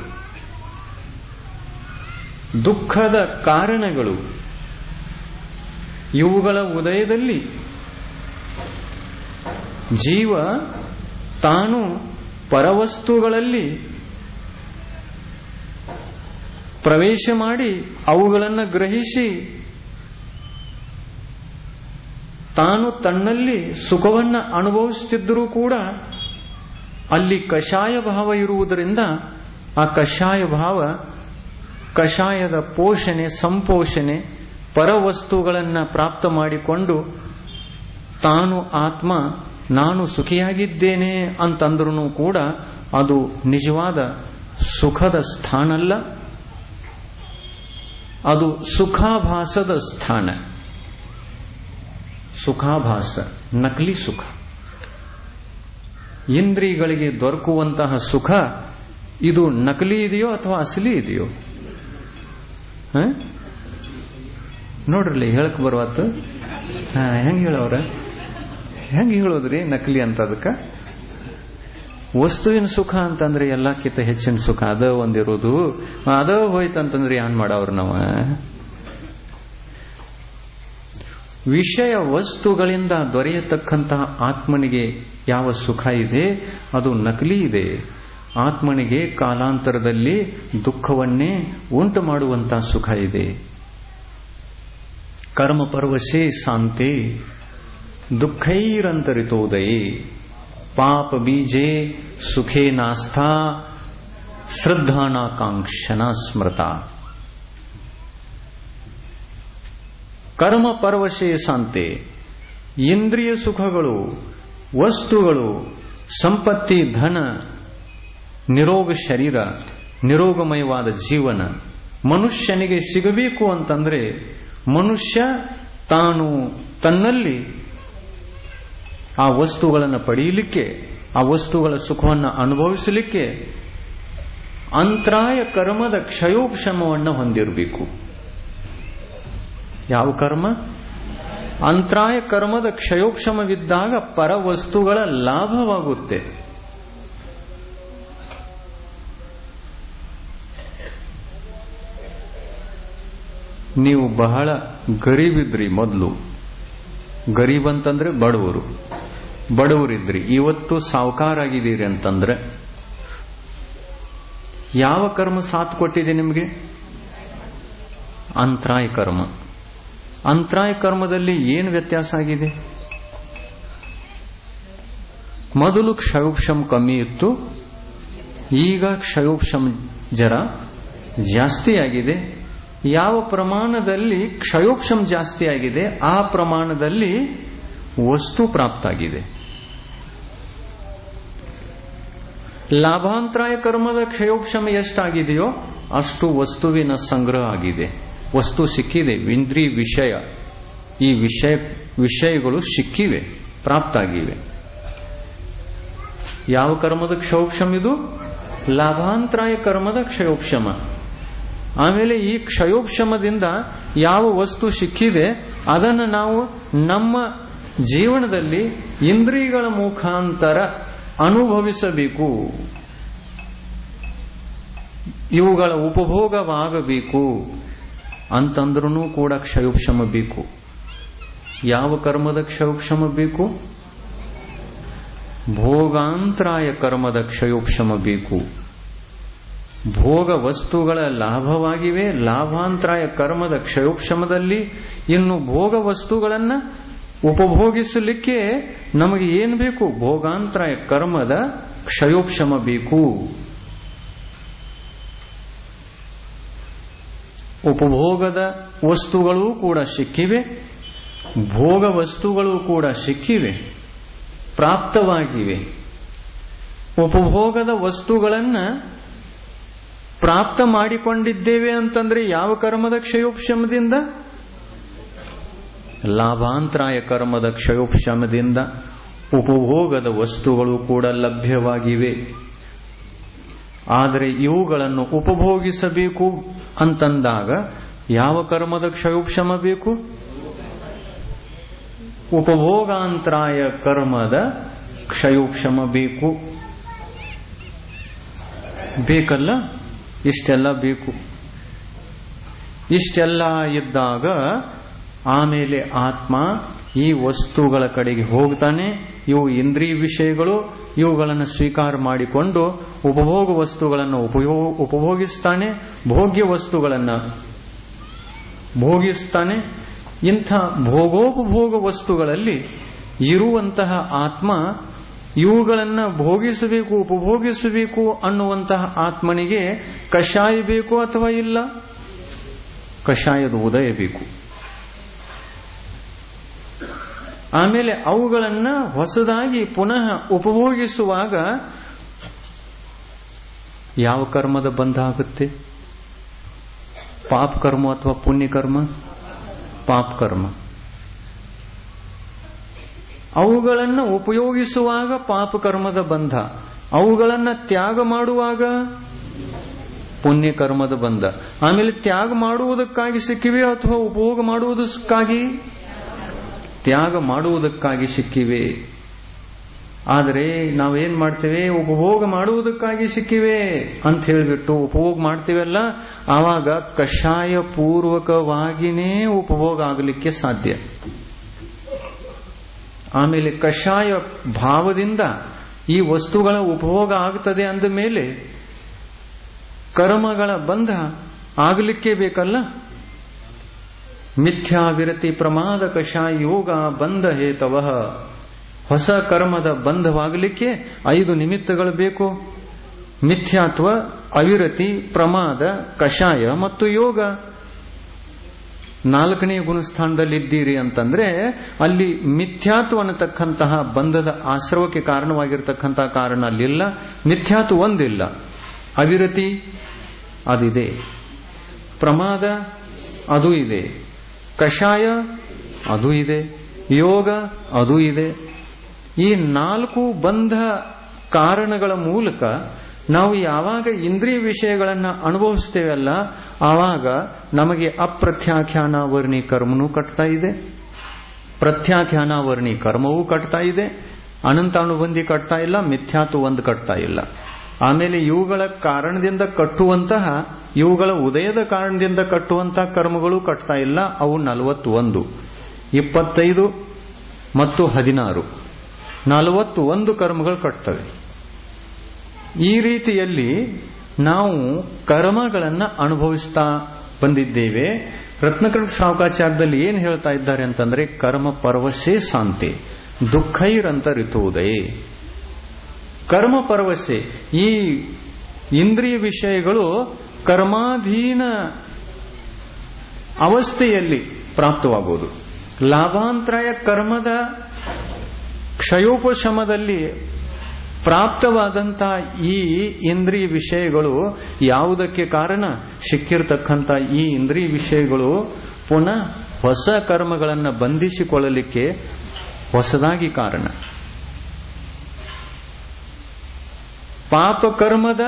S1: ದುಃಖದ ಕಾರಣಗಳು ಇವುಗಳ ಉದಯದಲ್ಲಿ ಜೀವ ತಾನು ಪರವಸ್ತುಗಳಲ್ಲಿ ಪ್ರವೇಶ ಮಾಡಿ ಅವುಗಳನ್ನು ಗ್ರಹಿಸಿ ತಾನು ತನ್ನಲ್ಲಿ ಸುಖವನ್ನ ಅನುಭವಿಸುತ್ತಿದ್ದರೂ ಕೂಡ ಅಲ್ಲಿ ಕಷಾಯ ಭಾವ ಇರುವುದರಿಂದ ಆ ಕಷಾಯ ಭಾವ ಕಷಾಯದ ಪೋಷಣೆ ಸಂಪೋಷಣೆ ಪರವಸ್ತುಗಳನ್ನು ಪ್ರಾಪ್ತ ಮಾಡಿಕೊಂಡು ತಾನು ಆತ್ಮ ನಾನು ಸುಖಿಯಾಗಿದ್ದೇನೆ ಅಂತಂದ್ರೂ ಕೂಡ ಅದು ನಿಜವಾದ ಸುಖದ ಸ್ಥಾನ ಅಲ್ಲ ಅದು ಸುಖಾಭಾಸದ ಸ್ಥಾನ ಸುಖಾಭಾಸ ನಕಲಿ ಸುಖ ಇಂದ್ರಿಯಗಳಿಗೆ ದೊರಕುವಂತಹ ಸುಖ ಇದು ನಕಲಿ ಇದೆಯೋ ಅಥವಾ ಅಸಲಿ ಇದೆಯೋ ಹ? ನೋಡ್ರಲಿ ಹೇಳಕ್ ಬರುವತ್ತು ಹಾ ಹೆಂಗ್ ಹೇಳವ್ರ ಹೆಂಗ್ ಹೇಳೋದ್ರಿ ನಕಲಿ ಅಂತ ಅದಕ್ಕ ವಸ್ತುವಿನ ಸುಖ ಅಂತಂದ್ರೆ ಎಲ್ಲಕ್ಕಿಂತ ಹೆಚ್ಚಿನ ಸುಖ ಅದ ಒಂದಿರೋದು ಅದ ಹೋಯ್ತಂತಂದ್ರೆ ಏನ್ ಮಾಡವ್ರ ನಾವ ವಿಷಯ ವಸ್ತುಗಳಿಂದ ದೊರೆಯತಕ್ಕಂತಹ ಆತ್ಮನಿಗೆ ಯಾವ ಸುಖ ಇದೆ ಅದು ನಕಲಿ ಇದೆ ಆತ್ಮನಿಗೆ ಕಾಲಾಂತರದಲ್ಲಿ ದುಃಖವನ್ನೇ ಉಂಟು ಮಾಡುವಂತಹ ಸುಖ ಇದೆ ಕರ್ಮ ಪರ್ವಶೇ ಶಾಂತಿ ದುಃಖೈರಂತರಿತೋದಯೇ ಪಾಪ ಬೀಜೆ ಸುಖೇ ನಾಸ್ಥಾ ಶ್ರದ್ಧಾನಾಕಾಂಕ್ಷನ ಸ್ಮೃತ ಕರ್ಮ ಪರವಶೇ ಶಾಂತಿ ಇಂದ್ರಿಯ ಸುಖಗಳು ವಸ್ತುಗಳು ಸಂಪತ್ತಿ ಧನ ನಿರೋಗ ಶರೀರ ನಿರೋಗಮಯವಾದ ಜೀವನ ಮನುಷ್ಯನಿಗೆ ಸಿಗಬೇಕು ಅಂತಂದ್ರೆ ಮನುಷ್ಯ ತಾನು ತನ್ನಲ್ಲಿ ಆ ವಸ್ತುಗಳನ್ನು ಪಡೆಯಲಿಕ್ಕೆ ಆ ವಸ್ತುಗಳ ಸುಖವನ್ನು ಅನುಭವಿಸಲಿಕ್ಕೆ ಅಂತರಾಯ ಕರ್ಮದ ಕ್ಷಯೋಕ್ಷಮವನ್ನು ಹೊಂದಿರಬೇಕು ಯಾವ ಕರ್ಮ ಅಂತರಾಯ ಕರ್ಮದ ಕ್ಷಯೋಕ್ಷಮವಿದ್ದಾಗ ಪರ ವಸ್ತುಗಳ ಲಾಭವಾಗುತ್ತೆ ನೀವು ಬಹಳ ಗರೀಬಿದ್ರಿ ಮೊದಲು ಗರೀಬ್ ಅಂತಂದ್ರೆ ಬಡವರು ಬಡವರಿದ್ರಿ ಇವತ್ತು ಸಾವುಕಾರಾಗಿದ್ದೀರಿ ಅಂತಂದ್ರೆ ಯಾವ ಕರ್ಮ ಸಾಥ್ ಕೊಟ್ಟಿದೆ ನಿಮಗೆ ಅಂತರಾಯ ಕರ್ಮ ಅಂತರಾಯ ಕರ್ಮದಲ್ಲಿ ಏನು ವ್ಯತ್ಯಾಸ ಆಗಿದೆ ಮೊದಲು ಕ್ಷಯೋಕ್ಷಮ್ ಕಮ್ಮಿ ಇತ್ತು ಈಗ ಕ್ಷಯೋಕ್ಷಮ್ ಜರ ಜಾಸ್ತಿ ಆಗಿದೆ ಯಾವ ಪ್ರಮಾಣದಲ್ಲಿ ಕ್ಷಯೋಕ್ಷಮ್ ಜಾಸ್ತಿ ಆಗಿದೆ ಆ ಪ್ರಮಾಣದಲ್ಲಿ ವಸ್ತು ಪ್ರಾಪ್ತ ಆಗಿದೆ ಲಾಭಾಂತರಾಯ ಕರ್ಮದ ಕ್ಷಯೋಕ್ಷಮ ಎಷ್ಟಾಗಿದೆಯೋ ಅಷ್ಟು ವಸ್ತುವಿನ ಸಂಗ್ರಹ ಆಗಿದೆ ವಸ್ತು ಸಿಕ್ಕಿದೆ ಇಂದ್ರಿ ವಿಷಯ ಈ ವಿಷಯ ವಿಷಯಗಳು ಸಿಕ್ಕಿವೆ ಪ್ರಾಪ್ತ ಆಗಿವೆ ಯಾವ ಕರ್ಮದ ಕ್ಷಯೋಕ್ಷಮ ಇದು ಲಾಭಾಂತರಾಯ ಕರ್ಮದ ಕ್ಷಯೋಕ್ಷಮ ಆಮೇಲೆ ಈ ಕ್ಷಯೋಕ್ಷಮದಿಂದ ಯಾವ ವಸ್ತು ಸಿಕ್ಕಿದೆ ಅದನ್ನು ನಾವು ನಮ್ಮ ಜೀವನದಲ್ಲಿ ಇಂದ್ರಿಯಗಳ ಮುಖಾಂತರ ಅನುಭವಿಸಬೇಕು ಇವುಗಳ ಉಪಭೋಗವಾಗಬೇಕು ಅಂತಂದ್ರೂ ಕೂಡ ಕ್ಷಯೋಕ್ಷಮ ಬೇಕು ಯಾವ ಕರ್ಮದ ಕ್ಷಯೋಕ್ಷಮ ಬೇಕು ಭೋಗಾಂತರಾಯ ಕರ್ಮದ ಕ್ಷಯೋಕ್ಷಮ ಬೇಕು ಭೋಗ ವಸ್ತುಗಳ ಲಾಭವಾಗಿವೆ ಲಾಭಾಂತರಾಯ ಕರ್ಮದ ಕ್ಷಯೋಕ್ಷಮದಲ್ಲಿ ಇನ್ನು ಭೋಗ ವಸ್ತುಗಳನ್ನ ಉಪಭೋಗಿಸಲಿಕ್ಕೆ ನಮಗೆ ಏನು ಬೇಕು ಭೋಗಾಂತರಾಯ ಕರ್ಮದ ಕ್ಷಯೋಕ್ಷಮ ಬೇಕು ಉಪಭೋಗದ ವಸ್ತುಗಳೂ ಕೂಡ ಸಿಕ್ಕಿವೆ ಭೋಗ ವಸ್ತುಗಳು ಕೂಡ ಸಿಕ್ಕಿವೆ ಪ್ರಾಪ್ತವಾಗಿವೆ ಉಪಭೋಗದ ವಸ್ತುಗಳನ್ನ ಪ್ರಾಪ್ತ ಮಾಡಿಕೊಂಡಿದ್ದೇವೆ ಅಂತಂದ್ರೆ ಯಾವ ಕರ್ಮದ ಕ್ಷಯೋಪಶಮದಿಂದ ಲಾಭಾಂತರಾಯ ಕರ್ಮದ ಕ್ಷಯೋಪಶಮದಿಂದ ಉಪಭೋಗದ ವಸ್ತುಗಳು ಕೂಡ ಲಭ್ಯವಾಗಿವೆ ಆದರೆ ಇವುಗಳನ್ನು ಉಪಭೋಗಿಸಬೇಕು ಅಂತಂದಾಗ ಯಾವ ಕರ್ಮದ ಕ್ಷಯೋಪಶಮ ಬೇಕು ಉಪಭೋಗಾಂತರಾಯ ಕರ್ಮದ ಕ್ಷಯೋಪಶಮ ಬೇಕು ಬೇಕಲ್ಲ ಇಷ್ಟೆಲ್ಲ ಬೇಕು ಇಷ್ಟೆಲ್ಲ ಇದ್ದಾಗ ಆಮೇಲೆ ಆತ್ಮ ಈ ವಸ್ತುಗಳ ಕಡೆಗೆ ಹೋಗ್ತಾನೆ ಇವು ಇಂದ್ರಿಯ ವಿಷಯಗಳು ಇವುಗಳನ್ನು ಸ್ವೀಕಾರ ಮಾಡಿಕೊಂಡು ಉಪಭೋಗ ವಸ್ತುಗಳನ್ನು ಉಪಯೋಗ ಉಪಭೋಗಿಸ್ತಾನೆ ಭೋಗ್ಯ ವಸ್ತುಗಳನ್ನು ಭೋಗಿಸ್ತಾನೆ ಇಂಥ ಭೋಗೋಪಭೋಗ ವಸ್ತುಗಳಲ್ಲಿ ಇರುವಂತಹ ಆತ್ಮ ಇವುಗಳನ್ನು ಭೋಗಿಸಬೇಕು ಉಪಭೋಗಿಸಬೇಕು ಅನ್ನುವಂತಹ ಆತ್ಮನಿಗೆ ಕಷಾಯ ಬೇಕು ಅಥವಾ ಇಲ್ಲ ಕಷಾಯದ ಉದಯ ಬೇಕು ಆಮೇಲೆ ಅವುಗಳನ್ನ ಹೊಸದಾಗಿ ಪುನಃ ಉಪಭೋಗಿಸುವಾಗ ಯಾವ ಕರ್ಮದ ಬಂಧ ಆಗುತ್ತೆ ಪಾಪ ಕರ್ಮ ಅಥವಾ ಪುಣ್ಯ ಕರ್ಮ ಪಾಪ ಕರ್ಮ ಅವುಗಳನ್ನು ಉಪಯೋಗಿಸುವಾಗ ಪಾಪ ಕರ್ಮದ ಬಂಧ ಅವುಗಳನ್ನು ತ್ಯಾಗ ಮಾಡುವಾಗ ಪುಣ್ಯ ಕರ್ಮದ ಬಂಧ ಆಮೇಲೆ ತ್ಯಾಗ ಮಾಡುವುದಕ್ಕಾಗಿ ಸಿಕ್ಕಿವೆ ಅಥವಾ ಉಪಯೋಗ ಮಾಡುವುದಕ್ಕಾಗಿ ತ್ಯಾಗ ಮಾಡುವುದಕ್ಕಾಗಿ ಸಿಕ್ಕಿವೆ ಆದರೆ ನಾವೇನ್ ಮಾಡ್ತೇವೆ ಉಪಭೋಗ ಮಾಡುವುದಕ್ಕಾಗಿ ಸಿಕ್ಕಿವೆ ಅಂತ ಹೇಳಿಬಿಟ್ಟು ಉಪಭೋಗ ಮಾಡ್ತೀವಲ್ಲ ಆವಾಗ ಕಷಾಯ ಪೂರ್ವಕವಾಗಿನೇ ಉಪಭೋಗ ಆಗಲಿಕ್ಕೆ ಸಾಧ್ಯ ಆಮೇಲೆ ಕಷಾಯ ಭಾವದಿಂದ ಈ ವಸ್ತುಗಳ ಉಪಭೋಗ ಆಗ್ತದೆ ಅಂದ ಮೇಲೆ ಕರ್ಮಗಳ ಬಂಧ ಆಗಲಿಕ್ಕೆ ಬೇಕಲ್ಲ ಮಿಥ್ಯಾ ವಿರತಿ ಪ್ರಮಾದ ಕಷಾಯ ಯೋಗ ಬಂಧ ಹೇತವ ಹೊಸ ಕರ್ಮದ ಬಂಧವಾಗಲಿಕ್ಕೆ ಐದು ನಿಮಿತ್ತಗಳು ಬೇಕು ಮಿಥ್ಯಾತ್ವ ಅವಿರತಿ ಪ್ರಮಾದ ಕಷಾಯ ಮತ್ತು ಯೋಗ ನಾಲ್ಕನೇ ಗುಣಸ್ಥಾನದಲ್ಲಿದ್ದೀರಿ ಅಂತಂದ್ರೆ ಅಲ್ಲಿ ಮಿಥ್ಯಾತ್ವ ಅನ್ನತಕ್ಕಂತಹ ಬಂಧದ ಆಶ್ರವಕ್ಕೆ ಕಾರಣವಾಗಿರ್ತಕ್ಕಂತಹ ಕಾರಣ ಅಲ್ಲಿಲ್ಲ ಮಿಥ್ಯಾತ್ವ ಒಂದಿಲ್ಲ ಅವಿರತಿ ಅದಿದೆ ಪ್ರಮಾದ ಅದು ಇದೆ ಕಷಾಯ ಅದು ಇದೆ ಯೋಗ ಅದು ಇದೆ ಈ ನಾಲ್ಕು ಬಂಧ ಕಾರಣಗಳ ಮೂಲಕ ನಾವು ಯಾವಾಗ ಇಂದ್ರಿಯ ವಿಷಯಗಳನ್ನು ಅನುಭವಿಸ್ತೇವಲ್ಲ ಆವಾಗ ನಮಗೆ ಅಪ್ರತ್ಯಾಖ್ಯಾನಾವರ್ಣಿ ಕರ್ಮನೂ ಕಟ್ತಾ ಇದೆ ಪ್ರತ್ಯಾಖ್ಯಾನಾವರ್ಣಿ ಕರ್ಮವೂ ಕಟ್ತಾ ಇದೆ ಅನಂತಾನುಬಂಧಿ ಕಟ್ತಾ ಇಲ್ಲ ಮಿಥ್ಯಾತು ಒಂದು ಕಟ್ತಾ ಇಲ್ಲ ಆಮೇಲೆ ಇವುಗಳ ಕಾರಣದಿಂದ ಕಟ್ಟುವಂತಹ ಇವುಗಳ ಉದಯದ ಕಾರಣದಿಂದ ಕಟ್ಟುವಂತಹ ಕರ್ಮಗಳು ಕಟ್ತಾ ಇಲ್ಲ ಅವು ನಲವತ್ತೊಂದು ಇಪ್ಪತ್ತೈದು ಮತ್ತು ಹದಿನಾರು ನಲವತ್ತು ಒಂದು ಕರ್ಮಗಳು ಕಟ್ತವೆ ಈ ರೀತಿಯಲ್ಲಿ ನಾವು ಕರ್ಮಗಳನ್ನು ಅನುಭವಿಸ್ತಾ ಬಂದಿದ್ದೇವೆ ರತ್ನಕರ್ಣ ಶ್ರಾವಕಾಚಾರದಲ್ಲಿ ಏನು ಹೇಳ್ತಾ ಇದ್ದಾರೆ ಅಂತಂದ್ರೆ ಕರ್ಮ ಪರವಶೇ ಶಾಂತಿ ದುಃಖೈರಂತರಿತುವುದೇ ಕರ್ಮ ಪರವಶೆ ಈ ಇಂದ್ರಿಯ ವಿಷಯಗಳು ಕರ್ಮಾಧೀನ ಅವಸ್ಥೆಯಲ್ಲಿ ಪ್ರಾಪ್ತವಾಗುವುದು ಲಾಭಾಂತರಾಯ ಕರ್ಮದ ಕ್ಷಯೋಪಶಮದಲ್ಲಿ ಪ್ರಾಪ್ತವಾದಂತಹ ಈ ಇಂದ್ರಿಯ ವಿಷಯಗಳು ಯಾವುದಕ್ಕೆ ಕಾರಣ ಸಿಕ್ಕಿರ್ತಕ್ಕಂಥ ಈ ಇಂದ್ರಿಯ ವಿಷಯಗಳು ಪುನಃ ಹೊಸ ಕರ್ಮಗಳನ್ನು ಬಂಧಿಸಿಕೊಳ್ಳಲಿಕ್ಕೆ ಹೊಸದಾಗಿ ಕಾರಣ ಪಾಪ ಕರ್ಮದ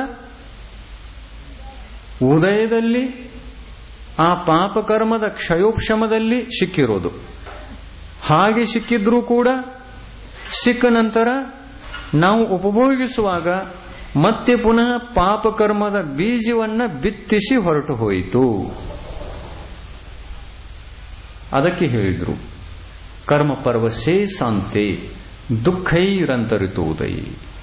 S1: ಉದಯದಲ್ಲಿ ಆ ಪಾಪ ಕರ್ಮದ ಕ್ಷಯೋಪಶಮದಲ್ಲಿ ಸಿಕ್ಕಿರೋದು ಹಾಗೆ ಸಿಕ್ಕಿದ್ರೂ ಕೂಡ ಸಿಕ್ಕ ನಂತರ ನಾವು ಉಪಭೋಗಿಸುವಾಗ ಮತ್ತೆ ಪುನಃ ಪಾಪಕರ್ಮದ ಬೀಜವನ್ನ ಬಿತ್ತಿಸಿ ಹೊರಟು ಹೋಯಿತು ಅದಕ್ಕೆ ಹೇಳಿದ್ರು ಕರ್ಮ ಪರ್ವಸೇ ಶಾಂತಿ ದುಃಖೈರಂತರಿತುವುದೈ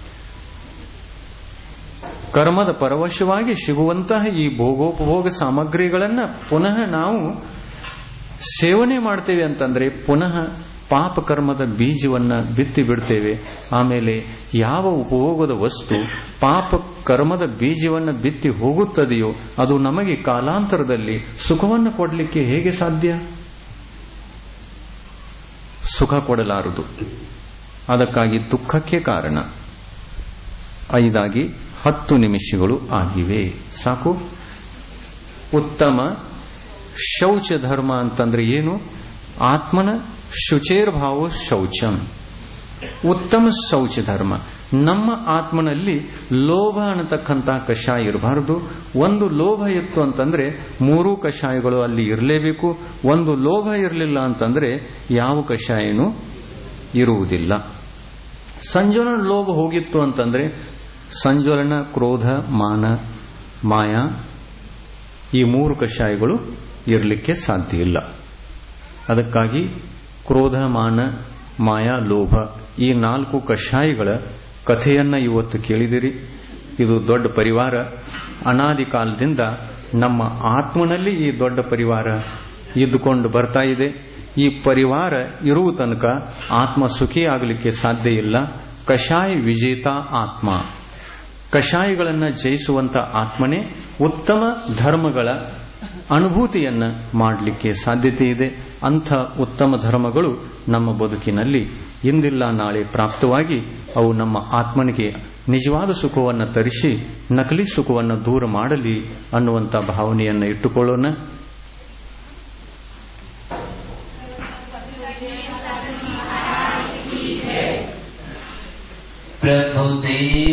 S1: ಕರ್ಮದ ಪರವಶವಾಗಿ ಸಿಗುವಂತಹ ಈ ಭೋಗೋಪಭೋಗ ಸಾಮಗ್ರಿಗಳನ್ನ ಪುನಃ ನಾವು ಸೇವನೆ ಮಾಡ್ತೇವೆ ಅಂತಂದ್ರೆ ಪುನಃ ಪಾಪ ಕರ್ಮದ ಬೀಜವನ್ನ ಬಿತ್ತಿ ಬಿಡ್ತೇವೆ ಆಮೇಲೆ ಯಾವ ಉಪಭೋಗದ ವಸ್ತು ಪಾಪ ಕರ್ಮದ ಬೀಜವನ್ನ ಬಿತ್ತಿ ಹೋಗುತ್ತದೆಯೋ ಅದು ನಮಗೆ ಕಾಲಾಂತರದಲ್ಲಿ ಸುಖವನ್ನು ಕೊಡಲಿಕ್ಕೆ ಹೇಗೆ ಸಾಧ್ಯ ಸುಖ ಕೊಡಲಾರದು ಅದಕ್ಕಾಗಿ ದುಃಖಕ್ಕೆ ಕಾರಣ ಐದಾಗಿ ಹತ್ತು ನಿಮಿಷಗಳು ಆಗಿವೆ ಸಾಕು ಉತ್ತಮ ಶೌಚ ಧರ್ಮ ಅಂತಂದ್ರೆ ಏನು ಆತ್ಮನ ಶುಚೇರ್ಭಾವ ಶೌಚಂ ಉತ್ತಮ ಶೌಚ ಧರ್ಮ ನಮ್ಮ ಆತ್ಮನಲ್ಲಿ ಲೋಭ ಅನ್ನತಕ್ಕಂಥ ಕಷಾಯ ಇರಬಾರದು ಒಂದು ಲೋಭ ಇತ್ತು ಅಂತಂದ್ರೆ ಮೂರು ಕಷಾಯಗಳು ಅಲ್ಲಿ ಇರಲೇಬೇಕು ಒಂದು ಲೋಭ ಇರಲಿಲ್ಲ ಅಂತಂದ್ರೆ ಯಾವ ಕಷಾಯನೂ ಇರುವುದಿಲ್ಲ ಸಂಜೋಲನ ಲೋಭ ಹೋಗಿತ್ತು ಅಂತಂದ್ರೆ ಸಂಜೋಲನ ಕ್ರೋಧ ಮಾನ ಮಾಯ ಈ ಮೂರು ಕಷಾಯಗಳು ಇರಲಿಕ್ಕೆ ಸಾಧ್ಯ ಇಲ್ಲ ಅದಕ್ಕಾಗಿ ಕ್ರೋಧ ಮಾನ ಮಾಯಾ ಲೋಭ ಈ ನಾಲ್ಕು ಕಷಾಯಗಳ ಕಥೆಯನ್ನ ಇವತ್ತು ಕೇಳಿದಿರಿ ಇದು ದೊಡ್ಡ ಪರಿವಾರ ಅನಾದಿ ಕಾಲದಿಂದ ನಮ್ಮ ಆತ್ಮನಲ್ಲಿ ಈ ದೊಡ್ಡ ಪರಿವಾರ ಇದ್ದುಕೊಂಡು ಬರ್ತಾ ಇದೆ ಈ ಪರಿವಾರ ಇರುವ ತನಕ ಆತ್ಮ ಸುಖಿ ಆಗಲಿಕ್ಕೆ ಸಾಧ್ಯ ಇಲ್ಲ ಕಷಾಯ ವಿಜೇತ ಆತ್ಮ ಕಷಾಯಗಳನ್ನ ಜಯಿಸುವಂತ ಆತ್ಮನೇ ಉತ್ತಮ ಧರ್ಮಗಳ ಅನುಭೂತಿಯನ್ನ ಮಾಡಲಿಕ್ಕೆ ಸಾಧ್ಯತೆ ಇದೆ ಅಂಥ ಉತ್ತಮ ಧರ್ಮಗಳು ನಮ್ಮ ಬದುಕಿನಲ್ಲಿ ಇಂದಿಲ್ಲ ನಾಳೆ ಪ್ರಾಪ್ತವಾಗಿ ಅವು ನಮ್ಮ ಆತ್ಮನಿಗೆ ನಿಜವಾದ ಸುಖವನ್ನು ತರಿಸಿ ನಕಲಿ ಸುಖವನ್ನು ದೂರ ಮಾಡಲಿ ಅನ್ನುವಂಥ ಭಾವನೆಯನ್ನು ಇಟ್ಟುಕೊಳ್ಳೋಣ
S2: प्रभु देव